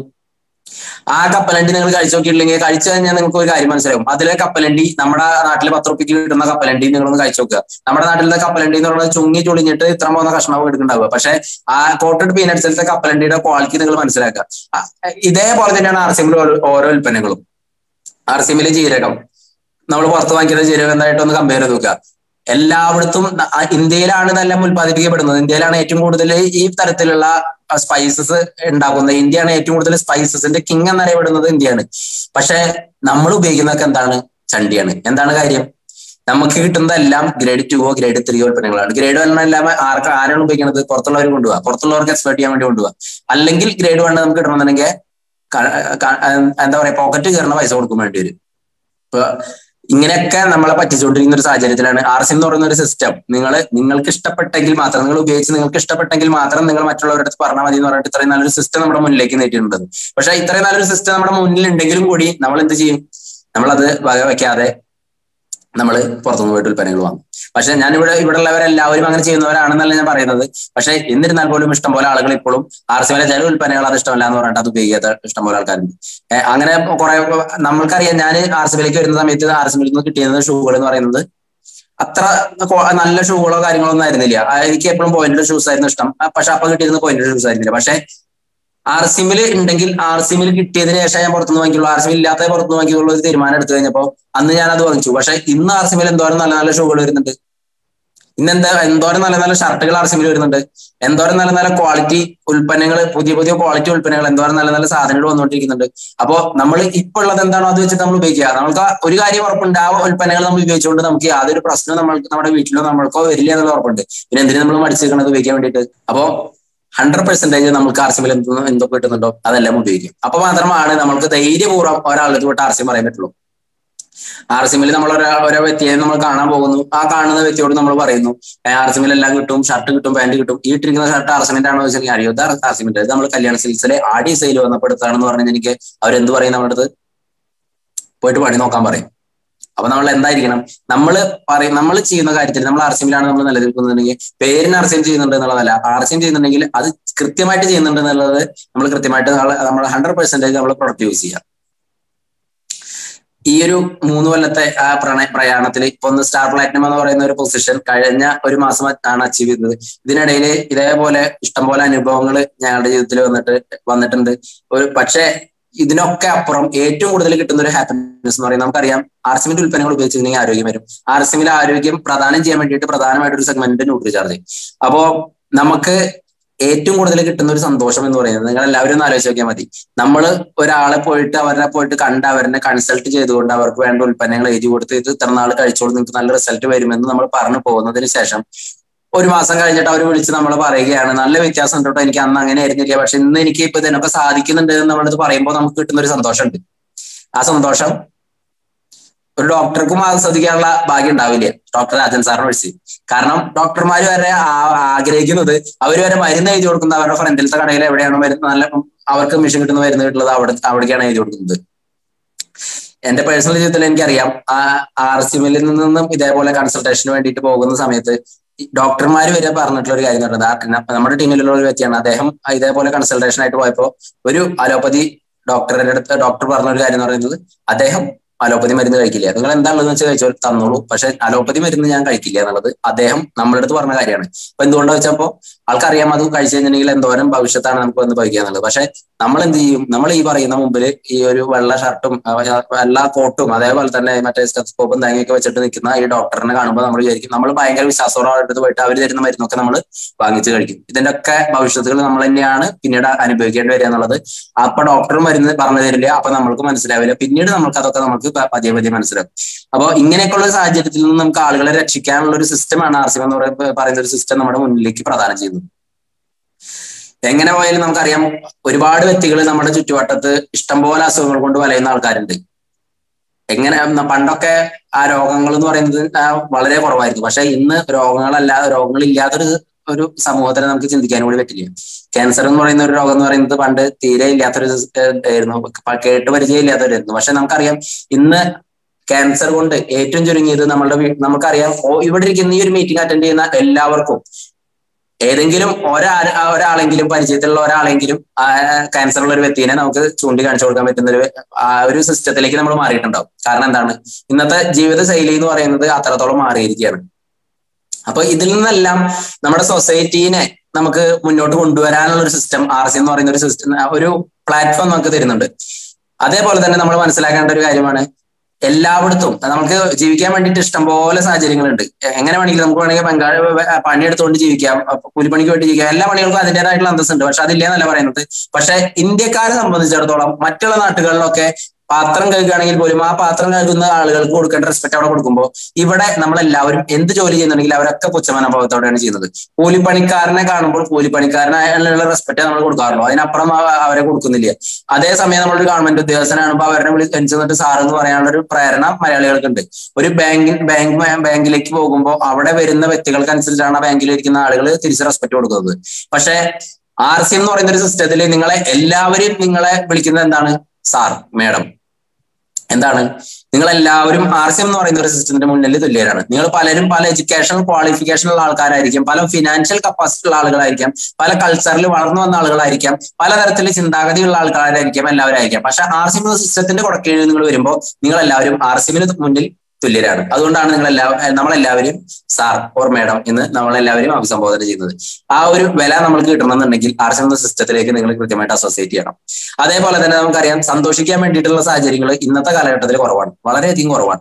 ആ കപ്പലണ്ടി നിങ്ങൾ കഴിച്ചു നോക്കിയിട്ടില്ലെങ്കിൽ കഴിച്ചു കഴിഞ്ഞാൽ നിങ്ങൾക്ക് ഒരു കാര്യം മനസ്സിലാവും അതിലെ കപ്പലണ്ടി നമ്മുടെ നാട്ടിൽ പത്ത് റുപ്യക്ക് കിട്ടുന്ന കപ്പലണ്ടി നിങ്ങളൊന്ന് കഴിച്ചു നോക്കുക നമ്മുടെ നാട്ടിലത്തെ കപ്പലണ്ടി എന്ന് പറയുന്നത് ചുങ്ങി ചുളിഞ്ഞിട്ട് ഇത്ര പോകുന്ന കഷ്ണവും എടുക്കുന്നുണ്ടാവുക പക്ഷെ ആ കോട്ടഡ് പീനട്സിലത്തെ കപ്പലണ്ടിയുടെ ക്വാളിറ്റി നിങ്ങൾ മനസ്സിലാക്കുക ആ, ഇതേപോലെ തന്നെയാണ് ആർ സിമിൽ ഓരോ ഉൽപ്പന്നങ്ങളും ആർ സിമില് ജീരകം നമ്മൾ പുറത്ത് വാങ്ങിക്കുന്ന ജീരകം എന്തായിട്ട് ഒന്ന് കമ്പയർ ചെയ്ത് നോക്കുക എല്ലായിടത്തും ന- ആ ഇന്ത്യയിലാണ് ഇതെല്ലാം ഉൽപ്പാദിപ്പിക്കപ്പെടുന്നത് ഇന്ത്യയിലാണ് ഏറ്റവും കൂടുതൽ ഈ തരത്തിലുള്ള സ്പൈസസ് ഉണ്ടാക്കുന്നത് ഇന്ത്യയാണ് ഏറ്റവും കൂടുതൽ സ്പൈസസിന്റെ കിങ് എന്നറിയപ്പെടുന്നത് ഇന്ത്യയാണ് പക്ഷെ നമ്മൾ ഉപയോഗിക്കുന്നതൊക്കെ എന്താണ് ചണ്ടിയാണ് എന്താണ് കാര്യം നമുക്ക് കിട്ടുന്നതെല്ലാം ഗ്രേഡ് ടുവോ ഗ്രേഡ് ത്രീയോ ഉൽപ്പന്നങ്ങളാണ് ഗ്രേഡ് വൺ എല്ലാം ആർക്ക് ആരാണ് ഉപയോഗിക്കുന്നത് പുറത്തുള്ളവർ കൊണ്ടുപോകുക പുറത്തുള്ളവർക്ക് എക്സ്പെർട്ട് ചെയ്യാൻ വേണ്ടി കൊണ്ടുപോകുക അല്ലെങ്കിൽ ഗ്രേഡ് വൺ നമുക്ക് കിട്ടണമെന്നുണ്ടെങ്കിൽ എന്താ പറയാ പോക്കറ്റ് കയറുന്ന പൈസ കൊടുക്കും വേണ്ടി വരും ഇപ്പൊ ഇങ്ങനെയൊക്കെ നമ്മളെ പറ്റിച്ചുകൊണ്ടിരിക്കുന്ന ഒരു സാഹചര്യത്തിലാണ് ആർ സി എന്ന് പറയുന്ന ഒരു സിസ്റ്റം നിങ്ങൾ നിങ്ങൾക്ക് ഇഷ്ടപ്പെട്ടെങ്കിൽ മാത്രം നിങ്ങൾ ഉപയോഗിച്ച് നിങ്ങൾക്ക് ഇഷ്ടപ്പെട്ടെങ്കിൽ മാത്രം നിങ്ങൾ മറ്റുള്ളവരുടെ അടുത്ത് പറഞ്ഞാൽ മതി എന്ന് പറഞ്ഞിട്ട് ഇത്രയും നല്ലൊരു സിസ്റ്റം നമ്മുടെ മുന്നിലേക്ക് നീട്ടിയിട്ടുണ്ട് പക്ഷെ ഇത്രയും നല്ലൊരു സിസ്റ്റം നമ്മുടെ മുന്നിൽ ഉണ്ടെങ്കിലും കൂടി നമ്മൾ എന്ത് ചെയ്യും നമ്മളത് വക വയ്ക്കാതെ നമ്മൾ പുറത്തുനിന്ന് പോയിട്ട് ഉൽപ്പന്നങ്ങൾ വാങ്ങും പക്ഷെ ഞാൻ ഇവിടെ ഇവിടെ ഉള്ളവരെല്ലാവരും അങ്ങനെ ചെയ്യുന്നവരാണെന്നല്ല ഞാൻ പറയുന്നത് പക്ഷെ എന്നിരുന്നാൽ പോലും ഇഷ്ടംപോലെ ആളുകൾ ഇപ്പോഴും ആർ സി ചില ഉൽപ്പന്നങ്ങൾ അത് ഇഷ്ടമല്ല എന്ന് പറഞ്ഞിട്ട് അത് ഉപയോഗിക്കാത്ത ഇഷ്ടംപോലെ ആൾക്കാരുണ്ട് അങ്ങനെ കുറെ നമ്മൾക്കറിയാം ഞാൻ ആർ സി ബിയിലേക്ക് വരുന്ന സമയത്ത് ആർ സി ബിയിൽ നിന്ന് കിട്ടിയത് ഷൂകൾ എന്ന് പറയുന്നത് അത്ര നല്ല ഷൂകളോ കാര്യങ്ങളോ ഒന്നും ആയിരുന്നില്ല എനിക്ക് എപ്പോഴും പോയിന്റഡ് ഷൂസ് ആയിരുന്നു ഇഷ്ടം പക്ഷെ അപ്പൊ കിട്ടിയിരുന്ന പോയിന്റഡ് ഷൂസ് ആയിരുന്നില്ല പക്ഷെ ആർ സിമിൽ ഉണ്ടെങ്കിൽ ആർ സിമിൽ കിട്ടിയതിന് ശേഷം ഞാൻ പുറത്തുനിന്ന് വാങ്ങിക്കുള്ളൂ ആർ സിമിൽ ഇല്ലാത്ത പുറത്തുനിന്ന് വാങ്ങിക്കുള്ള ഒരു തീരുമാനം എടുത്തു കഴിഞ്ഞപ്പോൾ അന്ന് ഞാൻ അത് വാങ്ങിച്ചു പക്ഷെ ഇന്ന് ആർ സിമിൽ എന്തോരം നല്ല നല്ല ഷൂകൾ വരുന്നുണ്ട് ഇന്ന് എന്താ എന്തോരം നല്ല നല്ല ഷർട്ടുകൾ ആർ സിമിൽ വരുന്നുണ്ട് എന്തോരം നല്ല നല്ല ക്വാളിറ്റി ഉൽപ്പന്നങ്ങൾ പുതിയ പുതിയ ക്വാളിറ്റി ഉൽപ്പന്നങ്ങൾ എന്തോരം നല്ല നല്ല സാധനങ്ങൾ വന്നുകൊണ്ടിരിക്കുന്നുണ്ട് അപ്പോ നമ്മൾ ഇപ്പോൾ ഉള്ളത് എന്താണോ അത് വെച്ചിട്ട് നമ്മൾ ഉപയോഗിക്കുക നമുക്ക് ഒരു കാര്യം ഉറപ്പുണ്ട് ആ ഉൽപ്പന്നങ്ങൾ നമ്മൾ ഉപയോഗിച്ചുകൊണ്ട് നമുക്ക് യാതൊരു പ്രശ്നവും നമ്മൾക്ക് നമ്മുടെ വീട്ടിലോ നമ്മൾക്കോ വരില്ല എന്നുള്ള ഉറപ്പുണ്ട് പിന്നെ എന്തിനു നമ്മൾ മടിച്ചിരിക്കണത് ഉപയോഗിക്കാൻ വേണ്ടിയിട്ട് അപ്പോ ഹൺഡ്രഡ് പെർസെന്റേജ് നമുക്ക് ആർ സിമിൽ എന്തോ എന്തൊക്കെ കിട്ടുന്നുണ്ടോ അതെല്ലാം ഉപയോഗിക്കും അപ്പൊ മാത്രമാണ് നമുക്ക് ധൈര്യപൂർവ്വം ഒരാൾക്ക് തൊട്ട് ആർ സിം പറയാൻ പറ്റുള്ളൂ ആർ സിമിൽ നമ്മൾ ഓരോ വ്യക്തിയെ നമ്മൾ കാണാൻ പോകുന്നു ആ കാണുന്ന വ്യക്തിയോട് നമ്മൾ പറയുന്നു ആർ സിമിൽ എല്ലാം കിട്ടും ഷർട്ട് കിട്ടും പാന്റ് കിട്ടും ഈ ഇട്ടിരിക്കുന്ന ഷർട്ട് ആർ സിമിന്റെ ആണോ വെച്ചാൽ അറിയോ ആർ സിമിന്റെ നമ്മൾ കല്യാണ സിൽസിലെ ആടി സെയിൽ വന്നപ്പോൾ എടുത്താണെന്ന് പറഞ്ഞാൽ എനിക്ക് അവരെന്ത് പറയും നമ്മുടെ അടുത്ത് പോയിട്ട് പണി നോക്കാൻ പറയും അപ്പൊ നമ്മൾ എന്തായിരിക്കണം നമ്മൾ പറയും നമ്മൾ ചെയ്യുന്ന കാര്യത്തിൽ നമ്മൾ ആർസിമിലാണ് നമ്മൾ നിലനിൽക്കുന്നുണ്ടെങ്കിൽ പേരിന് ആർസിം ചെയ്യുന്നുണ്ട് എന്നുള്ളതല്ല ആർസിം ചെയ്യുന്നുണ്ടെങ്കിൽ അത് കൃത്യമായിട്ട് ചെയ്യുന്നുണ്ട് എന്നുള്ളത് നമ്മൾ കൃത്യമായിട്ട് നമ്മൾ ഹൺഡ്രഡ് പെർസെന്റേജ് നമ്മൾ പ്രൊഡക്റ്റ് യൂസ് ചെയ്യാം ഈ ഒരു മൂന്ന് കൊല്ലത്തെ ആ പ്രണയ പ്രയാണത്തിൽ ഇപ്പൊ ഒന്ന് സ്റ്റാർ പ്ലാറ്റിനം എന്ന് പറയുന്ന ഒരു പൊസിഷൻ കഴിഞ്ഞ ഒരു മാസം ആണ് അച്ചീവ് ചെയ്തത് ഇതിനിടയിൽ ഇതേപോലെ ഇഷ്ടംപോലെ അനുഭവങ്ങൾ ഞങ്ങളുടെ ജീവിതത്തിൽ വന്നിട്ട് വന്നിട്ടുണ്ട് ഒരു പക്ഷേ ഇതിനൊക്കെ അപ്പുറം ഏറ്റവും കൂടുതൽ കിട്ടുന്ന ഒരു ഹാപ്പിനെസ് എന്ന് പറയുന്നത് നമുക്കറിയാം ആർസിമിന്റെ ഉൽപ്പന്നങ്ങൾ ഉപയോഗിച്ചിട്ടുണ്ടെങ്കിൽ ആരോഗ്യം വരും ആർസിമിൽ ആരോഗ്യം പ്രദാനം ചെയ്യാൻ വേണ്ടിയിട്ട് പ്രധാനമായിട്ട് ഒരു സെഗ്മെന്റ് ന്യൂട്രി ചാർജ് അപ്പോ നമുക്ക് ഏറ്റവും കൂടുതൽ കിട്ടുന്ന ഒരു സന്തോഷം എന്ന് പറയുന്നത് നിങ്ങൾ എല്ലാവരും ഒന്ന് ആലോചിച്ച് നോക്കിയാൽ മതി നമ്മൾ ഒരാളെ പോയിട്ട് അവരെ പോയിട്ട് കണ്ട് അവരെ കൺസൾട്ട് ചെയ്തുകൊണ്ട് അവർക്ക് വേണ്ട ഉൽപ്പന്നങ്ങൾ എഴുതി കൊടുത്ത് ഇത് ഇത്ര നാൾ കഴിച്ചോളൂ നിങ്ങൾക്ക് നല്ല റിസൾട്ട് വരുമെന്ന് നമ്മൾ പറഞ്ഞു പോകുന്നതിന് ശേഷം ഒരു മാസം കഴിഞ്ഞിട്ട് അവർ വിളിച്ച് നമ്മൾ പറയുകയാണ് നല്ല വ്യത്യാസം ഉണ്ട് കേട്ടോ എനിക്ക് അന്ന് അങ്ങനെ ആയിരുന്നില്ല പക്ഷെ ഇന്ന് എനിക്ക് ഇപ്പൊ ഇതിനൊക്കെ സാധിക്കുന്നുണ്ട് എന്ന് നമ്മളത് പറയുമ്പോൾ നമുക്ക് കിട്ടുന്ന ഒരു സന്തോഷമുണ്ട് ആ സന്തോഷം ഒരു ഡോക്ടർക്കും ആസ്വദിക്കാനുള്ള ഭാഗ്യം ഉണ്ടാവില്ല ഡോക്ടർ രാജൻ സാറിനെ വിളിച്ച് കാരണം ഡോക്ടർമാർ വരെ ആഗ്രഹിക്കുന്നത് അവർ വരെ മരുന്ന് എഴുതി കൊടുക്കുന്നത് അവരുടെ ഫ്രണ്ടിലത്തെ കടയിൽ എവിടെയാണോ മരുന്ന് നല്ല അവർക്ക് മിഷൻ കിട്ടുന്ന മരുന്ന് കിട്ടുന്നത് അവിടെ അവിടേക്കാണ് എഴുതി കൊടുക്കുന്നത് എന്റെ പേഴ്സണൽ ജീവിതത്തിൽ എനിക്കറിയാം ആ ആർ സിമിൽ നിന്നും ഇതേപോലെ കൺസൾട്ടേഷന് വേണ്ടിയിട്ട് പോകുന്ന സമയത്ത് ഡോക്ടർമാർ വരെ പറഞ്ഞിട്ടുള്ള ഒരു കാര്യം എന്ന് പറയുന്നത് നമ്മുടെ ടീമിലുള്ള ഒരു വ്യക്തിയാണ് അദ്ദേഹം ഇതേപോലെ കൺസൾട്ടേഷൻ ആയിട്ട് പോയപ്പോൾ ഒരു അലോപ്പതി ഡോക്ടറുടെ അടുത്ത് ഡോക്ടർ പറഞ്ഞ ഒരു കാര്യം എന്ന് പറയുന്നത് അദ്ദേഹം അലോപ്പതി മരുന്ന് കഴിക്കില്ല നിങ്ങൾ എന്താണെന്ന് വെച്ചാൽ കഴിച്ചോ തന്നോളൂ പക്ഷെ അലോപ്പതി മരുന്ന് ഞാൻ കഴിക്കില്ല എന്നുള്ളത് അദ്ദേഹം നമ്മളുടെ അടുത്ത് പറഞ്ഞ കാര്യമാണ് അപ്പൊ എന്തുകൊണ്ടാ വെച്ചപ്പോ ആൾക്കറിയാം അത് കഴിച്ചു കഴിഞ്ഞിട്ടുണ്ടെങ്കിൽ എന്തോരം ഭവിഷ്യത്താണ് നമുക്ക് വന്ന് ഭവിക്കുക എന്നുള്ളത് പക്ഷെ നമ്മൾ എന്ത് ചെയ്യും നമ്മൾ ഈ പറയുന്ന മുമ്പിൽ ഈ ഒരു വെള്ള ഷർട്ടും എല്ലാ കോട്ടും അതേപോലെ തന്നെ മറ്റേ സ്റ്റെസ്കോപ്പും തേങ്ങയൊക്കെ വെച്ചിട്ട് നിൽക്കുന്ന ഈ ഡോക്ടറിനെ കാണുമ്പോൾ നമ്മൾ വിചാരിക്കും നമ്മൾ ഭയങ്കര വിശ്വാസത്തോടെ അടുത്ത് പോയിട്ട് അവർ തരുന്ന മരുന്നൊക്കെ നമ്മൾ വാങ്ങിച്ച് കഴിക്കും ഇതിന്റെ ഒക്കെ ഭവിഷ്യത്തുകൾ നമ്മൾ തന്നെയാണ് പിന്നീട് അനുഭവിക്കേണ്ടി വരിക എന്നുള്ളത് അപ്പൊ ഡോക്ടർ മരുന്ന് പറഞ്ഞു തരില്ല അപ്പൊ നമ്മൾക്ക് മനസ്സിലാവില്ല പിന്നീട് നമുക്ക് അതൊക്കെ നമുക്ക് പതിയെ പതിയെ മനസ്സിലാവും അപ്പോൾ ഇങ്ങനെയൊക്കെയുള്ള സാഹചര്യത്തിൽ നിന്ന് നമുക്ക് ആളുകളെ രക്ഷിക്കാനുള്ള ഒരു സിസ്റ്റമാണ് ആർ സി എന്ന് പറയുന്ന ഒരു സിസ്റ്റം നമ്മുടെ മുന്നിലേക്ക് പ്രദാനം ചെയ്യുന്നത് എങ്ങനെ പോയാലും നമുക്കറിയാം ഒരുപാട് വ്യക്തികൾ നമ്മുടെ ചുറ്റുവട്ടത്ത് ഇഷ്ടംപോലെ അസുഖങ്ങൾ കൊണ്ട് വലയുന്ന ആൾക്കാരുണ്ട് എങ്ങനെ പണ്ടൊക്കെ ആ രോഗങ്ങൾ എന്ന് പറയുന്നത് വളരെ കുറവായിരുന്നു പക്ഷെ ഇന്ന് രോഗങ്ങളല്ലാതെ രോഗങ്ങളില്ലാത്തൊരു ഒരു സമൂഹത്തിനെ നമുക്ക് ചിന്തിക്കാൻ കൂടി പറ്റില്ല ക്യാൻസർ എന്ന് പറയുന്ന ഒരു രോഗം എന്ന് പറയുന്നത് പണ്ട് തീരെ ഇല്ലാത്തൊരു ആയിരുന്നു കേട്ട് പരിചയം ഇല്ലാത്തവരായിരുന്നു പക്ഷെ നമുക്കറിയാം ഇന്ന് ക്യാൻസർ കൊണ്ട് ഏറ്റവും ചുരുങ്ങിയത് നമ്മളുടെ നമുക്കറിയാം ഇവിടെ ഇരിക്കുന്ന ഈ ഒരു മീറ്റിംഗ് അറ്റൻഡ് ചെയ്യുന്ന എല്ലാവർക്കും ഏതെങ്കിലും ഒരാ ഒരാളെങ്കിലും പരിചയത്തിലുള്ള ഒരാളെങ്കിലും ക്യാൻസർ ഉള്ള ഒരു വ്യക്തിനെ നമുക്ക് ചൂണ്ടിക്കാണിച്ചു കൊടുക്കാൻ പറ്റുന്ന ഒരു ആ ഒരു സിസ്റ്റത്തിലേക്ക് നമ്മൾ മാറിയിട്ടുണ്ടാവും കാരണം എന്താണ് ഇന്നത്തെ ജീവിത ശൈലി എന്ന് പറയുന്നത് അത്രത്തോളം മാറിയിരിക്കുകയാണ് അപ്പൊ ഇതിൽ നിന്നെല്ലാം നമ്മുടെ സൊസൈറ്റീനെ നമുക്ക് മുന്നോട്ട് കൊണ്ടുവരാനുള്ള ഒരു സിസ്റ്റം ആർ സി എന്ന് പറയുന്ന ഒരു സിസ്റ്റം ഒരു പ്ലാറ്റ്ഫോം നമുക്ക് തരുന്നുണ്ട് അതേപോലെ തന്നെ നമ്മൾ മനസ്സിലാക്കേണ്ട ഒരു കാര്യമാണ് എല്ലായിടത്തും നമുക്ക് ജീവിക്കാൻ വേണ്ടിയിട്ട് ഇഷ്ടംപോലെ സാഹചര്യങ്ങളുണ്ട് എങ്ങനെ വേണമെങ്കിലും നമുക്ക് വേണമെങ്കിൽ ബംഗാൾ പണിയെടുത്തുകൊണ്ട് ജീവിക്കാം കൂലിപ്പണിക്ക് വേണ്ടി ജീവിക്കാം എല്ലാ പണികൾക്കും അതിൻ്റെതായിട്ടുള്ള അന്തസ്സുണ്ട് പക്ഷെ അതില്ല എന്നല്ല പറയുന്നത് പക്ഷെ ഇന്ത്യക്കാരെ സംബന്ധിച്ചിടത്തോളം മറ്റുള്ള നാട്ടുകളിലൊക്കെ പാത്രം കഴുകുകയാണെങ്കിൽ പോലും ആ പാത്രം കഴുകുന്ന ആളുകൾക്ക് കൊടുക്കേണ്ട റെസ്പെക്ട് അവിടെ കൊടുക്കുമ്പോൾ ഇവിടെ നമ്മളെല്ലാവരും എന്ത് ജോലി ചെയ്യുന്നുണ്ടെങ്കിൽ അവരൊക്കെ പുച്ഛമനോഭാവത്തോടെയാണ് ചെയ്യുന്നത് കൂലിപ്പണിക്കാരനെ കാണുമ്പോൾ കൂലിപ്പണിക്കാരനായുള്ള റെസ്പെക്ട് നമ്മൾ കൊടുക്കാറുള്ളൂ അതിനപ്പുറം അവ- അവരെ കൊടുക്കുന്നില്ല അതേസമയം നമ്മളൊരു ഗവൺമെന്റ് ഉദ്യോഗസ്ഥനാകുമ്പോൾ അവരെ വിളി ചെന്നിട്ട് സാർ എന്ന് പറയാനുള്ള ഒരു പ്രേരണ മലയാളികൾക്കുണ്ട് ഒരു ബാങ്കിൽ ബാങ്ക് ബാങ്കിലേക്ക് പോകുമ്പോൾ അവിടെ വരുന്ന വ്യക്തികൾക്കനുസരിച്ചാണ് ആ ബാങ്കിൽ ഇരിക്കുന്ന ആളുകൾ തിരിച്ച് റെസ്പെക്ട് കൊടുക്കുന്നത് പക്ഷെ ആർ സി എന്ന് പറയുന്ന ഒരു സിസ്റ്റത്തിൽ നിങ്ങളെ എല്ലാവരും നിങ്ങളെ വിളിക്കുന്നത് എന്താണ് സാർ മേഡം എന്താണ് നിങ്ങൾ എല്ലാവരും ആർ സി എം എന്ന് പറയുന്ന ഒരു സിസ്റ്റത്തിന്റെ മുന്നിൽ തുല്യരാണ് നിങ്ങൾ പലരും പല എഡ്യൂക്കേഷണൽ ക്വാളിഫിക്കേഷൻ ഉള്ള ആൾക്കാരായിരിക്കും പല ഫിനാൻഷ്യൽ കപ്പാസിറ്റി ഉള്ള ആളുകളായിരിക്കാം പല കൾച്ചറിൽ വളർന്നു വന്ന ആളുകളായിരിക്കാം പലതരത്തിൽ ചിന്താഗതിയുള്ള ആൾക്കാരായിരിക്കാം എല്ലാവരും ആയിരിക്കാം പക്ഷെ ആർ സി എം എന്ന സിസ്റ്റത്തിന്റെ കുടക്കീഴിൽ നിങ്ങൾ വരുമ്പോൾ നിങ്ങൾ എല്ലാവരും ആർ സി എമ്മിന് മുന്നിൽ തുല്യരാണ് അതുകൊണ്ടാണ് നിങ്ങൾ എല്ലാ നമ്മളെല്ലാവരും സാർ ഓർ മേഡം എന്ന് നമ്മളെല്ലാവരും അഭിസംബോധന ചെയ്യുന്നത് ആ ഒരു വില നമ്മൾക്ക് കിട്ടണമെന്നുണ്ടെങ്കിൽ ആർ സി എം എന്ന സിസ്റ്റത്തിലേക്ക് നിങ്ങൾ കൃത്യമായിട്ട് അസോസിയേറ്റ് ചെയ്യണം അതേപോലെ തന്നെ നമുക്കറിയാം സന്തോഷിക്കാൻ വേണ്ടിയിട്ടുള്ള സാഹചര്യങ്ങൾ ഇന്നത്തെ കാലഘട്ടത്തിൽ കുറവാണ് വളരെയധികം കുറവാണ്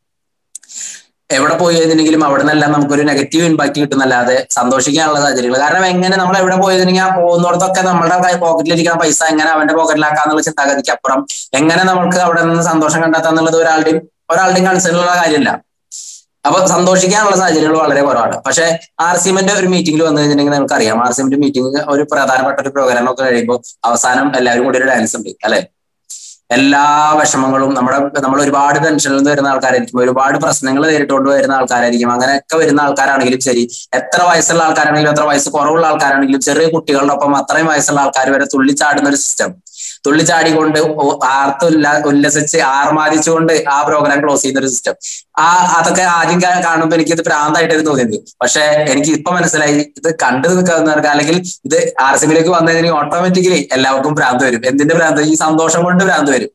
എവിടെ പോയി കഴിഞ്ഞിട്ടുണ്ടെങ്കിലും അവിടെ നിന്നെല്ലാം നമുക്കൊരു നെഗറ്റീവ് ഇമ്പാക്ട് കിട്ടുന്നല്ലാതെ സന്തോഷിക്കാനുള്ള സാഹചര്യങ്ങൾ കാരണം എങ്ങനെ നമ്മൾ എവിടെ പോയതിനെങ്കിൽ ആ പോകുന്നിടത്തൊക്കെ നമ്മുടെ പോക്കറ്റിലിരിക്കുന്ന പൈസ എങ്ങനെ അവന്റെ പോക്കറ്റിലാക്കാന്നുള്ള ചിന്താഗതിക്ക് അപ്പുറം എങ്ങനെ നമുക്ക് അവിടെ നിന്ന് സന്തോഷം കണ്ടെത്താന്നുള്ളത് ഒരാളുടെയും ഒരാളുടെയും കൺസേണുള്ള കാര്യമല്ല അപ്പൊ സന്തോഷിക്കാനുള്ള സാഹചര്യങ്ങൾ വളരെ കുറവാണ് പക്ഷെ ആർ സിഎമ്മിന്റെ ഒരു മീറ്റിംഗിൽ വന്നു കഴിഞ്ഞിട്ടുണ്ടെങ്കിൽ നമുക്കറിയാം ആർ സിഎമ്മിന്റെ മീറ്റിംഗ് ഒരു പ്രധാനപ്പെട്ട ഒരു പ്രോഗ്രാം ഒക്കെ കഴിയുമ്പോൾ അവസാനം എല്ലാവരും കൂടി ഒരു ഡാൻസ് ഉണ്ട് അല്ലെ എല്ലാ വിഷമങ്ങളും നമ്മുടെ നമ്മൾ ഒരുപാട് ടെൻഷനിൽ നിന്ന് വരുന്ന ആൾക്കാരായിരിക്കും ഒരുപാട് പ്രശ്നങ്ങൾ നേരിട്ടുകൊണ്ട് വരുന്ന ആൾക്കാരായിരിക്കും അങ്ങനെയൊക്കെ വരുന്ന ആൾക്കാരാണെങ്കിലും ശരി എത്ര വയസ്സുള്ള ആൾക്കാരാണെങ്കിലും എത്ര വയസ്സ് കുറവുള്ള ആൾക്കാരാണെങ്കിലും ചെറിയ കുട്ടികളുടെ ഒപ്പം അത്രയും വയസ്സുള്ള ആൾക്കാർ വരെ തുള്ളിച്ചാടുന്ന ഒരു സിസ്റ്റം തുള്ളിച്ചാടിക്കൊണ്ട് ഓ- ആർത്ത് ഉല്ല ഉല്ലസിച്ച് ആർമാദിച്ചുകൊണ്ട് ആ പ്രോഗ്രാം ക്ലോസ് ചെയ്യുന്ന ഒരു സിസ്റ്റം ആ അതൊക്കെ ആദ്യം കാ- കാണുമ്പോൾ എനിക്ക് ഇത് ഭ്രാന്തായിട്ടായിരുന്നു തോന്നിയത് പക്ഷെ എനിക്ക് ഇപ്പൊ മനസ്സിലായി ഇത് കണ്ടു നിൽക്കുന്നവർക്ക് അല്ലെങ്കിൽ ഇത് ആർ സി ബിയിലേക്ക് വന്നതിന് ഓട്ടോമാറ്റിക്കലി എല്ലാവർക്കും ഭ്രാന്ത് വരും എന്തിന്റെ ഭ്രാന്ത് ഈ സന്തോഷം കൊണ്ട് ഭ്രാന്ത് വരും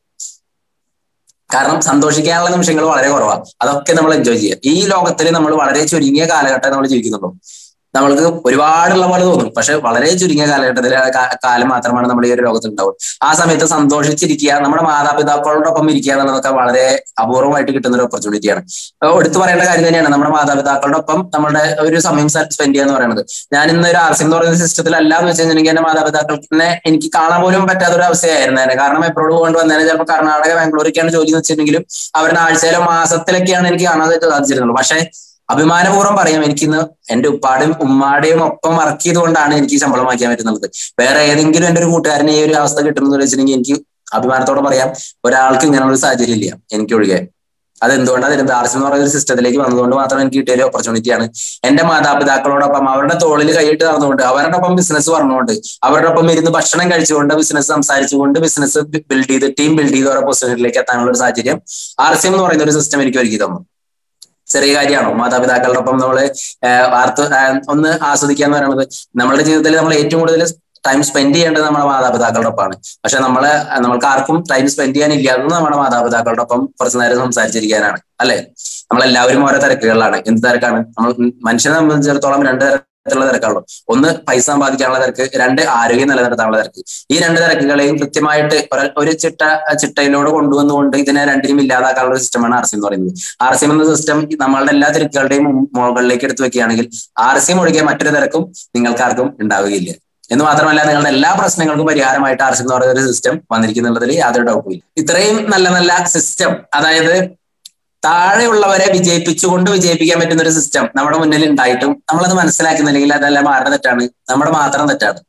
കാരണം സന്തോഷിക്കാനുള്ള നിമിഷങ്ങൾ വളരെ കുറവാണ് അതൊക്കെ നമ്മൾ എൻജോയ് ചെയ്യുക ഈ ലോകത്തിൽ നമ്മൾ വളരെ ചുരുങ്ങിയ കാലഘട്ടം നമ്മൾ ജീവിക്കുന്നുള്ളൂ നമ്മൾക്ക് ഒരുപാടുള്ള പോലെ തോന്നും പക്ഷെ വളരെ ചുരുങ്ങിയ കാലഘട്ടത്തിൽ കാലം മാത്രമാണ് നമ്മൾ ഈ ഒരു ലോകത്തിൽ ഉണ്ടാവുക ആ സമയത്ത് സന്തോഷിച്ചിരിക്കുക നമ്മുടെ മാതാപിതാക്കളോടൊപ്പം ഇരിക്കുക എന്നുള്ളതൊക്കെ വളരെ അപൂർവമായിട്ട് കിട്ടുന്ന ഒരു ഓപ്പർച്യൂണിറ്റിയാണ് എടുത്തു പറയേണ്ട കാര്യം തന്നെയാണ് നമ്മുടെ മാതാപിതാക്കളുടെ ഒപ്പം നമ്മുടെ ഒരു സമയം സ്പെൻഡ് ചെയ്യുക എന്ന് പറയുന്നത് ഞാൻ ഇന്ന് ഒരു ആർസി എന്ന് പറയുന്ന സിസ്റ്റത്തിലല്ല എന്ന് വെച്ച് കഴിഞ്ഞിട്ടുണ്ടെങ്കിൽ എന്റെ മാതാപിതാക്കൾക്കിനെ എനിക്ക് കാണാൻ പോലും പറ്റാത്ത ഒരു അവസ്ഥയായിരുന്നു തന്നെ കാരണം എപ്പോഴും കൊണ്ട് വന്നതിന് ചിലപ്പോൾ കർണാടക ബാംഗ്ലൂരൊക്കെയാണ് ജോലി എന്ന് വെച്ചിട്ടുണ്ടെങ്കിലും അവരുടെ ആഴ്ചയിലോ മാസത്തിലൊക്കെയാണ് എനിക്ക് കാണാൻ സാധിച്ചിരുന്നുള്ളൂ പക്ഷേ അഭിമാനപൂർവ്വം പറയാം എനിക്കിന്ന് എന്റെ ഉപ്പാടും ഉമ്മാടെയും ഒപ്പം വർക്ക് ചെയ്തുകൊണ്ടാണ് എനിക്ക് ഈ ശമ്പളം വാങ്ങിക്കാൻ പറ്റുന്നത് വേറെ ഏതെങ്കിലും എന്റെ ഒരു കൂട്ടുകാരനെ ഈ ഒരു അവസ്ഥ കിട്ടുമെന്ന് വെച്ചിട്ടുണ്ടെങ്കിൽ എനിക്ക് അഭിമാനത്തോടെ പറയാം ഒരാൾക്ക് ഇങ്ങനെയുള്ള ഒരു സാഹചര്യം ഇല്ല എനിക്ക് ഒഴികെ അതെന്തുകൊണ്ടാണ് വരുന്നത് ആർസി എന്ന് പറയുന്ന ഒരു സിസ്റ്റത്തിലേക്ക് വന്നതുകൊണ്ട് മാത്രം എനിക്ക് കിട്ടിയ ഒരു ഓപ്പർച്യൂണിറ്റിയാണ് എന്റെ മാതാപിതാക്കളോടൊപ്പം അവരുടെ തോളിൽ കൈയിട്ട് നടന്നുകൊണ്ട് അവരുടെ ഒപ്പം ബിസിനസ് പറഞ്ഞുകൊണ്ട് അവരുടെ ഒപ്പം ഇരുന്ന് ഭക്ഷണം കഴിച്ചുകൊണ്ട് ബിസിനസ് സംസാരിച്ചുകൊണ്ട് ബിസിനസ് ബിൽഡ് ചെയ്ത് ടീം ബിൽഡ് ചെയ്ത് ഓരോ പൊസിഷനിലേക്ക് എത്താനുള്ള ഒരു സാഹചര്യം ആർ സി എം എന്ന് പറയുന്ന ഒരു സിസ്റ്റം എനിക്ക് ഒരുക്കി തന്നു ചെറിയ കാര്യമാണോ മാതാപിതാക്കളുടെ ഒപ്പം നമ്മള് വാർത്ത ഒന്ന് ആസ്വദിക്കുക എന്ന് പറയുന്നത് നമ്മുടെ ജീവിതത്തിൽ നമ്മൾ ഏറ്റവും കൂടുതൽ ടൈം സ്പെൻഡ് ചെയ്യേണ്ടത് നമ്മുടെ മാതാപിതാക്കളുടെ ഒപ്പമാണ് പക്ഷെ നമ്മള് നമ്മൾക്ക് ആർക്കും ടൈം സ്പെൻഡ് ചെയ്യാനില്ല എന്ന് നമ്മുടെ മാതാപിതാക്കളുടെ ഒപ്പം കുറച്ചു നേരം സംസാരിച്ചിരിക്കാനാണ് അല്ലെ നമ്മളെല്ലാവരും ഓരോ തിരക്കുകളിലാണ് എന്ത് തിരക്കാണ് നമ്മൾ മനുഷ്യനെ സംബന്ധിച്ചിടത്തോളം രണ്ട് തരത്തിലുള്ള തിരക്കുള്ളൂ ഒന്ന് പൈസ സമ്പാദിക്കാനുള്ള തിരക്ക് രണ്ട് ആരോഗ്യം നിലനിർത്താനുള്ള തിരക്ക് ഈ രണ്ട് തിരക്കുകളെയും കൃത്യമായിട്ട് ഒരു ചിട്ട ചിട്ടയിലൂടെ കൊണ്ടുവന്നുകൊണ്ട് ഇതിനെ രണ്ടിനും ഇല്ലാതാക്കാനുള്ള ഒരു സിസ്റ്റമാണ് ആർ സി എന്ന് പറയുന്നത് ആർ സി എന്ന സിസ്റ്റം നമ്മളുടെ എല്ലാ തിരക്കുകളുടെയും മുകളിലേക്ക് എടുത്തു വെക്കുകയാണെങ്കിൽ ആർ സി ഒഴികെ മറ്റൊരു തിരക്കും നിങ്ങൾക്കാർക്കും ഉണ്ടാവുകയില്ല എന്ന് മാത്രമല്ല നിങ്ങളുടെ എല്ലാ പ്രശ്നങ്ങൾക്കും പരിഹാരമായിട്ട് ആർ സി എന്ന് പറയുന്ന ഒരു സിസ്റ്റം വന്നിരിക്കുന്നുള്ളതിൽ യാതൊരു ഡൗട്ടും ഇല്ല ഇത്രയും നല്ല നല്ല സിസ്റ്റം അതായത് താഴെയുള്ളവരെ വിജയിപ്പിച്ചുകൊണ്ട് വിജയിപ്പിക്കാൻ പറ്റുന്ന ഒരു സിസ്റ്റം നമ്മുടെ മുന്നിൽ ഉണ്ടായിട്ടും നമ്മളത് മനസ്സിലാക്കുന്നില്ലെങ്കിൽ അതെല്ലാം ആരുടെ തെറ്റാണ് നമ്മുടെ മാത്രം തെറ്റാണ്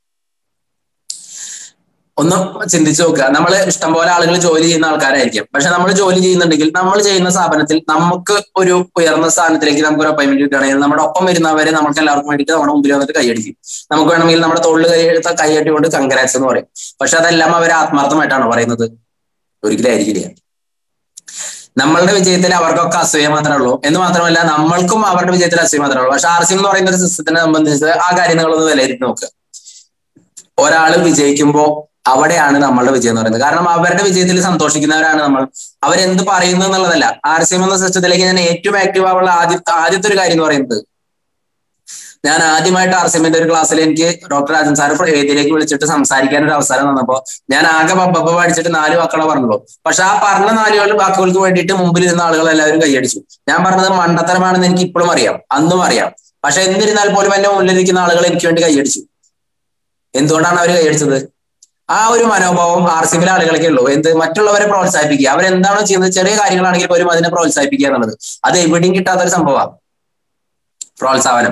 ഒന്ന് ചിന്തിച്ചു നോക്കുക നമ്മൾ ഇഷ്ടംപോലെ ആളുകൾ ജോലി ചെയ്യുന്ന ആൾക്കാരായിരിക്കും പക്ഷെ നമ്മൾ ജോലി ചെയ്യുന്നുണ്ടെങ്കിൽ നമ്മൾ ചെയ്യുന്ന സ്ഥാപനത്തിൽ നമുക്ക് ഒരു ഉയർന്ന സ്ഥാനത്തിലേക്ക് നമുക്ക് ഒരു അപ്പോയിന്റ്മെന്റ് കിട്ടുകയാണെങ്കിൽ നമ്മുടെ ഒപ്പം വരുന്നവരെ നമുക്ക് എല്ലാവർക്കും വേണ്ടിയിട്ട് നമ്മുടെ മുമ്പിൽ വന്നിട്ട് കൈയടിക്കും നമുക്ക് വേണമെങ്കിൽ നമ്മുടെ തൊഴിൽ കൈയെടുത്ത കൈയടിക്കൊണ്ട് കങ്കരാറ്റ്സ് എന്ന് പറയും പക്ഷെ അതെല്ലാം അവർ ആത്മാർത്ഥമായിട്ടാണ് പറയുന്നത് ഒരിക്കലും ആയിരിക്കില്ല നമ്മളുടെ വിജയത്തിൽ അവർക്കൊക്കെ അസൂയ മാത്രമേ ഉള്ളൂ എന്ന് മാത്രമല്ല നമ്മൾക്കും അവരുടെ വിജയത്തിൽ അസൂയ മാത്രമേ ഉള്ളൂ പക്ഷെ ആർ സി എന്ന് പറയുന്ന ഒരു സിസ്റ്റത്തിനെ സംബന്ധിച്ച് ആ കാര്യങ്ങളൊന്ന് വിലയിരുത്തി നോക്കുക ഒരാൾ വിജയിക്കുമ്പോൾ അവിടെയാണ് നമ്മളുടെ വിജയം എന്ന് പറയുന്നത് കാരണം അവരുടെ വിജയത്തിൽ സന്തോഷിക്കുന്നവരാണ് നമ്മൾ അവരെന്ത് പറയുന്നു എന്നുള്ളതല്ല ആർ സി എം എന്ന സിസ്റ്റത്തിലേക്ക് ഞാൻ ഏറ്റവും ആക്റ്റീവ് ആവുള്ള ആദ്യത്തെ ആദ്യത്തെ ഒരു കാര്യം എന്ന് പറയുന്നത് ഞാൻ ആദ്യമായിട്ട് ആർ സി എമ്മിന്റെ ഒരു ക്ലാസ്സിൽ എനിക്ക് ഡോക്ടർ രാജൻ സാർ വേദിയിലേക്ക് വിളിച്ചിട്ട് സംസാരിക്കാൻ ഒരു അവസരം തന്നപ്പോ ഞാൻ ആകെ ബബ്ബ പഠിച്ചിട്ട് നാല് വാക്കുകളെ പറഞ്ഞുള്ളൂ പക്ഷെ ആ പറഞ്ഞ നാല് വാക്കുകൾക്ക് വേണ്ടിയിട്ട് മുമ്പിൽ ഇരുന്ന ആളുകൾ എല്ലാവരും കൈയടിച്ചു ഞാൻ പറഞ്ഞത് മണ്ടത്തരമാണെന്ന് എനിക്ക് ഇപ്പോഴും അറിയാം അന്നും അറിയാം പക്ഷെ എന്നിരുന്നാൽ പോലും എന്റെ മുന്നിലിരിക്കുന്ന ആളുകൾ എനിക്ക് വേണ്ടി കൈയടിച്ചു എന്തുകൊണ്ടാണ് അവർ കൈയടിച്ചത് ആ ഒരു മനോഭാവം ആർ സി എമ്മിലെ ആളുകൾക്കേ ഉള്ളൂ എന്ത് മറ്റുള്ളവരെ പ്രോത്സാഹിപ്പിക്കുക അവരെന്താണോ ചെയ്യുന്നത് ചെറിയ കാര്യങ്ങളാണെങ്കിൽ പോലും അതിനെ പ്രോത്സാഹിപ്പിക്കുക എന്നുള്ളത് അത് എവിടെയും കിട്ടാത്ത ഒരു സംഭവമാണ് പ്രോത്സാഹനം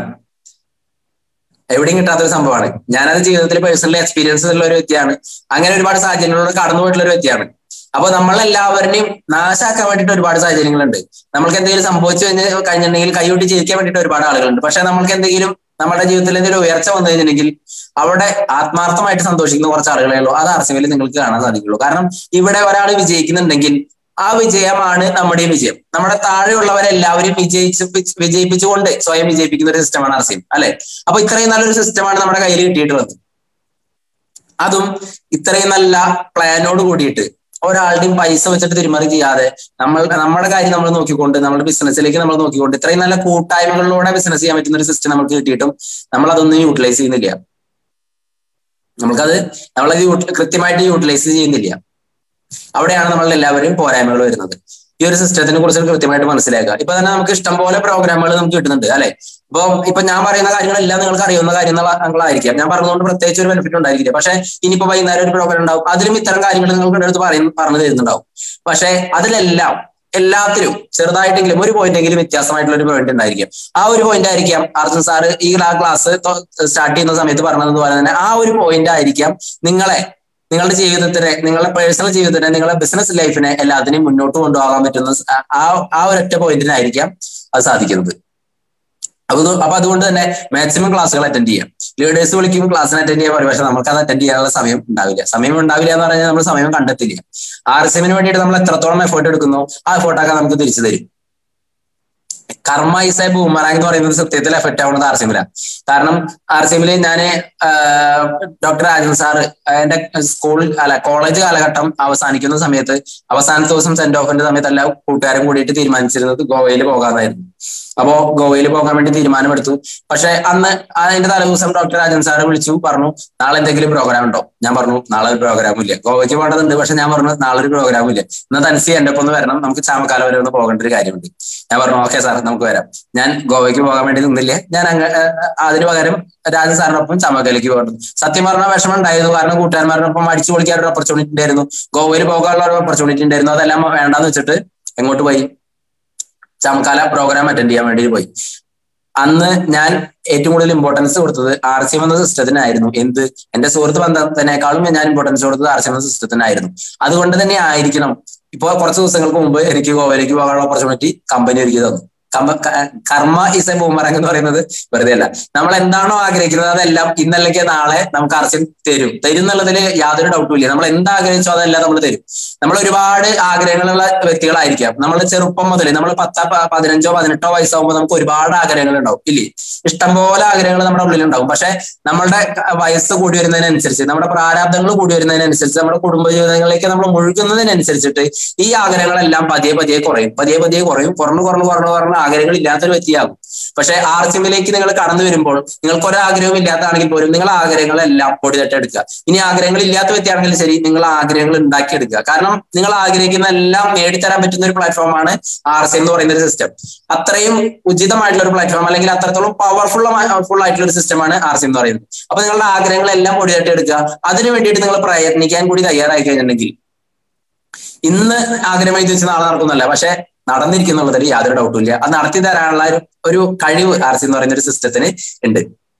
എവിടെയും കിട്ടാത്ത ഒരു സംഭവമാണ് ഞാനത് ജീവിതത്തിൽ പേഴ്സണലി എക്സ്പീരിയൻസ് ഉള്ള ഒരു വ്യക്തിയാണ് അങ്ങനെ ഒരുപാട് സാഹചര്യങ്ങളിലൂടെ കടന്നു പോയിട്ടുള്ള ഒരു വ്യക്തിയാണ് അപ്പൊ നമ്മളെല്ലാവരുടെയും നാശാക്കാൻ വേണ്ടിയിട്ട് ഒരുപാട് സാഹചര്യങ്ങളുണ്ട് നമ്മൾക്ക് എന്തെങ്കിലും സംഭവിച്ചു കഴിഞ്ഞ് കഴിഞ്ഞിട്ടുണ്ടെങ്കിൽ കൈവിട്ട് ജീവിക്കാൻ വേണ്ടിയിട്ട് ഒരുപാട് ആളുകളുണ്ട് പക്ഷെ നമ്മൾക്ക് എന്തെങ്കിലും നമ്മുടെ ജീവിതത്തിൽ എന്തെങ്കിലും ഉയർച്ച വന്നു കഴിഞ്ഞിട്ടുണ്ടെങ്കിൽ അവിടെ ആത്മാർത്ഥമായിട്ട് സന്തോഷിക്കുന്ന കുറച്ച് ആളുകളേ ഉള്ളൂ അത് ആർ സി ബിയിൽ നിങ്ങൾക്ക് കാണാൻ സാധിക്കുള്ളൂ കാരണം ഇവിടെ ഒരാൾ വിജയിക്കുന്നുണ്ടെങ്കിൽ ആ വിജയമാണ് നമ്മുടെ വിജയം നമ്മുടെ താഴെയുള്ളവരെല്ലാവരും വിജയിച്ച് വിജയിപ്പിച്ചുകൊണ്ട് സ്വയം വിജയിപ്പിക്കുന്ന ഒരു സിസ്റ്റമാണ് ആർ സി എം അല്ലെ അപ്പൊ ഇത്രയും നല്ലൊരു സിസ്റ്റമാണ് നമ്മുടെ കയ്യിൽ കിട്ടിയിട്ടുള്ളത് അതും ഇത്രയും നല്ല പ്ലാനോട് കൂടിയിട്ട് ഒരാളുടെയും പൈസ വെച്ചിട്ട് തിരിമറി ചെയ്യാതെ നമ്മൾ നമ്മുടെ കാര്യം നമ്മൾ നോക്കിക്കൊണ്ട് നമ്മുടെ ബിസിനസ്സിലേക്ക് നമ്മൾ നോക്കിക്കൊണ്ട് ഇത്രയും നല്ല കൂട്ടായ്മകളിലൂടെ ബിസിനസ് ചെയ്യാൻ പറ്റുന്ന ഒരു സിസ്റ്റം നമുക്ക് കിട്ടിയിട്ടും നമ്മൾ അതൊന്നും യൂട്ടിലൈസ് ചെയ്യുന്നില്ല നമുക്കത് നമ്മളത് കൃത്യമായിട്ട് യൂട്ടിലൈസ് ചെയ്യുന്നില്ല അവിടെയാണ് നമ്മൾ എല്ലാവരും പോരായ്മകൾ വരുന്നത് ഈ ഒരു സിസ്റ്റത്തിനെ കുറിച്ച് കൃത്യമായിട്ട് മനസ്സിലാക്കുക ഇപ്പൊ തന്നെ നമുക്ക് ഇഷ്ടംപോലെ പ്രോഗ്രാമുകൾ നമുക്ക് കിട്ടുന്നുണ്ട് അല്ലെ അപ്പൊ ഇപ്പൊ ഞാൻ പറയുന്ന കാര്യങ്ങളെല്ലാം നിങ്ങൾക്ക് അറിയുന്ന കാര്യങ്ങളായിരിക്കാം ഞാൻ പറഞ്ഞതുകൊണ്ട് പ്രത്യേകിച്ച് ഒരു ബെനിഫിറ്റ് ഉണ്ടായിരിക്കില്ല പക്ഷെ ഇനിയിപ്പോ വൈകുന്നേരം ഒരു പ്രോഗ്രാം ഉണ്ടാവും അതിലും ഇത്തരം കാര്യങ്ങൾ നിങ്ങൾക്ക് അടുത്ത് പറയുന്ന പറഞ്ഞു തരുന്നുണ്ടാവും പക്ഷെ അതിലെല്ലാം എല്ലാത്തിലും ചെറുതായിട്ടെങ്കിലും ഒരു പോയിന്റെങ്കിലും വ്യത്യാസമായിട്ടുള്ള ഒരു പോയിന്റ് ഉണ്ടായിരിക്കും ആ ഒരു പോയിന്റ് ആയിരിക്കാം അർജുൻ സാറ് ഈ ക്ലാസ് സ്റ്റാർട്ട് ചെയ്യുന്ന സമയത്ത് പറഞ്ഞതുപോലെ തന്നെ ആ ഒരു പോയിന്റ് ആയിരിക്കാം നിങ്ങളെ നിങ്ങളുടെ ജീവിതത്തിനെ നിങ്ങളുടെ പേഴ്സണൽ ജീവിതത്തിനെ നിങ്ങളുടെ ബിസിനസ് ലൈഫിനെ എല്ലാത്തിനെയും മുന്നോട്ട് കൊണ്ടുപോകാൻ പറ്റുന്ന ആ ആ ഒരൊറ്റ പോയിന്റിനായിരിക്കാം അത് സാധിക്കുന്നത് അപ്പൊ അപ്പൊ അതുകൊണ്ട് തന്നെ മാക്സിമം ക്ലാസ്സുകൾ അറ്റൻഡ് ചെയ്യാം ലീഡേഴ്സ് വിളിക്കുമ്പോൾ ക്ലാസ്സിന് അറ്റൻഡ് ചെയ്യാൻ പറയും പക്ഷെ നമുക്ക് അത് അറ്റൻഡ് ചെയ്യാനുള്ള സമയം ഉണ്ടാവില്ല സമയം ഉണ്ടാവില്ല എന്ന് പറഞ്ഞാൽ നമ്മൾ സമയം കണ്ടെത്തില്ല ആർ എസ് എമ്മിന് വേണ്ടിയിട്ട് നമ്മൾ എത്രത്തോളം എഫേർട്ട് എടുക്കുന്നു ആ എഫേർട്ടൊക്കെ നമുക്ക് തിരിച്ചു തരും കർമ്മ ഈസ് എ ബൂമറാങ് എന്ന് പറയുന്നത് സത്യത്തിൽ എഫക്റ്റ് ആവുന്നത് ആർ സിമില കാരണം ആർ സിമില് ഞാൻ ഡോക്ടർ രാജൻ സാറ് എന്റെ സ്കൂൾ അല്ല കോളേജ് കാലഘട്ടം അവസാനിക്കുന്ന സമയത്ത് അവസാനത്തെ ദിവസം സെന്റ് ഓഫിന്റെ സമയത്ത് എല്ലാ കൂട്ടുകാരും കൂടിയിട്ട് തീരുമാനിച്ചിരുന്നത് ഗോവയിൽ പോകാമെന്നായിരുന്നു അപ്പോ ഗോവയിൽ പോകാൻ വേണ്ടി തീരുമാനമെടുത്തു പക്ഷെ അന്ന് അതിന്റെ തലേദിവസം ഡോക്ടർ രാജൻ സാറ് വിളിച്ചു പറഞ്ഞു നാളെ എന്തെങ്കിലും പ്രോഗ്രാം ഉണ്ടോ ഞാൻ പറഞ്ഞു നാളെ ഒരു പ്രോഗ്രാമും ഇല്ല ഗോവയ്ക്ക് പോകേണ്ടതുണ്ട് പക്ഷെ ഞാൻ പറഞ്ഞു നാളെ ഒരു പ്രോഗ്രാമും ഇല്ല എന്നാൽ തനിച്ച് എന്റെ ഒപ്പം ഒന്ന് വരണം നമുക്ക് ചാമക്കാല വരെ ഒന്ന് പോകേണ്ട ഒരു കാര്യമുണ്ട് ഞാൻ പറഞ്ഞു ഓക്കെ സാർ നമുക്ക് വരാം ഞാൻ ഗോവയ്ക്ക് പോകാൻ വേണ്ടി നിന്നില്ല ഞാൻ അങ്ങ് അതിന് പകരം രാജൻ സാറിനൊപ്പം ചാമക്കാലേക്ക് പോകണം സത്യം പറഞ്ഞ വിഷമം ഉണ്ടായിരുന്നു കാരണം കൂട്ടുകാരന്മാരോടൊപ്പം അടിച്ചു പൊളിക്കാൻ ഒരു ഓപ്പർച്യൂണിറ്റി ഉണ്ടായിരുന്നു ഗോവയിൽ പോകാനുള്ള ഒരു ഓപ്പർച്യൂണിറ്റി ഉണ്ടായിരുന്നു അതെല്ലാം വേണ്ടാന്ന് വെച്ചിട്ട് എങ്ങോട്ട് പോയി ചമക്കാല പ്രോഗ്രാം അറ്റൻഡ് ചെയ്യാൻ വേണ്ടി പോയി അന്ന് ഞാൻ ഏറ്റവും കൂടുതൽ ഇമ്പോർട്ടൻസ് കൊടുത്തത് ആർ സി എം എന്ന സിസ്റ്റത്തിനായിരുന്നു എന്ത് എന്റെ സുഹൃത്ത് ബന്ധത്തിനേക്കാളും ഞാൻ ഇമ്പോർട്ടൻസ് കൊടുത്തത് ആർ സി എം എന്ന സിസ്റ്റത്തിനായിരുന്നു അതുകൊണ്ട് തന്നെ ആയിരിക്കണം ഇപ്പൊ കുറച്ച് ദിവസങ്ങൾക്ക് മുമ്പ് എനിക്ക് ഗോവയിലേക്ക് പോകാനുള്ള ഓപ്പർച്യൂണിറ്റി കമ്പനി ഒരുക്കി തന്നു കർമ്മ ഇസ് എ ബൂമറങ് എന്ന് പറയുന്നത് വെറുതെ അല്ല നമ്മൾ എന്താണോ ആഗ്രഹിക്കുന്നത് അതെല്ലാം ഇന്നല്ലെങ്കിൽ നാളെ നമുക്ക് അർച്ചൻ തരും തരും എന്നുള്ളതിൽ യാതൊരു ഡൗട്ടും ഇല്ല നമ്മൾ എന്താഗ്രഹിച്ചോ അതെല്ലാം നമ്മൾ തരും നമ്മൾ ഒരുപാട് ആഗ്രഹങ്ങളുള്ള വ്യക്തികളായിരിക്കാം നമ്മൾ ചെറുപ്പം മുതൽ നമ്മൾ പത്ത പതിനഞ്ചോ പതിനെട്ടോ വയസ്സാകുമ്പോൾ നമുക്ക് ഒരുപാട് ആഗ്രഹങ്ങൾ ഉണ്ടാവും ഇല്ലേ ഇഷ്ടംപോലെ ആഗ്രഹങ്ങൾ നമ്മുടെ ഉള്ളിൽ ഉണ്ടാവും പക്ഷെ നമ്മളുടെ വയസ്സ് കൂടി വരുന്നതിനനുസരിച്ച് നമ്മുടെ പ്രാരാബ്ദങ്ങൾ കൂടി വരുന്നതിനനുസരിച്ച് നമ്മുടെ കുടുംബ ജീവിതങ്ങളിലേക്ക് നമ്മൾ മുഴുകുന്നതിനനുസരിച്ചിട്ട് ഈ ആഗ്രഹങ്ങളെല്ലാം പതിയെ പതിയെ കുറയും പതിയെ പതിയെ കുറയും കുറഞ്ഞു കുറഞ്ഞു കുറഞ്ഞു കുറഞ്ഞു ആഗ്രഹങ്ങൾ ഇല്ലാത്തൊരു വ്യക്തിയാകും പക്ഷെ ആർസിമിലേക്ക് നിങ്ങൾ കടന്നു വരുമ്പോൾ നിങ്ങൾക്ക് ഒരു ആഗ്രഹവും ഇല്ലാത്തതാണെങ്കിൽ പോലും നിങ്ങൾ ആഗ്രഹങ്ങളെല്ലാം പൊടി തട്ടെടുക്കുക ഇനി ആഗ്രഹങ്ങൾ ഇല്ലാത്ത വ്യക്തിയാണെങ്കിൽ ശരി നിങ്ങൾ ആഗ്രഹങ്ങൾ ഉണ്ടാക്കിയെടുക്കുക കാരണം നിങ്ങൾ ആഗ്രഹിക്കുന്ന എല്ലാം നേടിത്തരാൻ പറ്റുന്ന ഒരു പ്ലാറ്റ്ഫോമാണ് ആർ സി എന്ന് പറയുന്ന ഒരു സിസ്റ്റം അത്രയും ഉചിതമായിട്ടുള്ള ഒരു പ്ലാറ്റ്ഫോം അല്ലെങ്കിൽ അത്രത്തോളം പവർഫുൾ ഫുൾ ആയിട്ടുള്ള ഒരു സിസ്റ്റമാണ് ആർ സി എന്ന് പറയുന്നത് അപ്പൊ നിങ്ങളുടെ ആഗ്രഹങ്ങളെല്ലാം പൊടി തട്ടെടുക്കുക അതിനു വേണ്ടിയിട്ട് നിങ്ങൾ പ്രയത്നിക്കാൻ കൂടി തയ്യാറായി കഴിഞ്ഞിട്ടുണ്ടെങ്കിൽ ഇന്ന് ആഗ്രഹം എഴുതി വെച്ച് നാളെ നടക്കുന്നല്ല പക്ഷെ നടന്നിരിക്കുന്നുള്ളതിൽ യാതൊരു ഡൗട്ടും ഇല്ല അത് നടത്തി തരാനുള്ള ഒരു ഒരു കഴിവ് ആർ സി എന്ന് പറയുന്ന ഒരു സിസ്റ്റത്തിന് ഉണ്ട്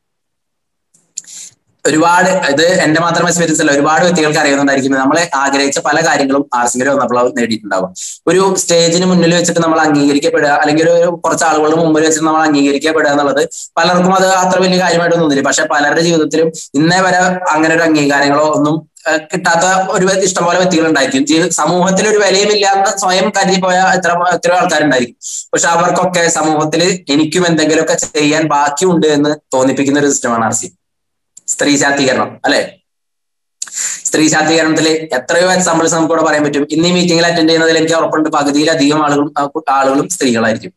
ഒരുപാട് ഇത് എന്റെ മാത്രം എക്സ്പീരിയൻസ് അല്ല ഒരുപാട് വ്യക്തികൾക്ക് അറിയുന്നുണ്ടായിരിക്കും നമ്മളെ ആഗ്രഹിച്ച പല കാര്യങ്ങളും ആർ സിയിൽ വന്നപ്പോൾ നേടിയിട്ടുണ്ടാവും ഒരു സ്റ്റേജിന് മുന്നിൽ വെച്ചിട്ട് നമ്മൾ അംഗീകരിക്കപ്പെടുക അല്ലെങ്കിൽ ഒരു കുറച്ച് ആളുകളുടെ മുമ്പിൽ വെച്ചിട്ട് നമ്മൾ അംഗീകരിക്കപ്പെടുക എന്നുള്ളത് പലർക്കും അത് അത്ര വലിയ കാര്യമായിട്ട് തോന്നില്ല പക്ഷെ പലരുടെ ജീവിതത്തിലും ഇന്നേ വരെ അങ്ങനെ ഒരു അംഗീകാരങ്ങളോ ഒന്നും കിട്ടാത്ത ഒരു ഇഷ്ടംപോലെ വ്യക്തികൾ ഉണ്ടായിരിക്കും സമൂഹത്തിൽ ഒരു വിലയുമില്ലാത്ത സ്വയം കരുതി പോയ എത്ര എത്ര ആൾക്കാരുണ്ടായിരിക്കും പക്ഷെ അവർക്കൊക്കെ സമൂഹത്തിൽ എനിക്കും എന്തെങ്കിലുമൊക്കെ ചെയ്യാൻ ബാക്കിയുണ്ട് എന്ന് തോന്നിപ്പിക്കുന്ന ഒരു സിസ്റ്റമാണ് ആർ സി സ്ത്രീ ശാക്തീകരണം അല്ലെ സ്ത്രീ ശാക്തീകരണത്തിൽ എത്രയോ എക്സാമ്പിൾസ് നമുക്ക് ഇവിടെ പറയാൻ പറ്റും ഇന്ന് ഈ മീറ്റിംഗിൽ അറ്റൻഡ് ചെയ്യുന്നതിൽ എനിക്ക് ഉറപ്പുണ്ട് പകുതിയിലധികം ആളുകളും ആളുകളും സ്ത്രീകളായിരിക്കും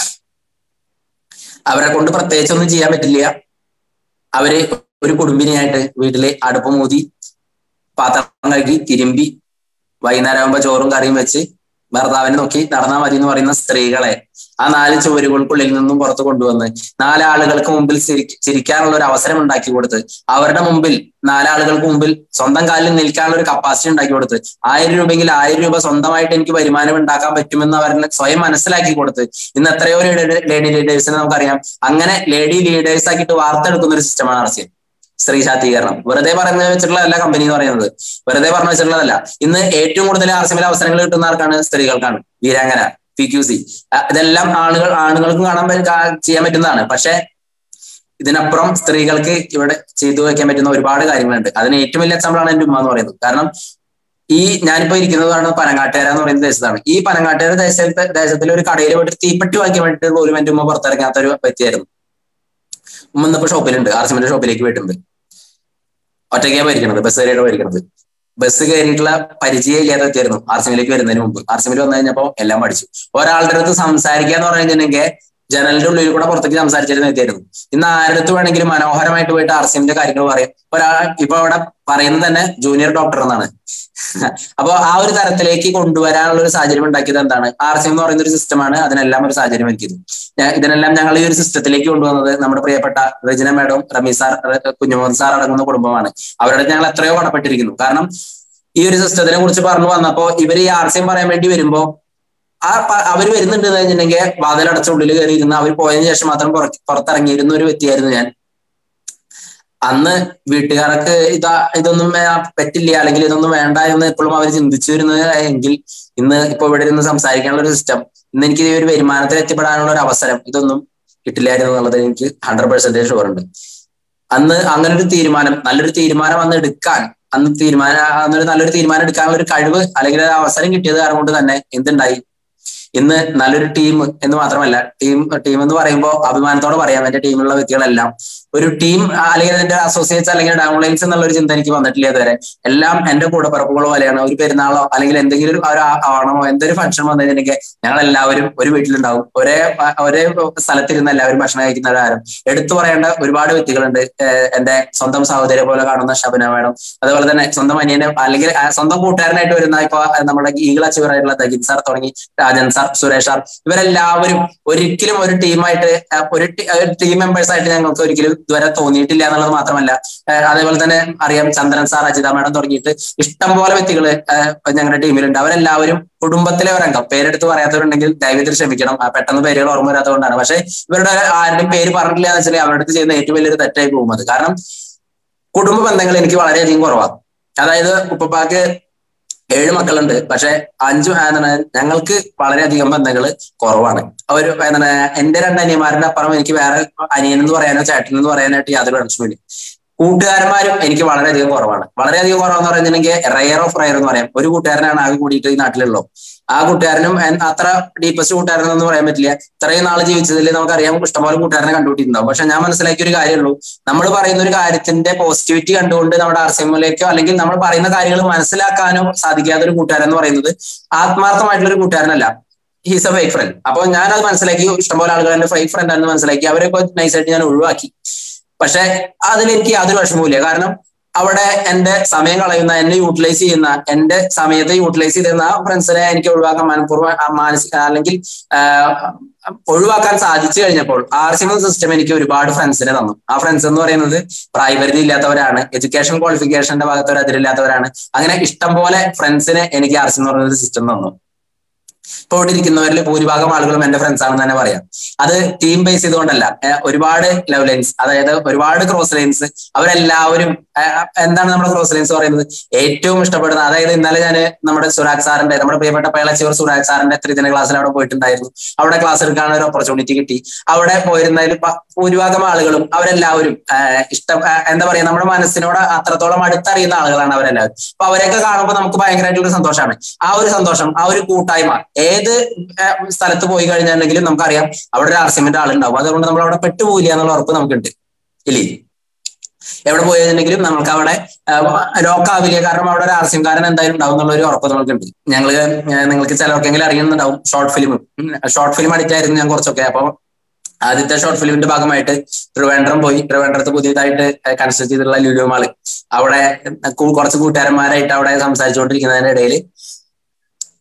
അവരെ കൊണ്ട് പ്രത്യേകിച്ച് ഒന്നും ചെയ്യാൻ പറ്റില്ല അവര് ഒരു കുടുംബിനിയായിട്ട് വീട്ടിലെ അടുപ്പ് മൂതി പാത്രം കഴുകി തിരുമ്പി വൈകുന്നേരം ആകുമ്പോ ചോറും കറിയും വെച്ച് ഭർത്താവിനെ നോക്കി നടന്നാൽ മതി എന്ന് പറയുന്ന സ്ത്രീകളെ ആ നാല് ചുവരുകൾക്കുള്ളിൽ നിന്നും പുറത്തു കൊണ്ടുവന്ന് നാലാളുകൾക്ക് മുമ്പിൽ ചിരിക്കാനുള്ള ഒരു അവസരം ഉണ്ടാക്കി കൊടുത്ത് അവരുടെ മുമ്പിൽ നാലാളുകൾക്ക് മുമ്പിൽ സ്വന്തം കാലിൽ നിൽക്കാനുള്ള ഒരു കപ്പാസിറ്റി ഉണ്ടാക്കി കൊടുത്ത് ആയിരം രൂപയെങ്കിൽ ആയിരം രൂപ സ്വന്തമായിട്ട് എനിക്ക് വരുമാനം ഉണ്ടാക്കാൻ പറ്റുമെന്ന് അവരെ സ്വയം മനസ്സിലാക്കി കൊടുത്ത് ഇന്ന് എത്രയോ ലേഡി ലീഡേഴ്സിനെ നമുക്കറിയാം അങ്ങനെ ലേഡി ലീഡേഴ്സ് ആക്കിയിട്ട് വാർത്തെടുക്കുന്ന ഒരു സിസ്റ്റമാണ് ആർ സി എം സ്ത്രീ ശാക്തീകരണം വെറുതെ പറഞ്ഞു വെച്ചിട്ടുള്ളതല്ല കമ്പനി എന്ന് പറയുന്നത് വെറുതെ പറഞ്ഞു വെച്ചിട്ടുള്ളതല്ല ഇന്ന് ഏറ്റവും കൂടുതൽ ആർ സി എമ്മിൽ അവസരങ്ങൾ കിട്ടുന്ന ആർക്കാണ് സ്ത്രീകൾക്കാണ് വീരാങ്കന പി ക്യു സി ഇതെല്ലാം ആണുകൾ ആണുങ്ങൾക്കും കാണാൻ ചെയ്യാൻ പറ്റുന്നതാണ് പക്ഷെ ഇതിനപ്പുറം സ്ത്രീകൾക്ക് ഇവിടെ ചെയ്തു വെക്കാൻ പറ്റുന്ന ഒരുപാട് കാര്യങ്ങളുണ്ട് അതിന് ഏറ്റവും വലിയ എക്സാമ്പിൾ ആണ് എന്റെ ഉമ്മ എന്ന് പറയുന്നത് കാരണം ഈ ഞാനിപ്പോ ഇരിക്കുന്നതാണ് പനങ്ങാട്ടുകാര എന്ന് പറയുന്ന ദേശത്താണ് ഈ പനങ്ങാട്ടുകാര ദേശത്തെ ദേശത്തിൽ ഒരു കടയിൽ പോയിട്ട് തീപ്പെട്ടി വാങ്ങിക്കാൻ വേണ്ടിയിട്ട് പോലും എന്റെ ഉമ്മ പുറത്തിറങ്ങാത്ത ഒരു വ്യക്തിയായിരുന്നു ഉമ്മ ഇന്നിപ്പോ ഷോപ്പിലുണ്ട് ആർ സിമിന്റെ ഷോപ്പിലേക്ക് പോയിട്ടുണ്ട് ഒറ്റയ്ക്കാണ് ഭരിക്കണത് ബസ് കയറിയാണ് ഭരിക്കണത് ബസ് കയറിയിട്ടുള്ള പരിചയം ഇല്ലാത്ത വ്യക്തിയായിരുന്നു ആർ സിമിലേക്ക് വരുന്നതിന് മുമ്പ് ആർ സിമിൽ വന്നു കഴിഞ്ഞപ്പോ എല്ലാം പഠിച്ചു ഒരാളുടെ അടുത്ത് സംസാരിക്കുക എന്ന് പറഞ്ഞിട്ടുണ്ടെങ്കിൽ ജനലിന്റെ ഉള്ളിൽ കൂടെ പുറത്തേക്ക് സംസാരിച്ചിരുന്ന വ്യക്തിയായിരുന്നു ഇന്ന് ആരുടെ അടുത്ത് വേണമെങ്കിലും മനോഹരമായിട്ട് പോയിട്ട് ആർ സിമിന്റെ കാര്യങ്ങൾ പറയും ഒരാൾ ഇപ്പൊ അവിടെ പറയുന്നത് തന്നെ ജൂനിയർ ഡോക്ടർ എന്നാണ് അപ്പൊ ആ ഒരു തരത്തിലേക്ക് കൊണ്ടുവരാനുള്ള ഒരു സാഹചര്യം ഉണ്ടാക്കിയത് എന്താണ് ആർ സി എം എന്ന് പറയുന്ന ഒരു സിസ്റ്റമാണ് അതിനെല്ലാം ഒരു സാഹചര്യം ഒരുക്കിയത് ഇതിനെല്ലാം ഞങ്ങൾ ഈ ഒരു സിസ്റ്റത്തിലേക്ക് കൊണ്ടുവന്നത് നമ്മുടെ പ്രിയപ്പെട്ട Regina madam Rameez sir Kunjumohan sir അടങ്ങുന്ന കുടുംബമാണ് അവരുടെ ഞങ്ങൾ എത്രയോ കടപ്പെട്ടിരിക്കുന്നു കാരണം ഈ ഒരു സിസ്റ്റത്തിനെ കുറിച്ച് പറഞ്ഞു വന്നപ്പോ ഇവർ ഈ ആർ സി എം പറയാൻ വേണ്ടി വരുമ്പോ ആ അവർ വരുന്നുണ്ട് എന്ന് കഴിഞ്ഞിട്ടുണ്ടെങ്കിൽ വാതിലടച്ച ഉള്ളിൽ കയറിയിരുന്ന അവർ പോയതിനു ശേഷം മാത്രം പുറത്തിറങ്ങിയിരുന്ന ഒരു വ്യക്തിയായിരുന്നു ഞാൻ അന്ന് വീട്ടുകാർക്ക് ഇതാ ഇതൊന്നും പറ്റില്ല അല്ലെങ്കിൽ ഇതൊന്നും വേണ്ട എന്ന് എപ്പോഴും അവർ ചിന്തിച്ചു വരുന്നത് എങ്കിൽ ഇന്ന് ഇപ്പൊ ഇവിടെ ഇരുന്ന് സംസാരിക്കാനുള്ള ഒരു സിസ്റ്റം ഇന്ന് എനിക്ക് ഈ ഒരു വരുമാനത്തിൽ എത്തിപ്പെടാനുള്ള ഒരു അവസരം ഇതൊന്നും കിട്ടില്ലായിരുന്നു എന്നുള്ളത് എനിക്ക് ഹൺഡ്രഡ് പെർസെന്റേജ് ഷുവർ ഉണ്ട് അന്ന് അങ്ങനെ ഒരു തീരുമാനം നല്ലൊരു തീരുമാനം അന്ന് എടുക്കാൻ അന്ന് തീരുമാനം അന്നൊരു നല്ലൊരു തീരുമാനം എടുക്കാനുള്ള ഒരു കഴിവ് അല്ലെങ്കിൽ ഒരു അവസരം കിട്ടിയത് കാരണം കൊണ്ട് തന്നെ എന്തുണ്ടായി ഇന്ന് നല്ലൊരു ടീം എന്ന് മാത്രമല്ല ടീം ടീം എന്ന് പറയുമ്പോൾ അഭിമാനത്തോടെ പറയാം എന്റെ ടീമിലുള്ള വ്യക്തികളെല്ലാം ഒരു ടീം അല്ലെങ്കിൽ എന്റെ അസോസിയേറ്റ്സ് അല്ലെങ്കിൽ ഡൗൺലൈൻസ് എന്നുള്ള ഒരു ചിന്ത എനിക്ക് വന്നിട്ടില്ല ഇതുവരെ എല്ലാം എന്റെ കൂടപ്പിറപ്പുകളോ പോലെയാണ് ഒരു പെരുന്നാളോ അല്ലെങ്കിൽ എന്തെങ്കിലും ഒരു ആവണമോ എന്തൊരു ഫംഗ്ഷൻ വന്നിട്ടുണ്ടെങ്കിൽ ഞങ്ങൾ എല്ലാവരും ഒരു വീട്ടിലുണ്ടാവും ഒരേ ഒരേ സ്ഥലത്തിരുന്ന് എല്ലാവരും ഭക്ഷണം കഴിക്കുന്ന ഒരാരും എടുത്തു പറയേണ്ട ഒരുപാട് വ്യക്തികളുണ്ട് എന്റെ സ്വന്തം സഹോദരിയെ പോലെ കാണുന്ന ഷബന മേഡം അതുപോലെ തന്നെ സ്വന്തം അനിയനെ അല്ലെങ്കിൽ സ്വന്തം കൂട്ടുകാരനായിട്ട് വരുന്ന ഇപ്പൊ നമ്മുടെ ഈഗിൾ അച്ചീവറായിട്ടുള്ള തഗിൻ സാർ തുടങ്ങി രാജൻ സാർ സുരേഷ് സാർ ഇവരെല്ലാവരും ഒരിക്കലും ഒരു ടീമായിട്ട് ഒരു ടീം മെമ്പേഴ്സ് ആയിട്ട് ഞങ്ങൾക്ക് ഒരിക്കലും ഇതുവരെ തോന്നിയിട്ടില്ല എന്നുള്ളത് മാത്രമല്ല അതേപോലെ തന്നെ അറിയാം ചന്ദ്രൻ സാർ അജിത മേഡം തുടങ്ങിയിട്ട് ഇഷ്ടംപോലെ വ്യക്തികൾ ഞങ്ങളുടെ ടീമിലുണ്ട് അവരെല്ലാവരും കുടുംബത്തിലെ ഒരംഗം പേരെടുത്ത് പറയാത്തവരുണ്ടെങ്കിൽ ദയവിധത്തിൽ ക്ഷമിക്കണം പെട്ടെന്ന് പേരുകൾ ഓർമ്മ വരാത്തതുകൊണ്ടാണ് പക്ഷെ ഇവരുടെ ആരുടെയും പേര് പറഞ്ഞില്ല എന്ന് വെച്ചാൽ അവരുടെ അടുത്ത് ചെയ്യുന്ന ഏറ്റവും വലിയൊരു തെറ്റായി പോകും അത് കാരണം കുടുംബ ബന്ധങ്ങൾ എനിക്ക് വളരെയധികം കുറവാണ് അതായത് ഉപ്പപ്പാക്ക് ഏഴ് മക്കളുണ്ട് പക്ഷെ അഞ്ചു എന്താണ് ഞങ്ങൾക്ക് വളരെയധികം ബന്ധങ്ങൾ കുറവാണ് ഒരു എന്താണ് എന്റെ രണ്ട് അനിയന്മാരുടെ അപ്പുറം എനിക്ക് വേറെ അനിയൻ എന്ന് പറയാനോ ചേട്ടൻ എന്ന് പറയാനായിട്ട് യാതൊരു ടെൻഷനും കൂട്ടുകാരന്മാരും എനിക്ക് വളരെയധികം കുറവാണ് വളരെയധികം കുറവെന്ന് പറയുന്നുണ്ടെങ്കിൽ റയർ ഓഫ് റയർ എന്ന് പറയാം ഒരു കൂട്ടുകാരനാണ് ആകെ കൂടിയിട്ട് ഈ നാട്ടിലുള്ളൂ ആ കൂട്ടുകാരനും അത്ര ഡീപ്പസ്റ്റ് കൂട്ടുകാരനെന്ന് പറയാൻ പറ്റില്ല ഇത്രയും നാൾ ജീവിച്ചതിൽ നമുക്കറിയാം ഇഷ്ടംപോലെ കൂട്ടുകാരനെ കണ്ടുപിട്ടിട്ടുണ്ടാവും പക്ഷെ ഞാൻ മനസ്സിലാക്കിയ ഒരു കാര്യമുള്ളൂ നമ്മൾ പറയുന്ന ഒരു കാര്യത്തിന്റെ പോസിറ്റിവിറ്റി കണ്ടുകൊണ്ട് നമ്മുടെ ആർ സി എമ്മിലേക്കോ അല്ലെങ്കിൽ നമ്മൾ പറയുന്ന കാര്യങ്ങൾ മനസ്സിലാക്കാനോ സാധിക്കാത്ത ഒരു കൂട്ടുകാരൻ എന്ന് പറയുന്നത് ആത്മാർത്ഥമായിട്ടുള്ള ഒരു കൂട്ടുകാരനല്ല ഹീസ് എ ഫേക്ക് ഫ്രണ്ട് അപ്പൊ ഞാൻ അത് മനസ്സിലാക്കി ഇഷ്ടംപോലെ ആളുകൾ എന്റെ ഫേക്ക് ഫ്രണ്ട് ആണെന്ന് മനസ്സിലാക്കി അവരെ ഇപ്പൊ നൈസായിട്ട് ഞാൻ ഒഴിവാക്കി പക്ഷെ അതിൽ എനിക്ക് യാതൊരു വിഷമവുമില്ല കാരണം അവിടെ എന്റെ സമയം കളയുന്ന എന്നെ യൂട്ടിലൈസ് ചെയ്യുന്ന എന്റെ സമയത്തെ യൂട്ടിലൈസ് ചെയ്യുന്ന ഫ്രണ്ട്സിനെ എനിക്ക് ഒഴിവാക്കാൻ മനഃപൂർവ്വം മാനസിക അല്ലെങ്കിൽ ഒഴിവാക്കാൻ സാധിച്ചു കഴിഞ്ഞപ്പോൾ ആർ സി എം സിസ്റ്റം എനിക്ക് ഒരുപാട് ഫ്രണ്ട്സിനെ തന്നു ആ ഫ്രണ്ട്സ് എന്ന് പറയുന്നത് പ്രായപരിധി ഇല്ലാത്തവരാണ് എഡ്യൂക്കേഷൻ ക്വാളിഫിക്കേഷന്റെ ഭാഗത്ത് ഒരു അതിരില്ലാത്തവരാണ് അങ്ങനെ ഇഷ്ടം പോലെ ഫ്രണ്ട്സിനെ എനിക്ക് ആർ സി എന്ന് പറയുന്ന സിസ്റ്റം തന്നു ഇപ്പോൾ ഇവിടെ ഇരിക്കുന്നവരിൽ ഭൂരിഭാഗം ആളുകളും എന്റെ ഫ്രണ്ട്സ് ആണെന്ന് തന്നെ പറയാം അത് ടീം ബേസ് ചെയ്തുകൊണ്ടല്ല ഒരുപാട് ലവ് ലൈൻസ് അതായത് ഒരുപാട് ക്രോസ് ലൈൻസ് അവരെല്ലാവരും എന്താണ് നമ്മുടെ ക്രോസ് ലൈൻസ് പറയുന്നത് ഏറ്റവും ഇഷ്ടപ്പെടുന്ന അതായത് ഇന്നലെ ഞാൻ നമ്മുടെ സുരാഗ് സാറിന്റെ നമ്മുടെ പ്രിയപ്പെട്ട പേളച്ചിവർ സുരാഗ് സാറിന്റെ ത്രിദിന ക്ലാസ്സിൽ അവിടെ പോയിട്ടുണ്ടായിരുന്നു അവിടെ ക്ലാസ് എടുക്കാനുള്ള ഒരു ഓപ്പർച്യൂണിറ്റി കിട്ടി അവിടെ പോയിരുന്നതിൽ ഭൂരിഭാഗം ആളുകളും അവരെല്ലാവരും ഇഷ്ടം എന്താ പറയാ നമ്മുടെ മനസ്സിനോട് അത്രത്തോളം അടുത്തറിയുന്ന ആളുകളാണ് അവരെല്ലാവരും അപ്പൊ അവരെയൊക്കെ കാണുമ്പോൾ നമുക്ക് ഭയങ്കരമായിട്ടുള്ള സന്തോഷമാണ് ആ ഒരു സന്തോഷം ആ ഒരു കൂട്ടായ്മ ഏത് സ്ഥലത്ത് പോയി കഴിഞ്ഞിട്ടുണ്ടെങ്കിലും നമുക്കറിയാം അവിടെ ഒരു ആർസിമെന്റ് ആളുണ്ടാവും അതുകൊണ്ട് നമ്മൾ അവിടെ പെട്ടുപോയില്ല എന്നുള്ള ഉറപ്പ് നമുക്കുണ്ട് ഇല്ലേ എവിടെ പോയിട്ടുണ്ടെങ്കിലും നമുക്ക് അവിടെ ലോക്കാവില്ല കാരണം അവിടെ ഒരു ആർസിംകാരൻ എന്തായാലും ഉണ്ടാവും എന്നുള്ള ഒരു ഉറപ്പ് നമുക്കുണ്ട് ഞങ്ങള് നിങ്ങൾക്ക് ചിലർക്കെങ്കിലും അറിയുന്നുണ്ടാവും ഷോർട്ട് ഫിലിം ഷോർട്ട് ഫിലിം അടിച്ചായിരുന്നു ഞാൻ കുറച്ചൊക്കെ അപ്പൊ ആദ്യത്തെ ഷോർട്ട് ഫിലിമിന്റെ ഭാഗമായിട്ട് ട്രിവാൻഡ്രം പോയി ട്രിവാൻഡ്രത്ത് പുതിയതായിട്ട് കൺസ്ട്രക്ട് ചെയ്തിട്ടുള്ള ലുലു മാള് അവിടെ കുറച്ച് കൂട്ടുകാരന്മാരായിട്ട് അവിടെ സംസാരിച്ചുകൊണ്ടിരിക്കുന്നതിന്റെ ഇടയിൽ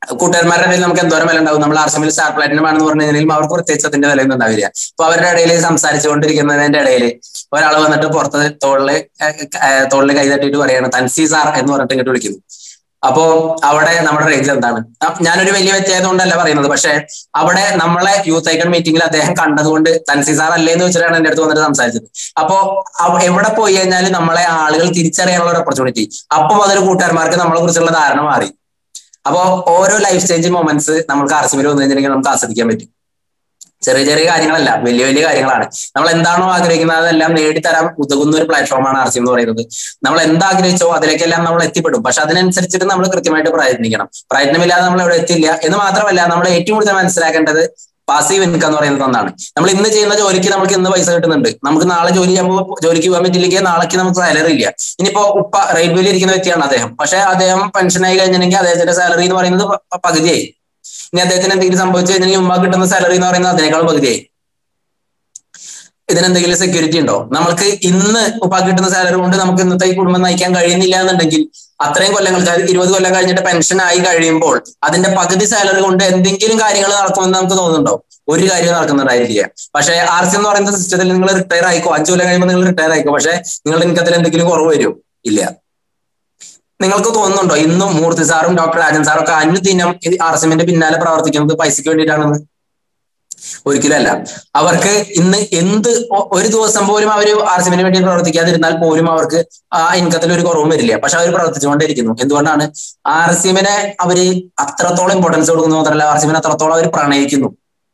കൂട്ടുകാരന്മാരുടെ ഇടയിൽ നമുക്ക് എന്തോരം വില ഉണ്ടാവും നമ്മൾ ആർസമിൽ സ്റ്റാർ പ്ലാറ്റിനം ആണെന്ന് പറഞ്ഞു കഴിഞ്ഞാൽ അവർക്ക് പ്രത്യേകിച്ച് അതിന്റെ വിലയൊന്നും ഉണ്ടാവില്ല അപ്പൊ അവരുടെ ഇടയിൽ സംസാരിച്ചുകൊണ്ടിരിക്കുന്നതിന്റെ ഇടയിൽ ഒരാൾ വന്നിട്ട് പുറത്ത് തോളില് തോളില് കൈ തട്ടിയിട്ട് പറയാണ് തൻസി സാർ എന്ന് പറഞ്ഞിട്ട് ഇങ്ങോട്ട് വിളിക്കുന്നു അപ്പോ അവിടെ നമ്മുടെ റേഞ്ച് എന്താണ് ഞാനൊരു വലിയ വ്യത്യാസം കൊണ്ടല്ല പറയുന്നത് പക്ഷെ അവിടെ നമ്മളെ യൂത്ത് ഐക്കൺ മീറ്റിംഗിൽ അദ്ദേഹം കണ്ടതുകൊണ്ട് തൻസി സാർ അല്ലേ എന്ന് വെച്ചിട്ടാണ് എന്റെ അടുത്ത് വന്നിട്ട് സംസാരിച്ചത് അപ്പോ എവിടെ പോയി കഴിഞ്ഞാൽ നമ്മളെ ആളുകൾ തിരിച്ചറിയാനുള്ള ഒരു ഓപ്പർച്യൂണിറ്റി അപ്പൊ മുതൽ കൂട്ടുകാരന്മാർക്ക് നമ്മളെ കുറിച്ചുള്ള ധാരണ മാറി അപ്പോ ഓരോ ലൈഫ് ചേഞ്ചിങ് മൊമെന്റ്സ് നമുക്ക് ആർസിമിൽ വന്നു കഴിഞ്ഞിട്ടുണ്ടെങ്കിൽ നമുക്ക് ആസ്വദിക്കാൻ പറ്റും ചെറിയ ചെറിയ കാര്യങ്ങളല്ല വലിയ വലിയ കാര്യങ്ങളാണ് നമ്മൾ എന്താണോ ആഗ്രഹിക്കുന്നത് അതെല്ലാം നേടിത്തരാൻ ഉതകുന്ന ഒരു പ്ലാറ്റ്ഫോമാണ് ആർസി എന്ന് പറയുന്നത് നമ്മൾ എന്താഗ്രഹിച്ചോ അതിലേക്കെല്ലാം നമ്മൾ എത്തിപ്പെടും പക്ഷെ അതിനനുസരിച്ചിട്ട് നമ്മൾ കൃത്യമായിട്ട് പ്രയത്നിക്കണം പ്രയത്നമില്ലാതെ നമ്മൾ ഇവിടെ എത്തില്ല എന്ന് മാത്രമല്ല നമ്മൾ ഏറ്റവും കൂടുതൽ മനസ്സിലാക്കേണ്ടത് പാസീവ് ഇൻകം എന്ന് പറയുന്നത് ഒന്നാണ് നമ്മൾ ഇന്ന് ചെയ്യുന്ന ജോലിക്ക് നമുക്ക് ഇന്ന് പൈസ കിട്ടുന്നുണ്ട് നമുക്ക് നാളെ ജോലി ചെയ്യുമ്പോൾ ജോലിക്ക് പോകാൻ പറ്റില്ലെങ്കിൽ നാളേക്ക് നമുക്ക് സാലറി ഇല്ല ഇനിയിപ്പോ ഉപ്പ റെയിൽവേയിൽ ഇരിക്കുന്ന വ്യക്തിയാണ് അദ്ദേഹം പക്ഷെ അദ്ദേഹം പെൻഷനായി കഴിഞ്ഞിട്ടുണ്ടെങ്കിൽ അദ്ദേഹത്തിന്റെ സാലറി എന്ന് പറയുന്നത് പകുതിയായി ഇനി അദ്ദേഹത്തിന് എന്തെങ്കിലും സംഭവിച്ചു കഴിഞ്ഞാൽ ഉമ്മ കിട്ടുന്ന സാലറി എന്ന് പറയുന്നത് അതിനേക്കാൾ പകുതിയായി ഇതിനെന്തെങ്കിലും സെക്യൂരിറ്റി ഉണ്ടോ നമ്മൾക്ക് ഇന്ന് ഉപ്പ കിട്ടുന്ന സാലറി കൊണ്ട് നമുക്ക് ഇന്നത്തെ ഈ കുടുംബം നയിക്കാൻ കഴിയുന്നില്ല എന്നുണ്ടെങ്കിൽ അത്രയും കൊല്ലങ്ങൾക്ക് ഇരുപത് കൊല്ലം കഴിഞ്ഞിട്ട് പെൻഷൻ ആയി കഴിയുമ്പോൾ അതിന്റെ പകുതി സാലറി കൊണ്ട് എന്തെങ്കിലും കാര്യങ്ങൾ നടക്കുമെന്ന് നമുക്ക് തോന്നുന്നുണ്ടോ ഒരു കാര്യം നടക്കുന്നുണ്ടായിരിക്കുക പക്ഷേ ആർ സി എന്ന് പറയുന്ന സിസ്റ്റത്തിൽ നിങ്ങൾ റിട്ടയർ ആയിക്കോ അഞ്ചു കൊല്ലം കഴിയുമ്പോൾ നിങ്ങൾ റിട്ടയർ ആയിക്കോ പക്ഷേ നിങ്ങളുടെ ഇൻകത്തിൽ എന്തെങ്കിലും കുറവ് വരും ഇല്ല നിങ്ങൾക്ക് തോന്നുന്നുണ്ടോ ഇന്നും മൂർത്തി സാറും ഡോക്ടർ രാജൻ സാറും ഒക്കെ അനുദിനം ആർ എസ് എമ്മിന്റെ പിന്നാലെ പ്രവർത്തിക്കുന്നത് പൈസയ്ക്ക് വേണ്ടിയിട്ടാണെന്ന് ഒരിക്കലല്ല അവർക്ക് ഇന്ന് എന്ത് ഒരു ദിവസം പോലും അവർ ആർ എസ് എമ്മിന് വേണ്ടി പ്രവർത്തിക്കാതിരുന്നാൽ പോലും അവർക്ക് ആ ഇൻകത്തിൽ ഒരു കുറവും വരില്ല പക്ഷെ അവർ പ്രവർത്തിച്ചുകൊണ്ടിരിക്കുന്നു എന്തുകൊണ്ടാണ് ആർ എസ് എമ്മിനെ അവര് അത്രത്തോളം ഇമ്പോർട്ടൻസ് കൊടുക്കുന്നു മാത്രമല്ല ആർ എസ് എമ്മിനെ അത്രത്തോളം അവർ പ്രണയിക്കുന്നു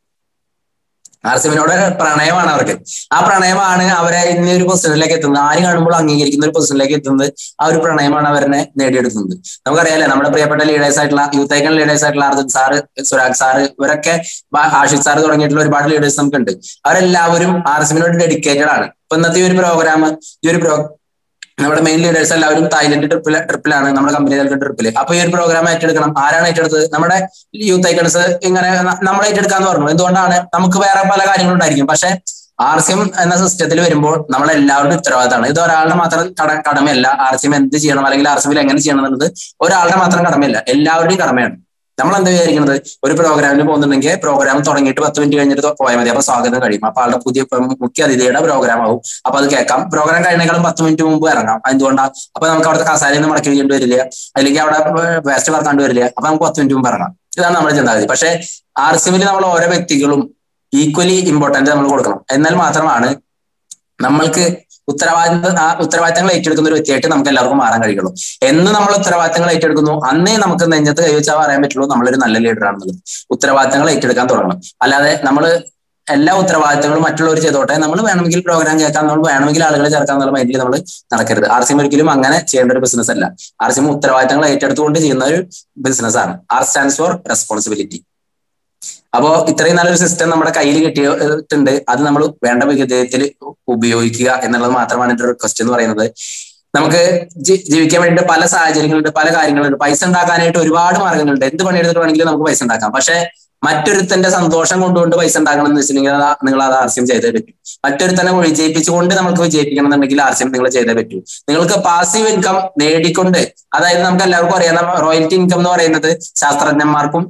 ആർ സി എമ്മിനോട് പ്രണയമാണ് അവർക്ക് ആ പ്രണയമാണ് അവരെ ഇന്ന ഒരു പൊസിഷനിലേക്ക് എത്തുന്നത് ആര് കാണുമ്പോൾ അംഗീകരിക്കുന്ന ഒരു പൊസിഷനിലേക്ക് എത്തുന്നത് ആ ഒരു പ്രണയമാണ് അവരെ നേടിയെടുക്കുന്നത് നമുക്കറിയാലേ നമ്മുടെ പ്രിയപ്പെട്ട ലീഡേഴ്സ് ആയിട്ടുള്ള യൂത്ത് ഐക്കൺ ലീഡേഴ്സ് ആയിട്ടുള്ള അർജുൻ സാറ് സുരാഗ് സാറ് ഇവരൊക്കെ ആഷിഖ് സാറ് തുടങ്ങിയിട്ടുള്ള ഒരുപാട് ലീഡേഴ്സ് നമുക്കുണ്ട് അവരെല്ലാവരും ആർ എസ് എമ്മിനോട് ഡെഡിക്കേറ്റഡ് ആണ് ഇപ്പൊ ഇന്നത്തെ ഈ ഒരു പ്രോഗ്രാം ഈ ഒരു പ്രോ നമ്മുടെ മെയിൻ ലീഡേഴ്സ് എല്ലാവരും തായ്ലൻഡ് ട്രിപ്പിൽ ട്രിപ്പിലാണ് നമ്മുടെ കമ്പനി നൽകുന്ന ട്രിപ്പില് അപ്പൊ ഈ ഒരു പ്രോഗ്രാം ഏറ്റെടുക്കണം ആരാണ് ഏറ്റെടുത്തത് നമ്മുടെ യൂത്ത് ഐക്കൺസ് ഇങ്ങനെ നമ്മൾ ഏറ്റെടുക്കാന്ന് പറഞ്ഞു എന്തുകൊണ്ടാണ് നമുക്ക് വേറെ പല കാര്യങ്ങളും ഉണ്ടായിരിക്കും പക്ഷെ ആർ സി എം എന്ന സിസ്റ്റത്തിൽ വരുമ്പോൾ നമ്മളെല്ലാവരുടെ ഉത്തരവാദിത്തമാണ് ഇത് ഒരാളുടെ മാത്രം കട കടമയല്ല ആർ സി എം എന്ത് ചെയ്യണം അല്ലെങ്കിൽ ആർ സി എമ്മിൽ എങ്ങനെ ചെയ്യണം എന്നുള്ളത് ഒരാളുടെ മാത്രം കടമയല്ല എല്ലാവരുടെയും കടമയാണ് നമ്മൾ എന്താ വിചാരിക്കുന്നത് ഒരു പ്രോഗ്രാമിന് പോകുന്നുണ്ടെങ്കിൽ പ്രോഗ്രാം തുടങ്ങിയിട്ട് പത്ത് മിനിറ്റ് കഴിഞ്ഞിട്ട് പോയാൽ മതി അപ്പൊ സ്വാഗതം കഴിയും അപ്പൊ ആളുടെ പുതിയ മുഖ്യ അതിഥിയുടെ പ്രോഗ്രാം ആവും അപ്പൊ അത് കേൾക്കാം പ്രോഗ്രാം കഴിഞ്ഞേക്കാളും പത്ത് മിനിറ്റ് മുമ്പ് ഇറങ്ങാം എന്തുകൊണ്ടാണ് അപ്പൊ നമുക്ക് അവിടുത്തെ കസാലയിൽ നിന്ന് മടക്കി വയ്ക്കേണ്ടി വരില്ല അല്ലെങ്കിൽ അവിടെ വേസ്റ്റ് പറക്കാണ്ട് വരില്ല അപ്പൊ നമുക്ക് പത്ത് മിനിറ്റ് മുമ്പ് ഇറങ്ങാം ഇതാണ് നമ്മുടെ ചിന്താഗതി പക്ഷെ ആർ സിമിൽ നമ്മൾ ഓരോ വ്യക്തികളും ഈക്വലി ഇമ്പോർട്ടന്റ് നമ്മൾ കൊടുക്കണം എന്നാൽ മാത്രമാണ് നമ്മൾക്ക് ഉത്തരവാദിത്ത ഉത്തരവാദിത്തങ്ങൾ ഏറ്റെടുക്കുന്ന ഒരു വ്യക്തിയായിട്ട് നമുക്ക് എല്ലാവർക്കും മാറാൻ കഴിയുള്ളൂ എന്ന് നമ്മൾ ഉത്തരവാദിത്തങ്ങൾ ഏറ്റെടുക്കുന്നു അന്നേ നമുക്ക് നെഞ്ചത്ത് കൈവച്ചാൽ പറയാൻ പറ്റുള്ളൂ നമ്മളൊരു നല്ല ലീഡർ ആണെന്നുള്ളത് ഉത്തരവാദിത്തങ്ങൾ ഏറ്റെടുക്കാൻ തുടങ്ങണം അല്ലാതെ നമ്മൾ എല്ലാ ഉത്തരവാദിത്തങ്ങളും മറ്റുള്ളവർ ചെയ്തോട്ടെ നമ്മൾ വേണമെങ്കിൽ പ്രോഗ്രാം കേൾക്കാൻ നമ്മൾ വേണമെങ്കിൽ ആളുകളെ ചേർക്കാൻ എന്നുള്ള മൈൻഡിൽ നമ്മൾ നടക്കരുത് ആർ സിം ഒരിക്കലും അങ്ങനെ ചെയ്യേണ്ട ഒരു ബിസിനസ് അല്ല ആർ സിം ഉത്തരവാദിത്തങ്ങൾ ഏറ്റെടുത്തുകൊണ്ട് ചെയ്യുന്ന ഒരു ബിസിനസ് ആണ് ആർ സ്റ്റാൻഡ്സ് ഫോർ റെസ്പോൺസിബിലിറ്റി അപ്പോ ഇത്രയും നല്ലൊരു സിസ്റ്റം നമ്മുടെ കയ്യിൽ കിട്ടിയിട്ടുണ്ട് അത് നമ്മൾ വേണ്ട വിധത്തിൽ ഉപയോഗിക്കുക എന്നുള്ളത് മാത്രമാണ് എന്റെ റിക്വസ്റ്റ് എന്ന് പറയുന്നത് നമുക്ക് ജീവിക്കാൻ വേണ്ടിയിട്ട് പല സാഹചര്യങ്ങളുണ്ട് പല കാര്യങ്ങളുണ്ട് പൈസ ഉണ്ടാക്കാനായിട്ട് ഒരുപാട് മാർഗങ്ങളുണ്ട് എന്ത് പണിയെടുത്തിട്ട് വേണമെങ്കിലും നമുക്ക് പൈസ ഉണ്ടാക്കാം പക്ഷെ മറ്റൊരുത്തന്റെ സന്തോഷം കൊണ്ടുകൊണ്ട് പൈസ ഉണ്ടാക്കണം എന്ന് വെച്ചിട്ടുണ്ടെങ്കിൽ നിങ്ങൾ അത് ആർസ്യം ചെയ്തേ പറ്റൂ മറ്റൊരുത്തനെ വിജയിപ്പിച്ചുകൊണ്ട് നമുക്ക് വിജയിപ്പിക്കണം എന്നുണ്ടെങ്കിൽ ആർസ്യം നിങ്ങൾ ചെയ്തേ പറ്റൂ നിങ്ങൾക്ക് പാസീവ് ഇൻകം നേടിക്കൊണ്ട് അതായത് നമുക്ക് എല്ലാവർക്കും അറിയാം റോയൽറ്റി ഇൻകം എന്ന് പറയുന്നത് ശാസ്ത്രജ്ഞന്മാർക്കും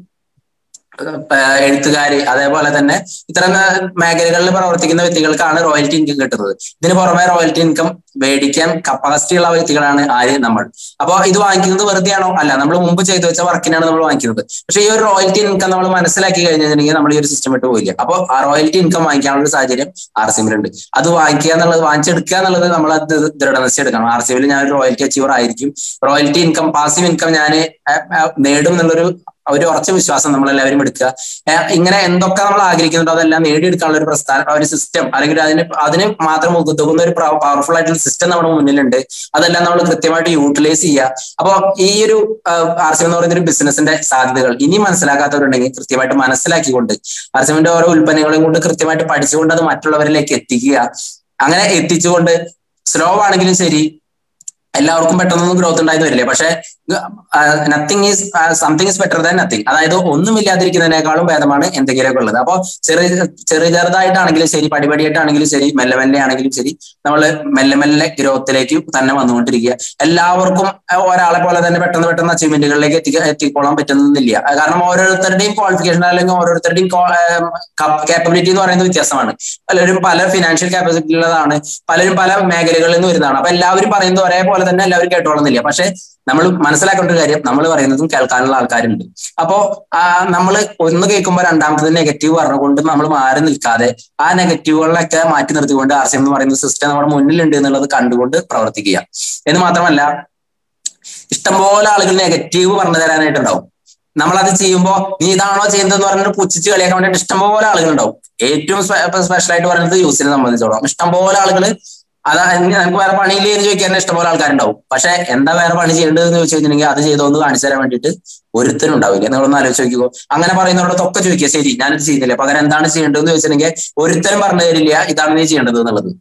എഴുത്തുകാര് അതേപോലെ തന്നെ ഇത്തരം മേഖലകളിൽ പ്രവർത്തിക്കുന്ന വ്യക്തികൾക്കാണ് റോയൽറ്റി ഇൻകം കിട്ടുന്നത് ഇതിന് പുറമെ റോയൽറ്റി ഇൻകം മേടിക്കാൻ കപ്പാസിറ്റി ഉള്ള വ്യക്തികളാണ് ആര് നമ്മൾ അപ്പോൾ ഇത് വാങ്ങിക്കുന്നത് വെറുതെയാണോ അല്ല നമ്മൾ മുമ്പ് ചെയ്തു വെച്ച വർക്കിനാണ് നമ്മൾ വാങ്ങിക്കുന്നത് പക്ഷേ ഈ ഒരു റോയൽറ്റി ഇൻകം നമ്മൾ മനസ്സിലാക്കി കഴിഞ്ഞിട്ടുണ്ടെങ്കിൽ നമ്മൾ ഈ ഒരു സിസ്റ്റം വിട്ട് പോയില്ല അപ്പോൾ ആ റോയൽറ്റി ഇൻകം വാങ്ങിക്കാനുള്ള ഒരു സാഹചര്യം ആർ സിമിലുണ്ട് അത് വാങ്ങിക്കുക എന്നുള്ളത് വാങ്ങിച്ചെടുക്കുക എന്നുള്ളത് നമ്മൾ അത് ദൃഢനിശ്ചയം എടുക്കണം ആർ സിമിൽ ഞാൻ ഒരു റോയൽറ്റി അച്ചീവർ ആയിരിക്കും റോയൽറ്റി ഇൻകം പാസീവ് ഇൻകം ഞാൻ നേടും എന്നുള്ളൊരു ഒരു ഉറച്ച വിശ്വാസം നമ്മൾ എല്ലാവരും എടുക്കുക ഇങ്ങനെ എന്തൊക്കെ നമ്മൾ ആഗ്രഹിക്കുന്നുണ്ടോ അതെല്ലാം നേടിയെടുക്കാനുള്ള ഒരു പ്രസ്ഥാനം ഒരു സിസ്റ്റം അല്ലെങ്കിൽ അതിന് അതിന് മാത്രം ഉതകുന്ന ഒരു പവർഫുൾ ആയിട്ടുള്ള സിസ്റ്റം നമ്മുടെ മുന്നിലുണ്ട് അതെല്ലാം നമ്മൾ കൃത്യമായിട്ട് യൂട്ടിലൈസ് ചെയ്യുക അപ്പോൾ ഈ ഒരു ആർസിഎം എന്ന് പറയുന്ന ഒരു ബിസിനസിന്റെ സാധ്യതകൾ ഇനി മനസ്സിലാക്കാത്തവരുണ്ടെങ്കിൽ കൃത്യമായിട്ട് മനസ്സിലാക്കിക്കൊണ്ട് ആർസിഎമ്മിന്റെ ഓരോ ഉൽപ്പന്നങ്ങളെയും കൊണ്ട് കൃത്യമായിട്ട് പഠിച്ചുകൊണ്ട് അത് മറ്റുള്ളവരിലേക്ക് എത്തിക്കുക അങ്ങനെ എത്തിച്ചുകൊണ്ട് സ്ലോ ആണെങ്കിലും ശരി എല്ലാവർക്കും പെട്ടെന്നൊന്നും ഗ്രോത്ത് ഉണ്ടായി വരില്ല പക്ഷെ nothing is something is better than nothing അതായത് ഒന്നുമില്ലാതിരിക്കുന്നതിനേക്കാളും ഭേദമാണ് എന്തെങ്കിലുമൊക്കെ ഉള്ളത് അപ്പോൾ ചെറിയ ചെറിയ ചെറുതായിട്ടാണെങ്കിലും ശരി പടിപടിയായിട്ടാണെങ്കിലും ശരി മെല്ലെ മെല്ലെ ആണെങ്കിലും ശരി നമ്മൾ മെല്ലെ മെല്ലെ ഗ്രോത്തിലേക്ക് തന്നെ വന്നുകൊണ്ടിരിക്കുക എല്ലാവർക്കും ഒരാളെ പോലെ തന്നെ പെട്ടെന്ന് പെട്ടെന്ന് അച്ചീവ്മെന്റുകളിലേക്ക് എത്തി എത്തിക്കോളാൻ പറ്റുന്നില്ല കാരണം ഓരോരുത്തരുടെയും ക്വാളിഫിക്കേഷൻ അല്ലെങ്കിൽ ഓരോരുത്തരുടെയും കാപ്പബിലിറ്റി എന്ന് പറയുന്നത് വ്യത്യാസമാണ് പലരും പല ഫിനാൻഷ്യൽ കാപ്പബിലിറ്റി ഉള്ളതാണ് പലരും പല മേഖലകളിൽ നിന്ന് വരുന്നതാണ് അപ്പൊ എല്ലാവരും പറയുന്നത് ഒരേപോലെ തന്നെ എല്ലാവരും കേട്ടോളുന്നില്ല പക്ഷെ നമ്മൾ മനസ്സിലാക്കേണ്ട ഒരു കാര്യം നമ്മൾ പറയുന്നതും കേൾക്കാനുള്ള ആൾക്കാരുണ്ട് അപ്പോ നമ്മൾ ഒന്ന് കേൾക്കുമ്പോൾ രണ്ടാമത്തത് നെഗറ്റീവ് പറഞ്ഞുകൊണ്ട് നമ്മൾ മാറി നിൽക്കാതെ ആ നെഗറ്റീവുകളിലൊക്കെ മാറ്റി നിർത്തിക്കൊണ്ട് ആർ സി എം എന്ന് പറയുന്ന സിസ്റ്റം നമ്മുടെ മുന്നിലുണ്ട് എന്നുള്ളത് കണ്ടുകൊണ്ട് പ്രവർത്തിക്കുക എന്ന് മാത്രമല്ല ഇഷ്ടംപോലെ ആളുകൾ നെഗറ്റീവ് പറഞ്ഞു തരാനായിട്ടുണ്ടാവും നമ്മളത് ചെയ്യുമ്പോൾ നീ ഇതാണോ ചെയ്യുന്നതെന്ന് പറഞ്ഞിട്ട് പുച്ഛിച്ച് കളിയാക്കാൻ വേണ്ടിയിട്ട് ഇഷ്ടംപോലെ ആളുകൾ ഉണ്ടാവും ഏറ്റവും സ്പെഷ്യൽ ആയിട്ട് പറയുന്നത് യൂസിനെ സംബന്ധിച്ചോളം ഇഷ്ടംപോലെ ആളുകൾ അതാ നമുക്ക് വേറെ പണിയില്ലേ എന്ന് ചോദിക്കാൻ ഇഷ്ടംപോലെ ആൾക്കാരുണ്ടാവും പക്ഷെ എന്താ വേറെ പണി ചെയ്യേണ്ടതെന്ന് ചോദിച്ചു കഴിഞ്ഞിട്ടുണ്ടെങ്കിൽ അത് ചെയ്തോന്ന് കാണിച്ചു തരാൻ വേണ്ടിയിട്ട് ഒരുത്തരും ഉണ്ടാവില്ല നിങ്ങളൊന്ന് ആലോചിച്ച് നോക്കിക്കോ അങ്ങനെ പറയുന്നവരോടൊക്കെ ചോദിക്കുക ശരി ഞാനിത് ചെയ്യുന്നില്ല പകരം എന്താണ് ചെയ്യേണ്ടതെന്ന് ചോദിച്ചിട്ടുണ്ടെങ്കിൽ ഒരുത്തരും പറഞ്ഞു തരില്ല ഇതാണ് നീ ചെയ്യേണ്ടത് എന്നുള്ളത്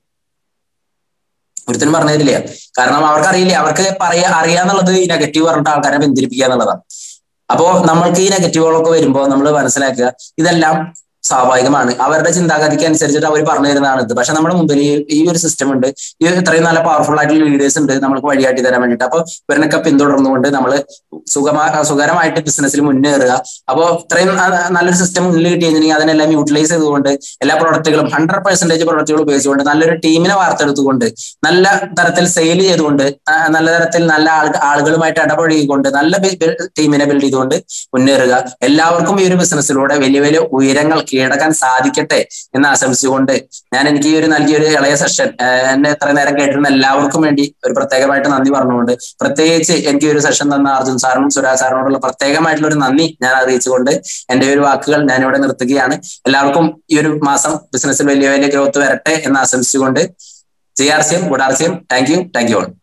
ഒരുത്തരും പറഞ്ഞു തരില്ല കാരണം അവർക്ക് അറിയില്ല അവർക്ക് പറയാ അറിയാന്നുള്ളത് ഈ നെഗറ്റീവ് പറഞ്ഞിട്ട് ആൾക്കാരെ ബന്ധിരിപ്പിക്കുക എന്നുള്ളതാണ് അപ്പോ നമ്മൾക്ക് ഈ നെഗറ്റീവുകളൊക്കെ വരുമ്പോൾ നമ്മൾ മനസ്സിലാക്കുക ഇതെല്ലാം സ്വാഭാവികമാണ് അവരുടെ ചിന്താഗതിക്ക് അനുസരിച്ചിട്ട് അവർ പറഞ്ഞു തരുന്നതാണ് ഇത് പക്ഷെ നമ്മുടെ മുമ്പിൽ ഈ ഒരു സിസ്റ്റം ഉണ്ട് ഈ ഇത്രയും നല്ല പവർഫുൾ ആയിട്ടുള്ള ലീഡേഴ്സ് ഉണ്ട് നമുക്ക് വഴികാട്ടി തരാൻ വേണ്ടിയിട്ട് അപ്പോൾ ഇവരിനൊക്കെ പിന്തുടർന്നുകൊണ്ട് നമ്മൾ സുഖമാ സുഖകരമായിട്ട് ബിസിനസ്സിൽ മുന്നേറുക അപ്പോൾ ഇത്രയും നല്ലൊരു സിസ്റ്റം മുന്നിൽ കിട്ടി കഴിഞ്ഞിട്ടുണ്ടെങ്കിൽ അതിനെല്ലാം യൂട്ടിലൈസ് ചെയ്തുകൊണ്ട് എല്ലാ പ്രൊഡക്റ്റുകളും ഹൺഡ്രഡ് പെർസെന്റേജ് പ്രൊഡക്റ്റുകൾ ഉപയോഗിച്ചുകൊണ്ട് നല്ലൊരു ടീമിനെ വാർത്തെടുത്തുകൊണ്ട് നല്ല തരത്തിൽ സെയിൽ ചെയ്തുകൊണ്ട് നല്ല തരത്തിൽ നല്ല ആളുകളുമായിട്ട് ഇടപഴകിക്കൊണ്ട് നല്ല ടീമിനെ ബിൽഡ് ചെയ്തുകൊണ്ട് മുന്നേറുക എല്ലാവർക്കും ഈ ഒരു ബിസിനസ്സിലൂടെ വലിയ വലിയ ഉയരങ്ങൾ കീഴടക്കാൻ സാധിക്കട്ടെ എന്ന് ആശംസിച്ചുകൊണ്ട് ഞാൻ എനിക്ക് ഈ ഒരു നൽകിയ ഒരു ഇളയ സെഷൻ എന്നെ എത്ര നേരം കേട്ടിരുന്ന എല്ലാവർക്കും വേണ്ടി ഒരു പ്രത്യേകമായിട്ട് നന്ദി പറഞ്ഞുകൊണ്ട് പ്രത്യേകിച്ച് എനിക്ക് ഒരു സെഷൻ തന്ന അർജുൻ സാറിനും സുരാജ് സാറിനോടുള്ള പ്രത്യേകമായിട്ടുള്ള ഒരു നന്ദി ഞാൻ അറിയിച്ചുകൊണ്ട് എന്റെ ഒരു വാക്കുകൾ ഞാൻ ഇവിടെ നിർത്തുകയാണ് എല്ലാവർക്കും ഈ ഒരു മാസം ബിസിനസ്സിൽ വലിയ വലിയ ഗ്രോത്ത് വരട്ടെ എന്ന് ആശംസിച്ചുകൊണ്ട് G R C M good R C M thank you thank you all